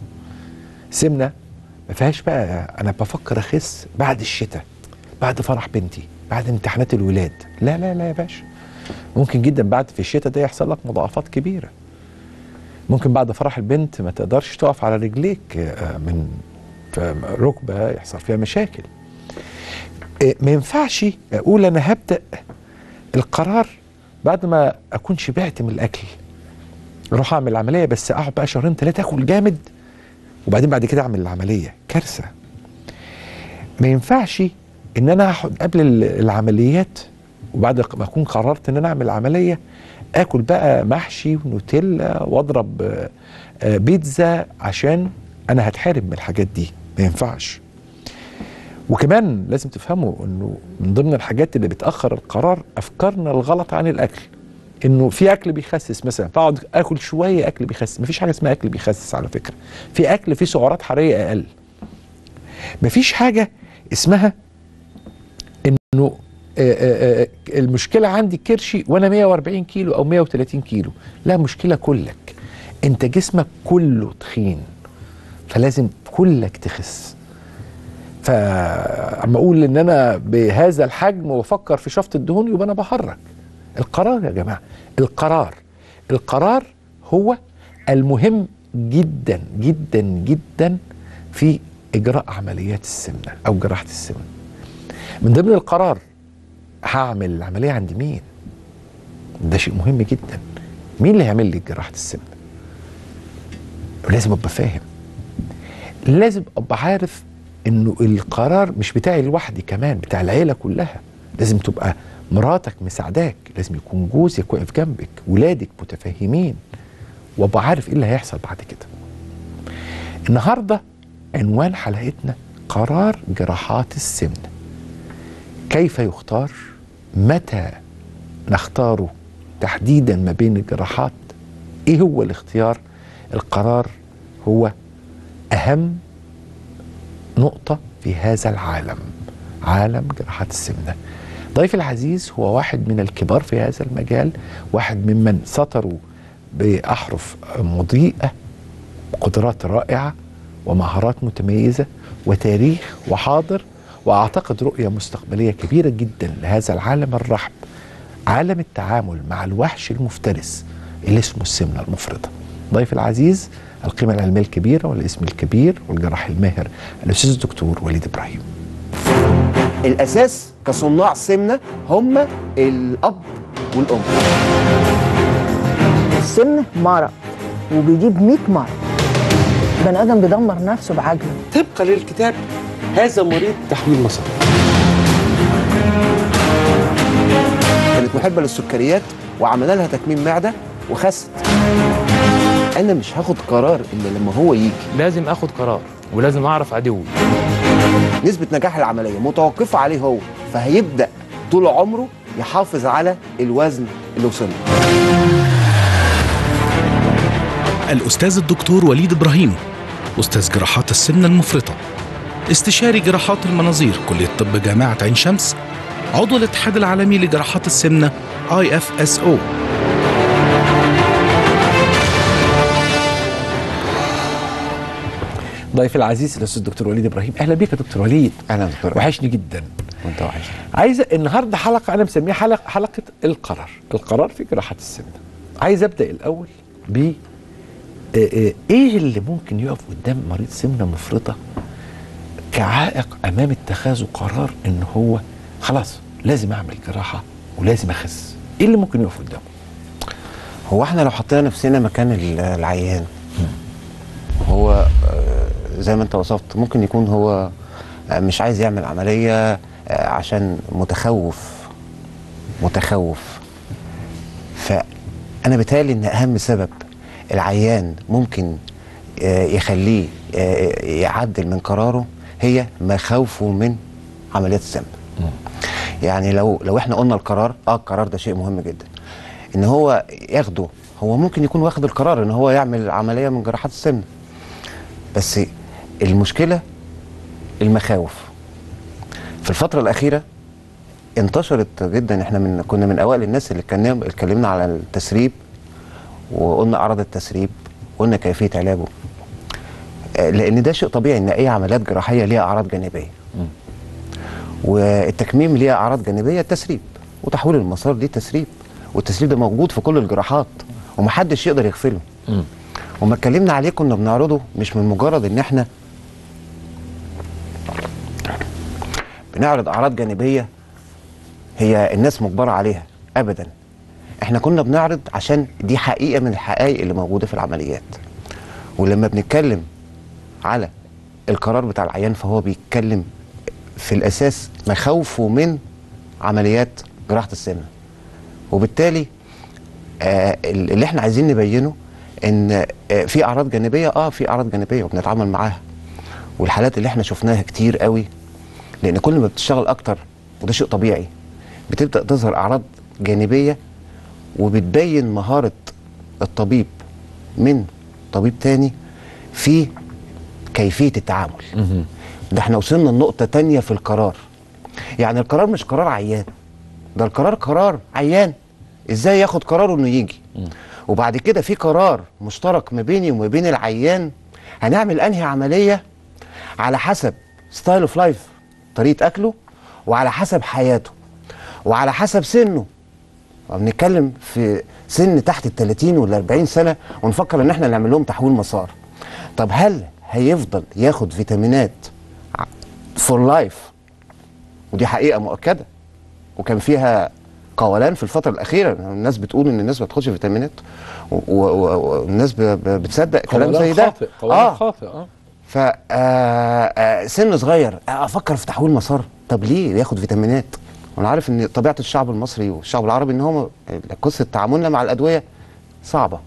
سمنه ما فيهاش بقى انا بفكر اخس بعد الشتاء بعد فرح بنتي بعد امتحانات الولاد لا لا لا يا باشا ممكن جدا بعد في الشتاء ده يحصل لك مضاعفات كبيره ممكن بعد فرح البنت ما تقدرش تقف على رجليك آه، من ف- ركبه يحصل فيها مشاكل آه، ما ينفعش اقول انا هبدا القرار بعد ما اكون شبعت من الاكل اروح اعمل العمليه بس اقعد بقى شهرين ثلاثه اكل جامد وبعدين بعد كده اعمل العمليه كارثه ما ينفعش ان انا اقعد قبل ال- العمليات وبعد ما اكون قررت ان انا اعمل عمليه اكل بقى محشي ونوتيلا واضرب آه، آه، بيتزا عشان انا هتحارب من الحاجات دي ما ينفعش وكمان لازم تفهموا انه من ضمن الحاجات اللي بتاخر القرار افكارنا الغلط عن الاكل انه في اكل بيخسس مثلا فاقعد اكل شويه اكل بيخسس مفيش حاجه اسمها اكل بيخسس على فكره في اكل فيه سعرات حراريه اقل مفيش حاجه اسمها انه آه، آه، آه، المشكله عندي كرشي وانا 140 كيلو او 130 كيلو لا مشكله كلك انت جسمك كله تخين فلازم كلك تخس فاما اقول ان انا بهذا الحجم وافكر في شفط الدهون يبقى انا بحرك القرار يا جماعه القرار القرار هو المهم جدا جدا جدا في اجراء عمليات السمنه او جراحه السمنه من ضمن القرار هعمل العمليه عند مين ده شيء مهم جدا مين اللي هيعمل لي جراحه السمنه لازم ابقى فاهم لازم ابقى عارف انه القرار مش بتاعي لوحدي كمان بتاع العيله كلها لازم تبقى مراتك مساعداك لازم يكون جوزك واقف جنبك ولادك متفهمين وابقى عارف ايه اللي هيحصل بعد كده النهارده عنوان حلقتنا قرار جراحات السمنه كيف يختار متى نختاره تحديدا ما بين الجراحات ايه هو الاختيار القرار هو اهم نقطة في هذا العالم عالم جراحات السمنة ضيفي العزيز هو واحد من الكبار في هذا المجال واحد ممن سطروا بأحرف مضيئة قدرات رائعة ومهارات متميزة وتاريخ وحاضر وأعتقد رؤية مستقبلية كبيرة جدا لهذا العالم الرحب عالم التعامل مع الوحش المفترس اللي اسمه السمنة المفرطة ضيف العزيز القيمة العلمية الكبيرة والاسم الكبير والجراح الماهر الأستاذ الدكتور وليد إبراهيم الاساس كصناع سمنه هم الاب والام السمنة مرض وبيجيب 100 مرض بني ادم بيدمر نفسه بعجله طبقا للكتاب هذا مريض تحويل مسار كانت محبه للسكريات وعملنا لها تكميم معده وخست انا مش هاخد قرار الا لما هو يجي لازم اخد قرار ولازم اعرف عدوي نسبه نجاح العمليه متوقفه عليه هو فهيبدا طول عمره يحافظ على الوزن اللي وصل له الأستاذ الدكتور وليد إبراهيم أستاذ جراحات السمنة المفرطة استشاري جراحات المناظير كلية طب جامعة عين شمس عضو الاتحاد العالمي لجراحات السمنة IFSO ضيف العزيز الاستاذ الدكتور وليد ابراهيم اهلا بيك يا دكتور وليد اهلا دكتور وحشني جدا وانت وحشني عايز النهارده حلقه انا مسميها حلقه حلقه القرار القرار في جراحه السمنه عايز ابدا الاول ب آه، آه، ايه اللي ممكن يقف قدام مريض سمنه مفرطه كعائق امام اتخاذه قرار ان هو خلاص لازم اعمل جراحه ولازم اخس ايه اللي ممكن يقف قدامه هو احنا لو حطينا نفسنا مكان ال- العيان هو آه، زي ما انت وصفت ممكن يكون هو آه، مش عايز يعمل عملية آه، عشان متخوف متخوف فأنا بتهيألي إن أهم سبب العيان ممكن آه، يخليه آه، يعدل من قراره هي مخاوفه من عمليات السمنة يعني لو لو احنا قلنا القرار اه القرار ده شيء مهم جدا ان هو ياخده هو ممكن يكون واخد القرار ان هو يعمل عمليه من جراحات السمنه بس المشكله المخاوف في الفتره الاخيره انتشرت جدا احنا من كنا من اوائل الناس اللي اتكلمنا اتكلمنا على التسريب وقلنا اعراض التسريب وقلنا كيفيه علاجه آه، لان ده شيء طبيعي ان اي عمليات جراحيه ليها اعراض جانبيه والتكميم ليها اعراض جانبيه التسريب وتحويل المسار دي تسريب والتسريب ده موجود في كل الجراحات ومحدش يقدر يغفله وما اتكلمنا عليه كنا بنعرضه مش من مجرد ان احنا بنعرض اعراض جانبيه هي الناس مجبره عليها ابدا احنا كنا بنعرض عشان دي حقيقه من الحقائق اللي موجوده في العمليات ولما بنتكلم على القرار بتاع العيان فهو بيتكلم في الاساس مخاوفه من عمليات جراحه السمنه وبالتالي آه اللي احنا عايزين نبينه ان آه في اعراض جانبيه اه في اعراض جانبيه وبنتعامل معاها والحالات اللي احنا شفناها كتير قوي لان كل ما بتشتغل اكتر وده شيء طبيعي بتبدا تظهر اعراض جانبيه وبتبين مهاره الطبيب من طبيب تاني في كيفيه التعامل ده احنا وصلنا لنقطه تانية في القرار يعني القرار مش قرار عيان ده القرار قرار عيان ازاي ياخد قراره انه يجي وبعد كده في قرار مشترك ما بيني وما بين العيان هنعمل انهي عمليه على حسب ستايل اوف لايف طريقه اكله وعلى حسب حياته وعلى حسب سنه بنتكلم في سن تحت ال 30 ولا 40 سنه ونفكر ان احنا نعمل لهم تحويل مسار طب هل هيفضل ياخد فيتامينات فور لايف ودي حقيقه مؤكده وكان فيها قولان في الفتره الاخيره الناس بتقول ان الناس ما بتاخدش فيتامينات و- و- و- والناس ب- ب- بتصدق كلام زي ده خاطئ قولان خاطئ اه ف آه، آه، سن صغير آه، افكر في تحويل مسار طب ليه ياخد فيتامينات وانا عارف ان طبيعه الشعب المصري والشعب العربي ان هم قصه تعاملنا مع الادويه صعبه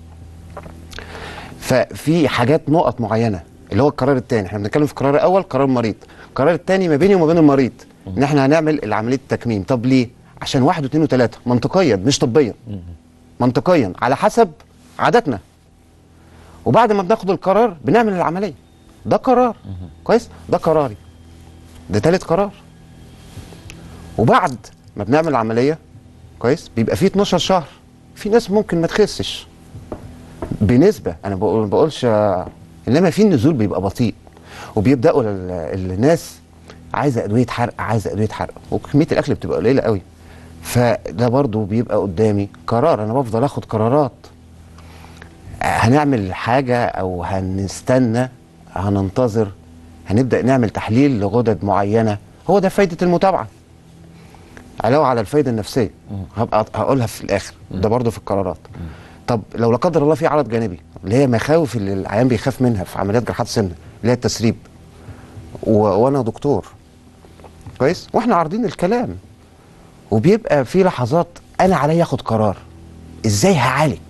ففي حاجات نقط معينه اللي هو القرار الثاني احنا بنتكلم في القرار الاول قرار المريض القرار الثاني ما بيني وما بين المريض ان احنا هنعمل العمليه التكميم طب ليه عشان واحد واثنين وثلاثه منطقيا مش طبيا منطقيا على حسب عاداتنا وبعد ما بناخد القرار بنعمل العمليه ده قرار كويس ده قراري ده ثالث قرار وبعد ما بنعمل العمليه كويس بيبقى فيه 12 شهر في ناس ممكن ما تخسش بنسبه انا بقول ما بقولش آه، انما في النزول بيبقى بطيء وبيبداوا ال- الناس عايزه ادويه حرق عايزه ادويه حرق وكميه الاكل بتبقى قليله قوي فده برضو بيبقى قدامي قرار انا بفضل اخد قرارات آه، هنعمل حاجه او هنستنى هننتظر هنبدا نعمل تحليل لغدد معينه هو ده فايده المتابعه علاوه على الفايده النفسيه هبقى هقولها في الاخر ده برضو في القرارات طب لو لا قدر الله في عرض جانبي اللي هي مخاوف اللي العيان بيخاف منها في عمليات جراحات السمنه اللي هي التسريب و... وانا دكتور كويس واحنا عارضين الكلام وبيبقى في لحظات انا عليا اخد قرار ازاي هعالج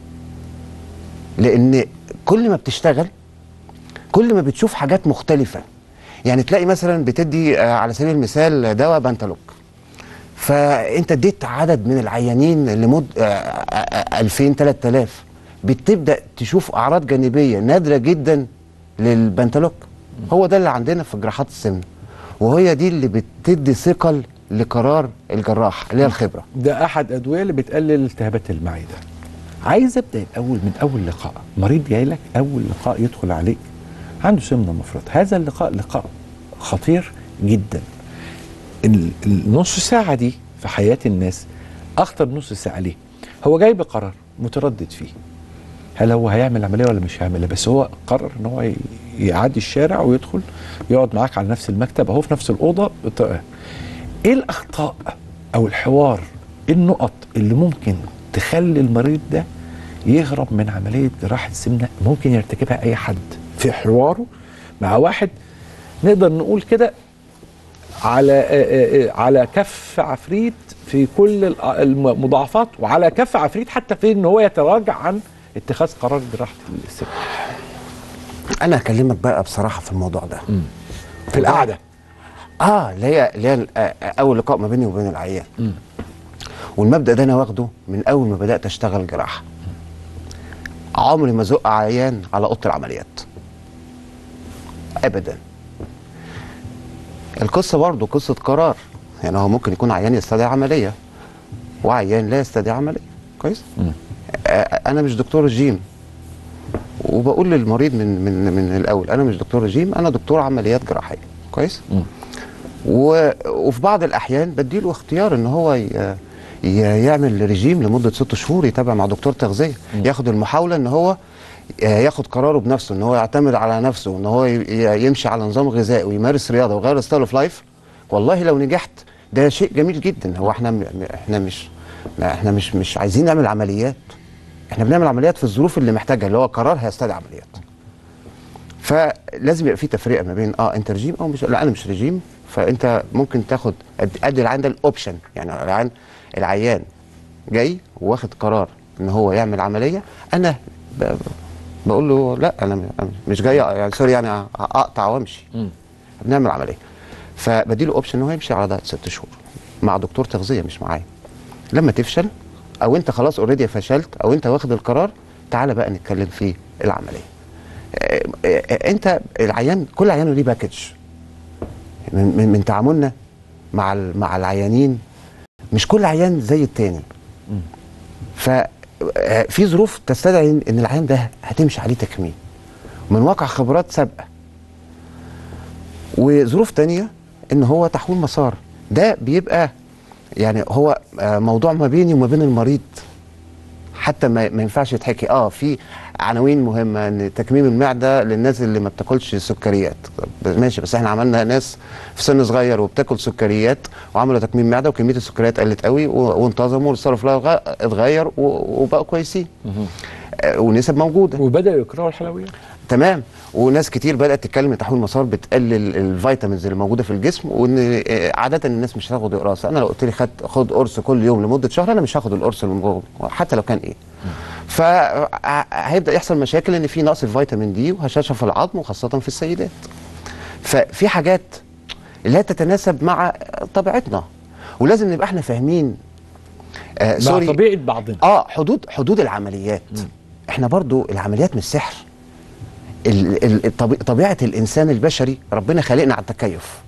لان كل ما بتشتغل كل ما بتشوف حاجات مختلفه يعني تلاقي مثلا بتدي آه، على سبيل المثال دواء بنتالوك فانت اديت عدد من العيانين لمد آه، آه، آه، 2000 3000 بتبدا تشوف اعراض جانبيه نادره جدا للبنتالوك هو ده اللي عندنا في جراحات السمنه وهي دي اللي بتدي ثقل لقرار الجراح اللي هي الخبره ده احد ادويه اللي بتقلل التهابات المعده عايز ابدا الاول من اول لقاء مريض جاي لك اول لقاء يدخل عليك عنده سمنه مفرطه هذا اللقاء لقاء خطير جدا ال- النص ساعه دي في حياه الناس اخطر نص ساعه ليه هو جاي بقرار متردد فيه هل هو هيعمل عمليه ولا مش هيعملها بس هو قرر ان هو ي- يعدي الشارع ويدخل يقعد معاك على نفس المكتب اهو في نفس الاوضه بت- ايه الاخطاء او الحوار إيه النقط اللي ممكن تخلي المريض ده يهرب من عمليه جراحه سمنه ممكن يرتكبها اي حد في حواره مع واحد نقدر نقول كده على آه، آه، آه، على كف عفريت في كل ال- المضاعفات وعلى كف عفريت حتى في ان هو يتراجع عن اتخاذ قرار جراحه السمنه انا هكلمك بقى بصراحه في الموضوع ده في القعده اه اللي هي اللي هي آه، آه، اول لقاء ما بيني وبين العيان والمبدا ده انا واخده من اول ما بدات اشتغل جراحه عمري ما زق عيان على اوضه العمليات ابدا القصه برضو قصه قرار يعني هو ممكن يكون عيان يستدعي عمليه وعيان لا يستدعي عمليه كويس آه، انا مش دكتور رجيم وبقول للمريض من من من الاول انا مش دكتور رجيم انا دكتور عمليات جراحيه كويس و... وفي بعض الاحيان بديله اختيار ان هو ي... ي... يعمل رجيم لمده ست شهور يتابع مع دكتور تغذيه ياخد المحاوله ان هو آه، ياخد قراره بنفسه ان هو يعتمد على نفسه ان هو ي... ي- يمشي على نظام غذائي ويمارس رياضه ويغير ستايل اوف لايف والله لو نجحت ده شيء جميل جدا هو احنا م... م- احنا مش ما احنا مش مش عايزين نعمل عمليات احنا بنعمل عمليات في الظروف اللي محتاجها اللي هو قرار هيستدعي عمليات فلازم يبقى في تفرقه ما بين اه انت رجيم او مش لا انا مش رجيم فانت ممكن تاخد أد- ادي العيان ده الاوبشن يعني العيان العيان جاي واخد قرار ان هو يعمل عمليه انا ب- ب- بقول له لا انا م- أنا مش جاي يعني سوري يعني اقطع وامشي بنعمل عمليه فبديله اوبشن ان هو يمشي على دايت ست شهور مع دكتور تغذيه مش معايا لما تفشل او انت خلاص اوريدي فشلت او انت واخد القرار تعالى بقى نتكلم في العمليه آه، آه، آه، انت العيان كل عيان ليه باكج من, من, من تعاملنا مع ال- مع العيانين مش كل عيان زي التاني ف آه، في ظروف تستدعي ان إن العيان ده هتمشي عليه تكميم من واقع خبرات سابقه وظروف تانية ان هو تحويل مسار ده بيبقى يعني هو آه، موضوع ما بيني وما بين المريض حتى ما, ما ينفعش يتحكي اه في عناوين مهمه ان تكميم المعده للناس اللي ما بتاكلش سكريات طب ماشي بس احنا عملنا ناس في سن صغير وبتاكل سكريات وعملوا تكميم معده وكميه السكريات قلت قوي و- وانتظموا والصرف لها اتغير و- وبقوا كويسين آه، ونسب موجوده وبداوا يكرهوا الحلويات تمام وناس كتير بدات تتكلم ان تحويل المسار بتقلل الفيتامينز اللي موجوده في الجسم وان آه، عاده الناس مش هتاخد قرص انا لو قلت لي خد خد قرص كل يوم لمده شهر انا مش هاخد القرص الموجود حتى لو كان ايه فهيبدا يحصل مشاكل ان في نقص الفيتامين دي وهشاشه في العظم وخاصه في السيدات ففي حاجات لا تتناسب مع طبيعتنا ولازم نبقى احنا فاهمين آه مع سوري طبيعه بعضنا اه حدود حدود العمليات احنا برضو العمليات مش سحر ال- ال- الطبي- طبيعه الانسان البشري ربنا خلقنا على التكيف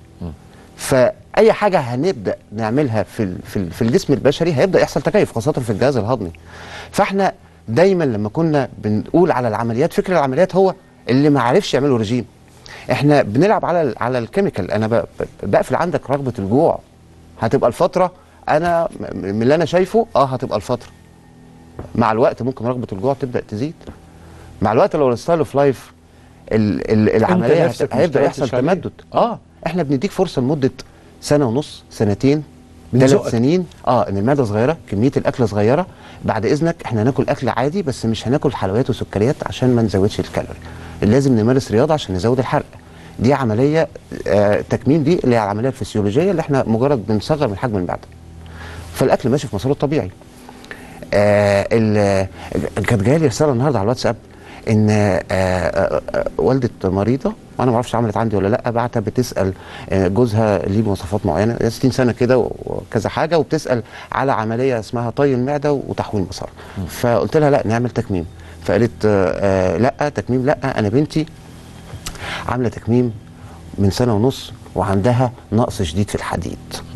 فاي حاجه هنبدا نعملها في ال- في ال- في الجسم البشري هيبدا يحصل تكيف خاصه في الجهاز الهضمي فاحنا دايما لما كنا بنقول على العمليات فكر العمليات هو اللي ما عرفش يعملوا رجيم احنا بنلعب على ال- على الكيميكال انا ب- ب- بقفل عندك رغبه الجوع هتبقى الفتره انا م- من اللي انا شايفه اه هتبقى الفتره مع الوقت ممكن رغبه الجوع تبدا تزيد مع الوقت لو الستايل اوف لايف ال- ال- العمليه نفسك هت- ما هيبدا اشتغلتش يحصل عليه. تمدد اه احنا بنديك فرصه لمده سنه ونص سنتين ثلاث بنزقك. سنين اه ان المعده صغيره كميه الاكل صغيره بعد اذنك احنا هناكل اكل عادي بس مش هناكل حلويات وسكريات عشان ما نزودش الكالوري لازم نمارس رياضه عشان نزود الحرق دي عمليه آه تكميم دي اللي هي العمليه الفسيولوجيه اللي احنا مجرد بنصغر من حجم المعده فالاكل ماشي في مساره الطبيعي آه ال- كانت جايه لي رساله النهارده على الواتساب ان آه آه آه والده مريضه وانا ما اعرفش عملت عندي ولا لا بعتها بتسال آه جوزها ليه مواصفات معينه 60 سنه كده وكذا حاجه وبتسال على عمليه اسمها طي المعده وتحويل مسار فقلت لها لا نعمل تكميم فقالت آه آه لا تكميم لا انا بنتي عامله تكميم من سنه ونص وعندها نقص شديد في الحديد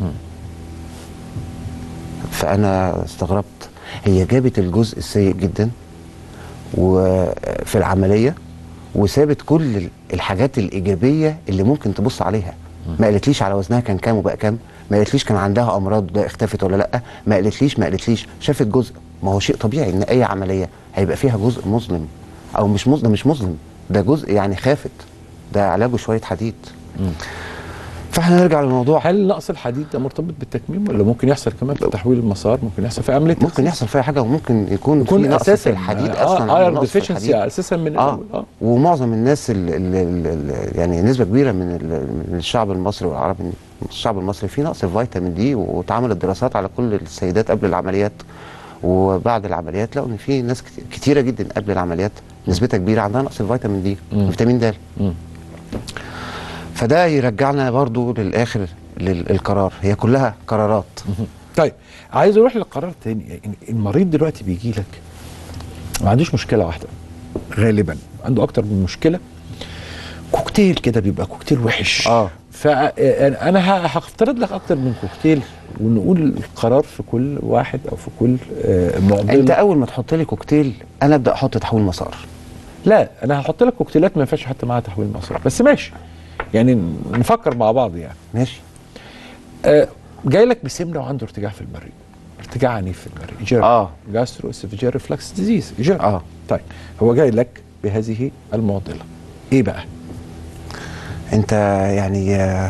فانا استغربت هي جابت الجزء السيء جدا وفي العمليه وسابت كل ال- الحاجات الايجابيه اللي ممكن تبص عليها ما قالتليش على وزنها كان كام وبقى كام ما قالتليش كان عندها امراض ده اختفت ولا لا ما قالتليش ما قالتليش شافت جزء ما هو شيء طبيعي ان اي عمليه هيبقى فيها جزء مظلم او مش مظلم مش مظلم ده جزء يعني خافت ده علاجه شويه حديد فاحنا نرجع للموضوع هل نقص الحديد ده مرتبط بالتكميم ولا ممكن يحصل كمان في تحويل المسار ممكن يحصل في عمليه ممكن يحصل فيها حاجه وممكن يكون, يكون في نقص في اساسا الحديد آه، اصلا ايرون نقص في ديفيشنسي الحديد. اساسا من اه, الاول اه ومعظم الناس ال ال ال ال يعني نسبه كبيره من, ال- من الشعب المصري والعربي الشعب المصري فيه نقص في فيتامين دي واتعملت دراسات على كل السيدات قبل العمليات وبعد العمليات لقوا ان في ناس كت- كتيره جدا قبل العمليات نسبتها كبيره عندها نقص الفيتامين دي مم. فيتامين د مم. فده يرجعنا برضو للاخر للقرار هي كلها قرارات طيب عايز اروح للقرار تاني يعني المريض دلوقتي بيجي لك ما عندوش مشكله واحده غالبا عنده اكتر من مشكله كوكتيل كده بيبقى كوكتيل وحش اه فانا هفترض لك اكتر من كوكتيل ونقول القرار في كل واحد او في كل آه، معضله انت اول ما تحط لي كوكتيل انا ابدا احط تحويل مسار لا انا هحط لك كوكتيلات ما ينفعش حتى معاها تحويل مسار بس ماشي يعني نفكر مع بعض يعني ماشي آه جاي لك بسمنه وعنده ارتجاع في المريء ارتجاع عنيف في المريء جير اه جاسترو اسفجير ريفلكس ديزيز جير اه طيب هو جاي لك بهذه المعضله ايه بقى انت يعني آه،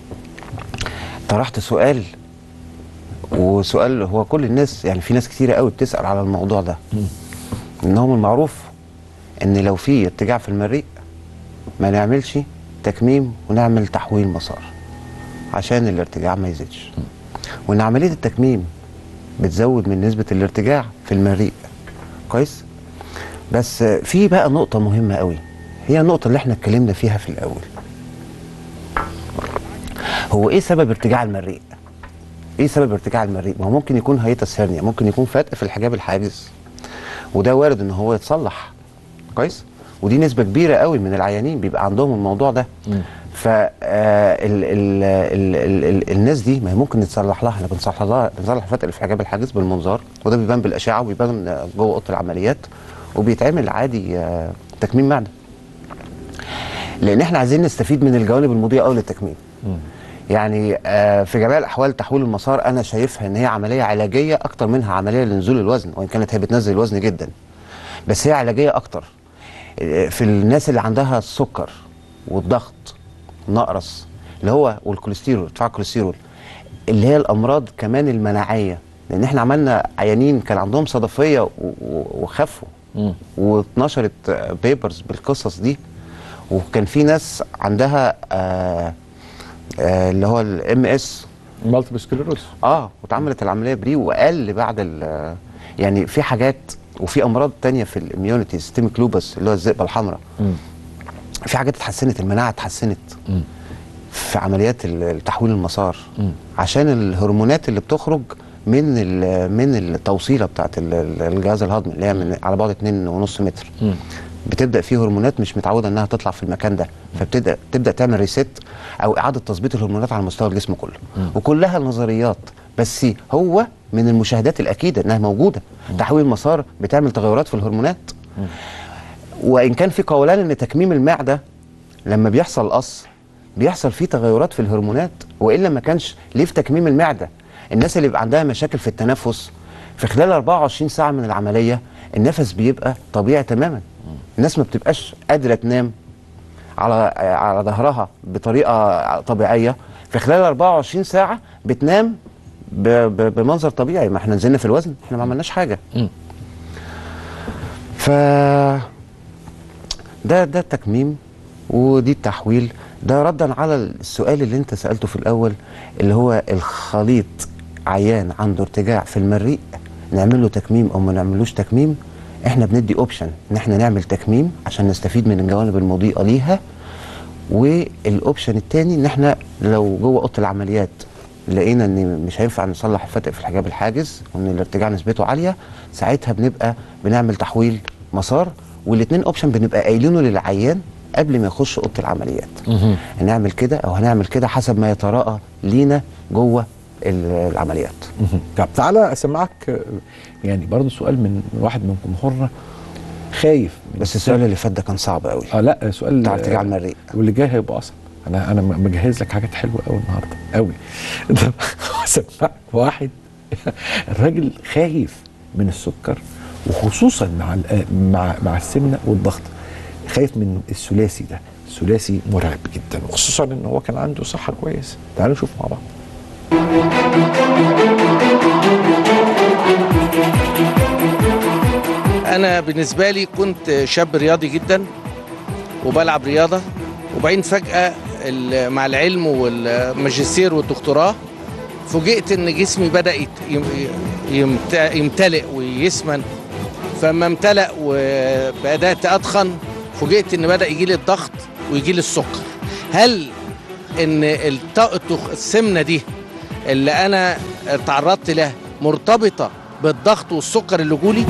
طرحت سؤال وسؤال هو كل الناس يعني في ناس كتيره قوي بتسال على الموضوع ده انهم المعروف ان لو في ارتجاع في المريء ما نعملش تكميم ونعمل تحويل مسار عشان الارتجاع ما يزيدش وان عمليه التكميم بتزود من نسبه الارتجاع في المريء كويس بس آه، في بقى نقطه مهمه قوي هي النقطه اللي احنا اتكلمنا فيها في الاول هو ايه سبب ارتجاع المريء ايه سبب ارتجاع المريء ما هو ممكن يكون هيتس هرنيا ممكن يكون فتق في الحجاب الحاجز وده وارد ان هو يتصلح كويس ودي نسبه كبيره قوي من العيانين بيبقى عندهم الموضوع ده ف آه، ال ال ال ال ال الناس دي ما هي ممكن يتصلح لها احنا بنصلح لها بنصلح فتق اللي في حجاب الحاجز بالمنظار وده بيبان بالاشعه وبيبان آه، جوه اوضه العمليات وبيتعمل عادي آه، تكميم معده لان احنا عايزين نستفيد من الجوانب المضيئه قوي للتكميم يعني آه، في جميع الاحوال تحويل المسار انا شايفها ان هي عمليه علاجيه اكتر منها عمليه لنزول الوزن وان كانت هي بتنزل الوزن جدا بس هي علاجيه اكتر آه، في الناس اللي عندها السكر والضغط نقرس اللي هو والكوليسترول ارتفاع الكوليسترول اللي هي الامراض كمان المناعيه لان احنا عملنا عيانين كان عندهم صدفيه و- و- وخفوا واتنشرت بيبرز بالقصص دي وكان في ناس عندها آه آه اللي هو الام اس مالتيبل سكليروز اه واتعملت العمليه بري وقل بعد ال يعني في حاجات وفي امراض تانية في الاميونيتي سيستميك لوبس اللي هو الذئبه الحمراء في حاجات اتحسنت المناعه اتحسنت في عمليات ال- التحويل المسار عشان الهرمونات اللي بتخرج من ال- من التوصيله بتاعت ال- ال- الجهاز الهضمي اللي هي من على بعد 2.5 متر بتبدا في هرمونات مش متعوده انها تطلع في المكان ده فبتبدا تبدا تعمل ريست او اعاده تظبيط الهرمونات على مستوى الجسم كله وكلها نظريات بس هو من المشاهدات الاكيده انها موجوده تحويل المسار بتعمل تغيرات في الهرمونات وان كان في قولان ان تكميم المعده لما بيحصل قص بيحصل فيه تغيرات في الهرمونات والا ما كانش ليه في تكميم المعده الناس اللي بيبقى عندها مشاكل في التنفس في خلال 24 ساعه من العمليه النفس بيبقى طبيعي تماما الناس ما بتبقاش قادره تنام على على ظهرها بطريقه طبيعيه في خلال 24 ساعه بتنام ب- ب- بمنظر طبيعي ما احنا نزلنا في الوزن احنا ما عملناش حاجه ف ده ده التكميم ودي التحويل ده ردا على السؤال اللي انت سالته في الاول اللي هو الخليط عيان عنده ارتجاع في المريء نعمل له تكميم او ما نعملوش تكميم احنا بندي اوبشن ان احنا نعمل تكميم عشان نستفيد من الجوانب المضيئه ليها والاوبشن الثاني ان احنا لو جوه اوضه العمليات لقينا ان مش هينفع نصلح الفتق في الحجاب الحاجز وان الارتجاع نسبته عاليه ساعتها بنبقى بنعمل تحويل مسار والاثنين اوبشن بنبقى قايلينه للعيان قبل ما يخش اوضه العمليات هنعمل كده او هنعمل كده حسب ما يتراءى لينا جوه ال- العمليات طب تعالى اسمعك آه، يعني برضو سؤال من واحد من جمهورنا خايف بس السؤال اللي فات ده كان صعب قوي اه لا سؤال بتاع ارتجاع المريء واللي جاي هيبقى اصعب انا انا مجهز لك حاجات حلوه قوي النهارده قوي سمعك واحد الراجل خايف من السكر وخصوصا مع ال- مع مع السمنه والضغط خايف من الثلاثي ده الثلاثي مرعب جدا وخصوصا ان هو كان عنده صحه كويسه تعالوا نشوف مع بعض انا بالنسبه لي كنت شاب رياضي جدا وبلعب رياضه وبعدين فجاه ال- مع العلم والماجستير والدكتوراه فوجئت ان جسمي بدا يت- يم- يمت- يمتلئ ويسمن فلما امتلأ وبدات اتخن فوجئت ان بدا يجي لي الضغط ويجي لي السكر هل ان الط- التخ- السمنه دي اللي انا تعرضت لها مرتبطه بالضغط والسكر اللي جولي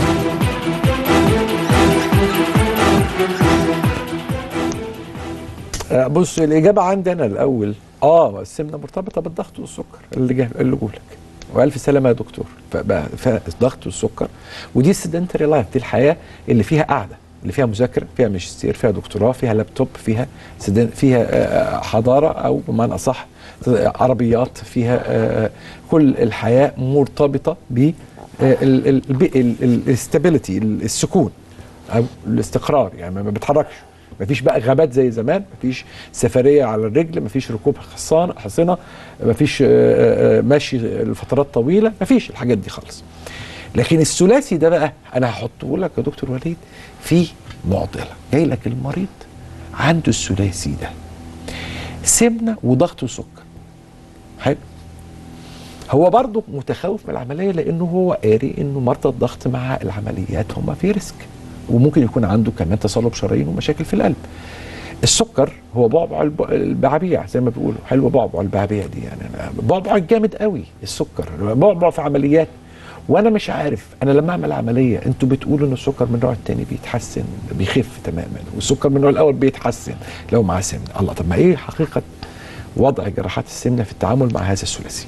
آه، بص الاجابه عندي انا الاول اه السمنه مرتبطه بالضغط والسكر اللي جه اللي جولك والف سلامه يا دكتور فبقى فالضغط والسكر ودي السيدنتري لايف دي الحياه اللي فيها قعده اللي فيها مذاكره فيها ماجستير فيها دكتوراه فيها لابتوب فيها سيدن فيها آه، حضاره او بمعنى اصح عربيات فيها آه، كل الحياه مرتبطه ب الاستابيليتي السكون او الاستقرار يعني ما بيتحركش مفيش بقى غابات زي زمان مفيش سفريه على الرجل مفيش ركوب حصان حصنه مفيش آه، آه، مشي لفترات طويله مفيش الحاجات دي خالص لكن الثلاثي ده بقى انا هحطه لك يا دكتور وليد في معضله جاي لك المريض عنده الثلاثي ده سمنه وضغط وسكر حلو هو برضه متخوف من العمليه لانه هو قاري انه مرضى الضغط مع العمليات هم في ريسك وممكن يكون عنده كمان تصلب شرايين ومشاكل في القلب السكر هو بعبع الب- البعبيع زي ما بيقولوا حلو بعبع البعبيع دي يعني أنا بعبع جامد قوي السكر بعبع في عمليات وانا مش عارف انا لما اعمل عمليه انتوا بتقولوا ان السكر من النوع الثاني بيتحسن بيخف تماما والسكر من النوع الاول بيتحسن لو معاه سمنه الله طب ما ايه حقيقه وضع جراحات السمنه في التعامل مع هذا الثلاثي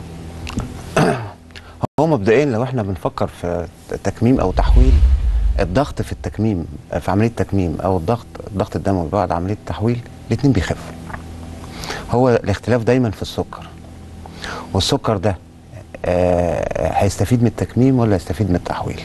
هو مبدئيا لو احنا بنفكر في تكميم او تحويل الضغط في التكميم في عمليه التكميم او الضغط الضغط الدموي بعد عمليه التحويل الاثنين بيخفوا هو الاختلاف دايما في السكر والسكر ده آه، هيستفيد من التكميم ولا هيستفيد من التحويل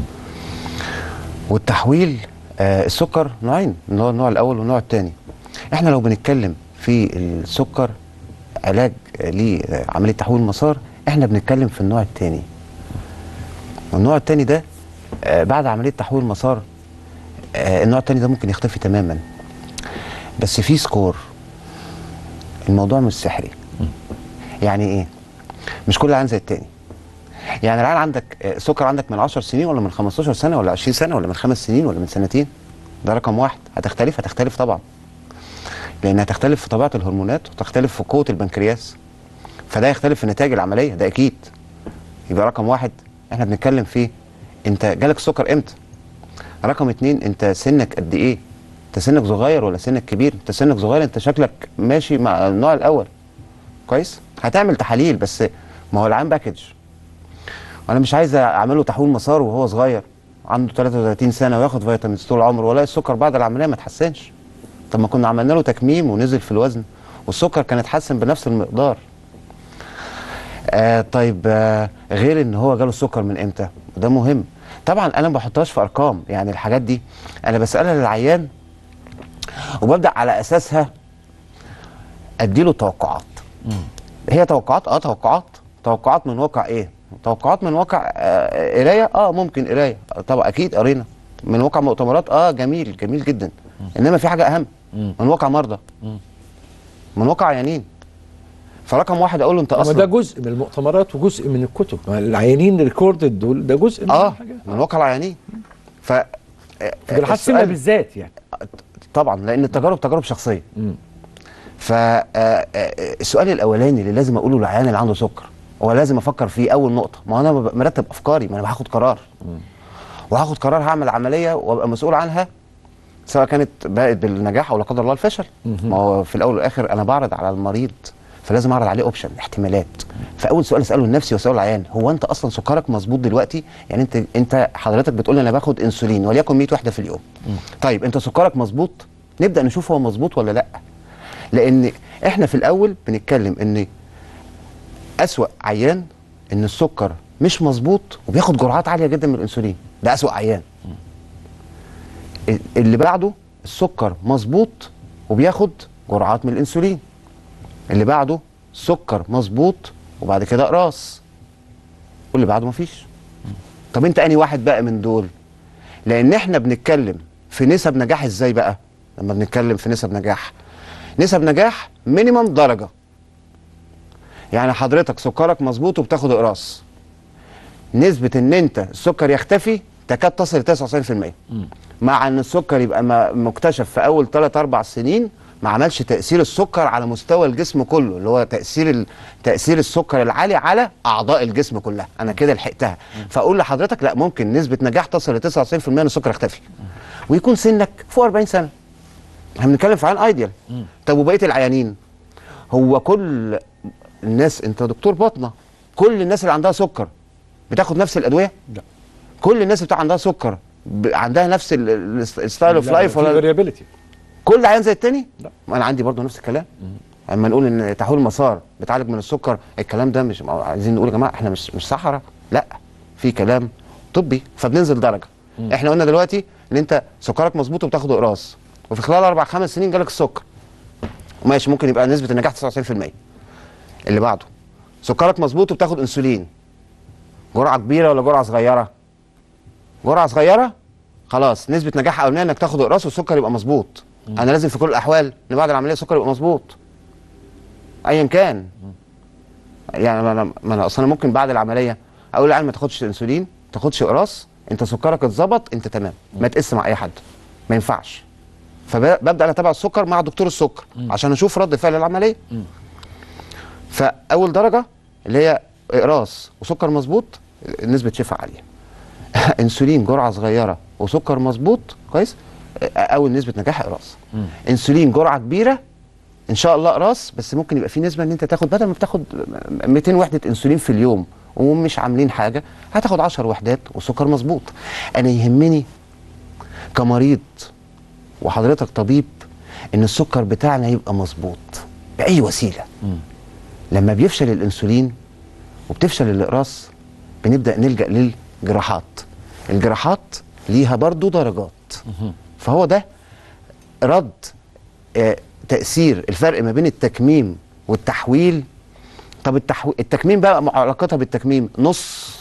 والتحويل آه، السكر نوعين اللي هو النوع الاول والنوع الثاني احنا لو بنتكلم في السكر علاج لعمليه تحويل المسار احنا بنتكلم في النوع الثاني والنوع الثاني ده آه، بعد عمليه تحويل المسار آه، النوع الثاني ده ممكن يختفي تماما بس في سكور الموضوع مش سحري يعني ايه مش كل عيان زي التاني يعني العيان عندك آه، سكر عندك من 10 سنين ولا من 15 سنه ولا 20 سنه ولا من خمس سنين ولا من سنتين ده رقم واحد هتختلف هتختلف طبعا لان هتختلف في طبيعه الهرمونات وتختلف في قوه البنكرياس فده يختلف في نتائج العمليه ده اكيد يبقى رقم واحد احنا بنتكلم فيه انت جالك السكر امتى رقم اتنين انت سنك قد ايه انت سنك صغير ولا سنك كبير انت سنك صغير انت شكلك ماشي مع النوع الاول كويس هتعمل تحاليل بس ما هو العام باكج وانا مش عايز اعمل له تحويل مسار وهو صغير عنده 33 سنه وياخد فيتامينز طول عمره ولا السكر بعد العمليه ما اتحسنش طب ما كنا عملنا له تكميم ونزل في الوزن والسكر كان اتحسن بنفس المقدار آه طيب آه غير ان هو جاله السكر من امتى وده مهم طبعا انا ما بحطهاش في ارقام يعني الحاجات دي انا بسالها للعيان وببدا على اساسها اديله توقعات هي توقعات اه توقعات توقعات من واقع ايه توقعات من واقع آه، قرايه اه ممكن قرايه طبعا اكيد قرينا من واقع مؤتمرات اه جميل جميل جدا انما في حاجه اهم من واقع مرضى من واقع عيانين فرقم واحد اقول له انت ما اصلا ده جزء من المؤتمرات وجزء من الكتب ما العيانين ريكوردد دول ده جزء من اه الحاجات. من واقع العيانين ف في جراحات السمنه السؤال- بالذات يعني طبعا لان التجارب تجارب شخصيه فالسؤال الاولاني اللي لازم اقوله للعيان اللي عنده سكر هو لازم افكر فيه اول نقطه ما هو انا ببقى مرتب افكاري ما انا هاخد قرار وهاخد قرار هعمل عمليه وابقى مسؤول عنها سواء كانت بقت بالنجاح او لا قدر الله الفشل ما هو في الاول والاخر انا بعرض على المريض فلازم اعرض عليه اوبشن احتمالات فاول سؤال اساله لنفسي واساله العيان هو انت اصلا سكرك مظبوط دلوقتي يعني انت انت حضرتك بتقول لي انا باخد انسولين وليكن 100 وحده في اليوم طيب انت سكرك مظبوط نبدا نشوف هو مظبوط ولا لا لان احنا في الاول بنتكلم ان اسوا عيان ان السكر مش مظبوط وبياخد جرعات عاليه جدا من الانسولين ده اسوا عيان اللي بعده السكر مظبوط وبياخد جرعات من الانسولين اللي بعده سكر مظبوط وبعد كده اقراص واللي بعده مفيش طب انت انهي واحد بقى من دول لان احنا بنتكلم في نسب نجاح ازاي بقى لما بنتكلم في نسب نجاح نسب نجاح مينيمم درجه يعني حضرتك سكرك مظبوط وبتاخد اقراص نسبه ان انت السكر يختفي تكاد تصل ل 99% مع ان السكر يبقى م- مكتشف في اول 3 4 سنين ما عملش تاثير السكر على مستوى الجسم كله اللي هو تاثير ال... تاثير السكر العالي على اعضاء الجسم كلها انا كده لحقتها فاقول لحضرتك لا ممكن نسبه نجاح تصل ل 99% ان السكر يختفي ويكون سنك فوق 40 سنه احنا بنتكلم في عيان ايديال طب وبقيه العيانين هو كل الناس انت دكتور باطنه كل الناس اللي عندها سكر بتاخد نفس الادويه لا كل الناس اللي بتاع عندها سكر ب... عندها نفس ال- ال- الستايل اوف لايف ولا فاريابيلتي كل عيان زي التاني؟ لا. ما انا عندي برضه نفس الكلام اما نقول ان تحويل المسار بتعالج من السكر الكلام ده مش ما هو عايزين نقول يا جماعه احنا مش مش صحراء لا في كلام طبي فبننزل درجه احنا قلنا دلوقتي ان انت سكرك مظبوط وبتاخد اقراص وفي خلال اربع خمس سنين جالك السكر ماشي ممكن يبقى نسبه النجاح 99% اللي بعده سكرك مظبوط وبتاخد انسولين جرعه كبيره ولا جرعه صغيره جرعه صغيره خلاص نسبه نجاح اولانيه انك تاخد اقراص والسكر يبقى مظبوط انا لازم في كل الاحوال ان بعد العمليه السكر يبقى مظبوط ايا كان يعني ما انا ما انا اصلا ممكن بعد العمليه اقول للعيال ما تاخدش انسولين ما تاخدش اقراص انت سكرك اتظبط انت تمام ما تقيس مع اي حد ما ينفعش فببدا انا اتابع السكر مع دكتور السكر عشان اشوف رد فعل العمليه فاول درجه اللي هي اقراص وسكر مظبوط نسبه شفاء عاليه انسولين جرعه صغيره وسكر مظبوط كويس اول نسبه نجاح اقراص انسولين جرعه كبيره ان شاء الله اقراص بس ممكن يبقى في نسبه ان انت تاخد بدل ما بتاخد 200 وحده انسولين في اليوم ومش عاملين حاجه هتاخد 10 وحدات وسكر مظبوط انا يهمني كمريض وحضرتك طبيب ان السكر بتاعنا يبقى مظبوط باي وسيله لما بيفشل الانسولين وبتفشل الاقراص بنبدا نلجا للجراحات الجراحات ليها برضو درجات فهو ده رد آه تاثير الفرق ما بين التكميم والتحويل طب التحويل التكميم بقى علاقتها بالتكميم نص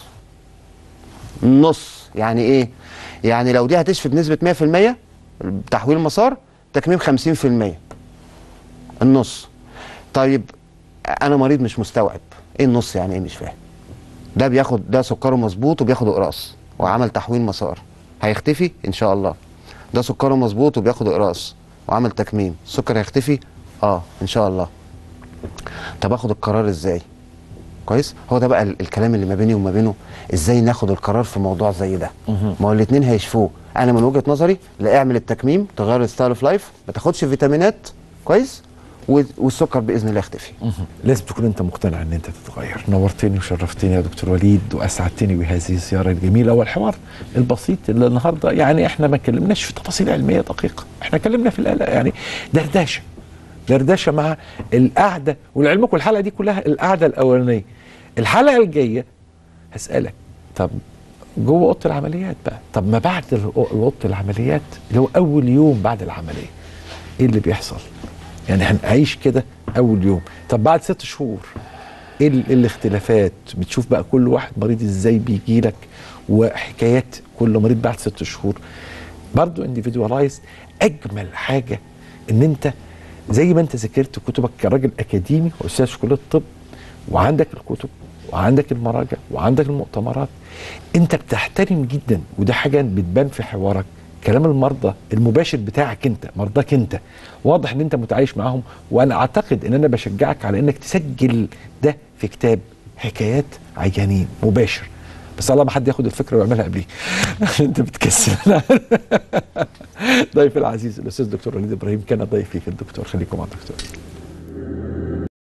نص يعني ايه يعني لو دي هتشفي بنسبه 100% تحويل مسار تكميم 50% النص طيب انا مريض مش مستوعب ايه النص يعني ايه مش فاهم ده بياخد ده سكره مظبوط وبياخد اقراص وعمل تحويل مسار هيختفي ان شاء الله ده سكره مظبوط وبياخد اقراص وعمل تكميم السكر هيختفي اه ان شاء الله طب اخد القرار ازاي كويس هو ده بقى ال- الكلام اللي ما بيني وما بينه ازاي ناخد القرار في موضوع زي ده ما هو الاثنين هيشفوه انا من وجهه نظري لا اعمل التكميم تغير الستايل اوف لايف ما تاخدش فيتامينات كويس و- والسكر باذن الله يختفي لازم تكون انت مقتنع ان انت تتغير نورتني وشرفتني يا دكتور وليد واسعدتني بهذه الزياره الجميله والحوار البسيط اللي النهارده يعني احنا ما اتكلمناش في تفاصيل علميه دقيقه احنا اتكلمنا في القلق يعني دردشه دردشه مع القعده ولعلمكم الحلقه دي كلها القعده الاولانيه الحلقه الجايه هسالك طب جوه اوضه العمليات بقى طب ما بعد ال- اوضه العمليات اللي هو اول يوم بعد العمليه ايه اللي بيحصل يعني هنعيش كده اول يوم طب بعد ست شهور ايه ال- إيه الاختلافات بتشوف بقى كل واحد مريض ازاي بيجي لك وحكايات كل مريض بعد ست شهور برضو individualized اجمل حاجه ان انت زي ما انت ذاكرت كتبك كراجل اكاديمي واستاذ في كليه الطب وعندك الكتب وعندك المراجع وعندك المؤتمرات انت بتحترم جدا وده حاجه بتبان في حوارك كلام المرضى المباشر بتاعك انت مرضاك انت واضح ان انت متعايش معاهم وانا اعتقد ان انا بشجعك على انك تسجل ده في كتاب حكايات عيانين مباشر بس الله ما حد ياخد الفكره ويعملها قبليه عشان انت بتكسل ضيفي العزيز الاستاذ دكتور وليد ابراهيم كان ضيفي في الدكتور خليكم مع الدكتور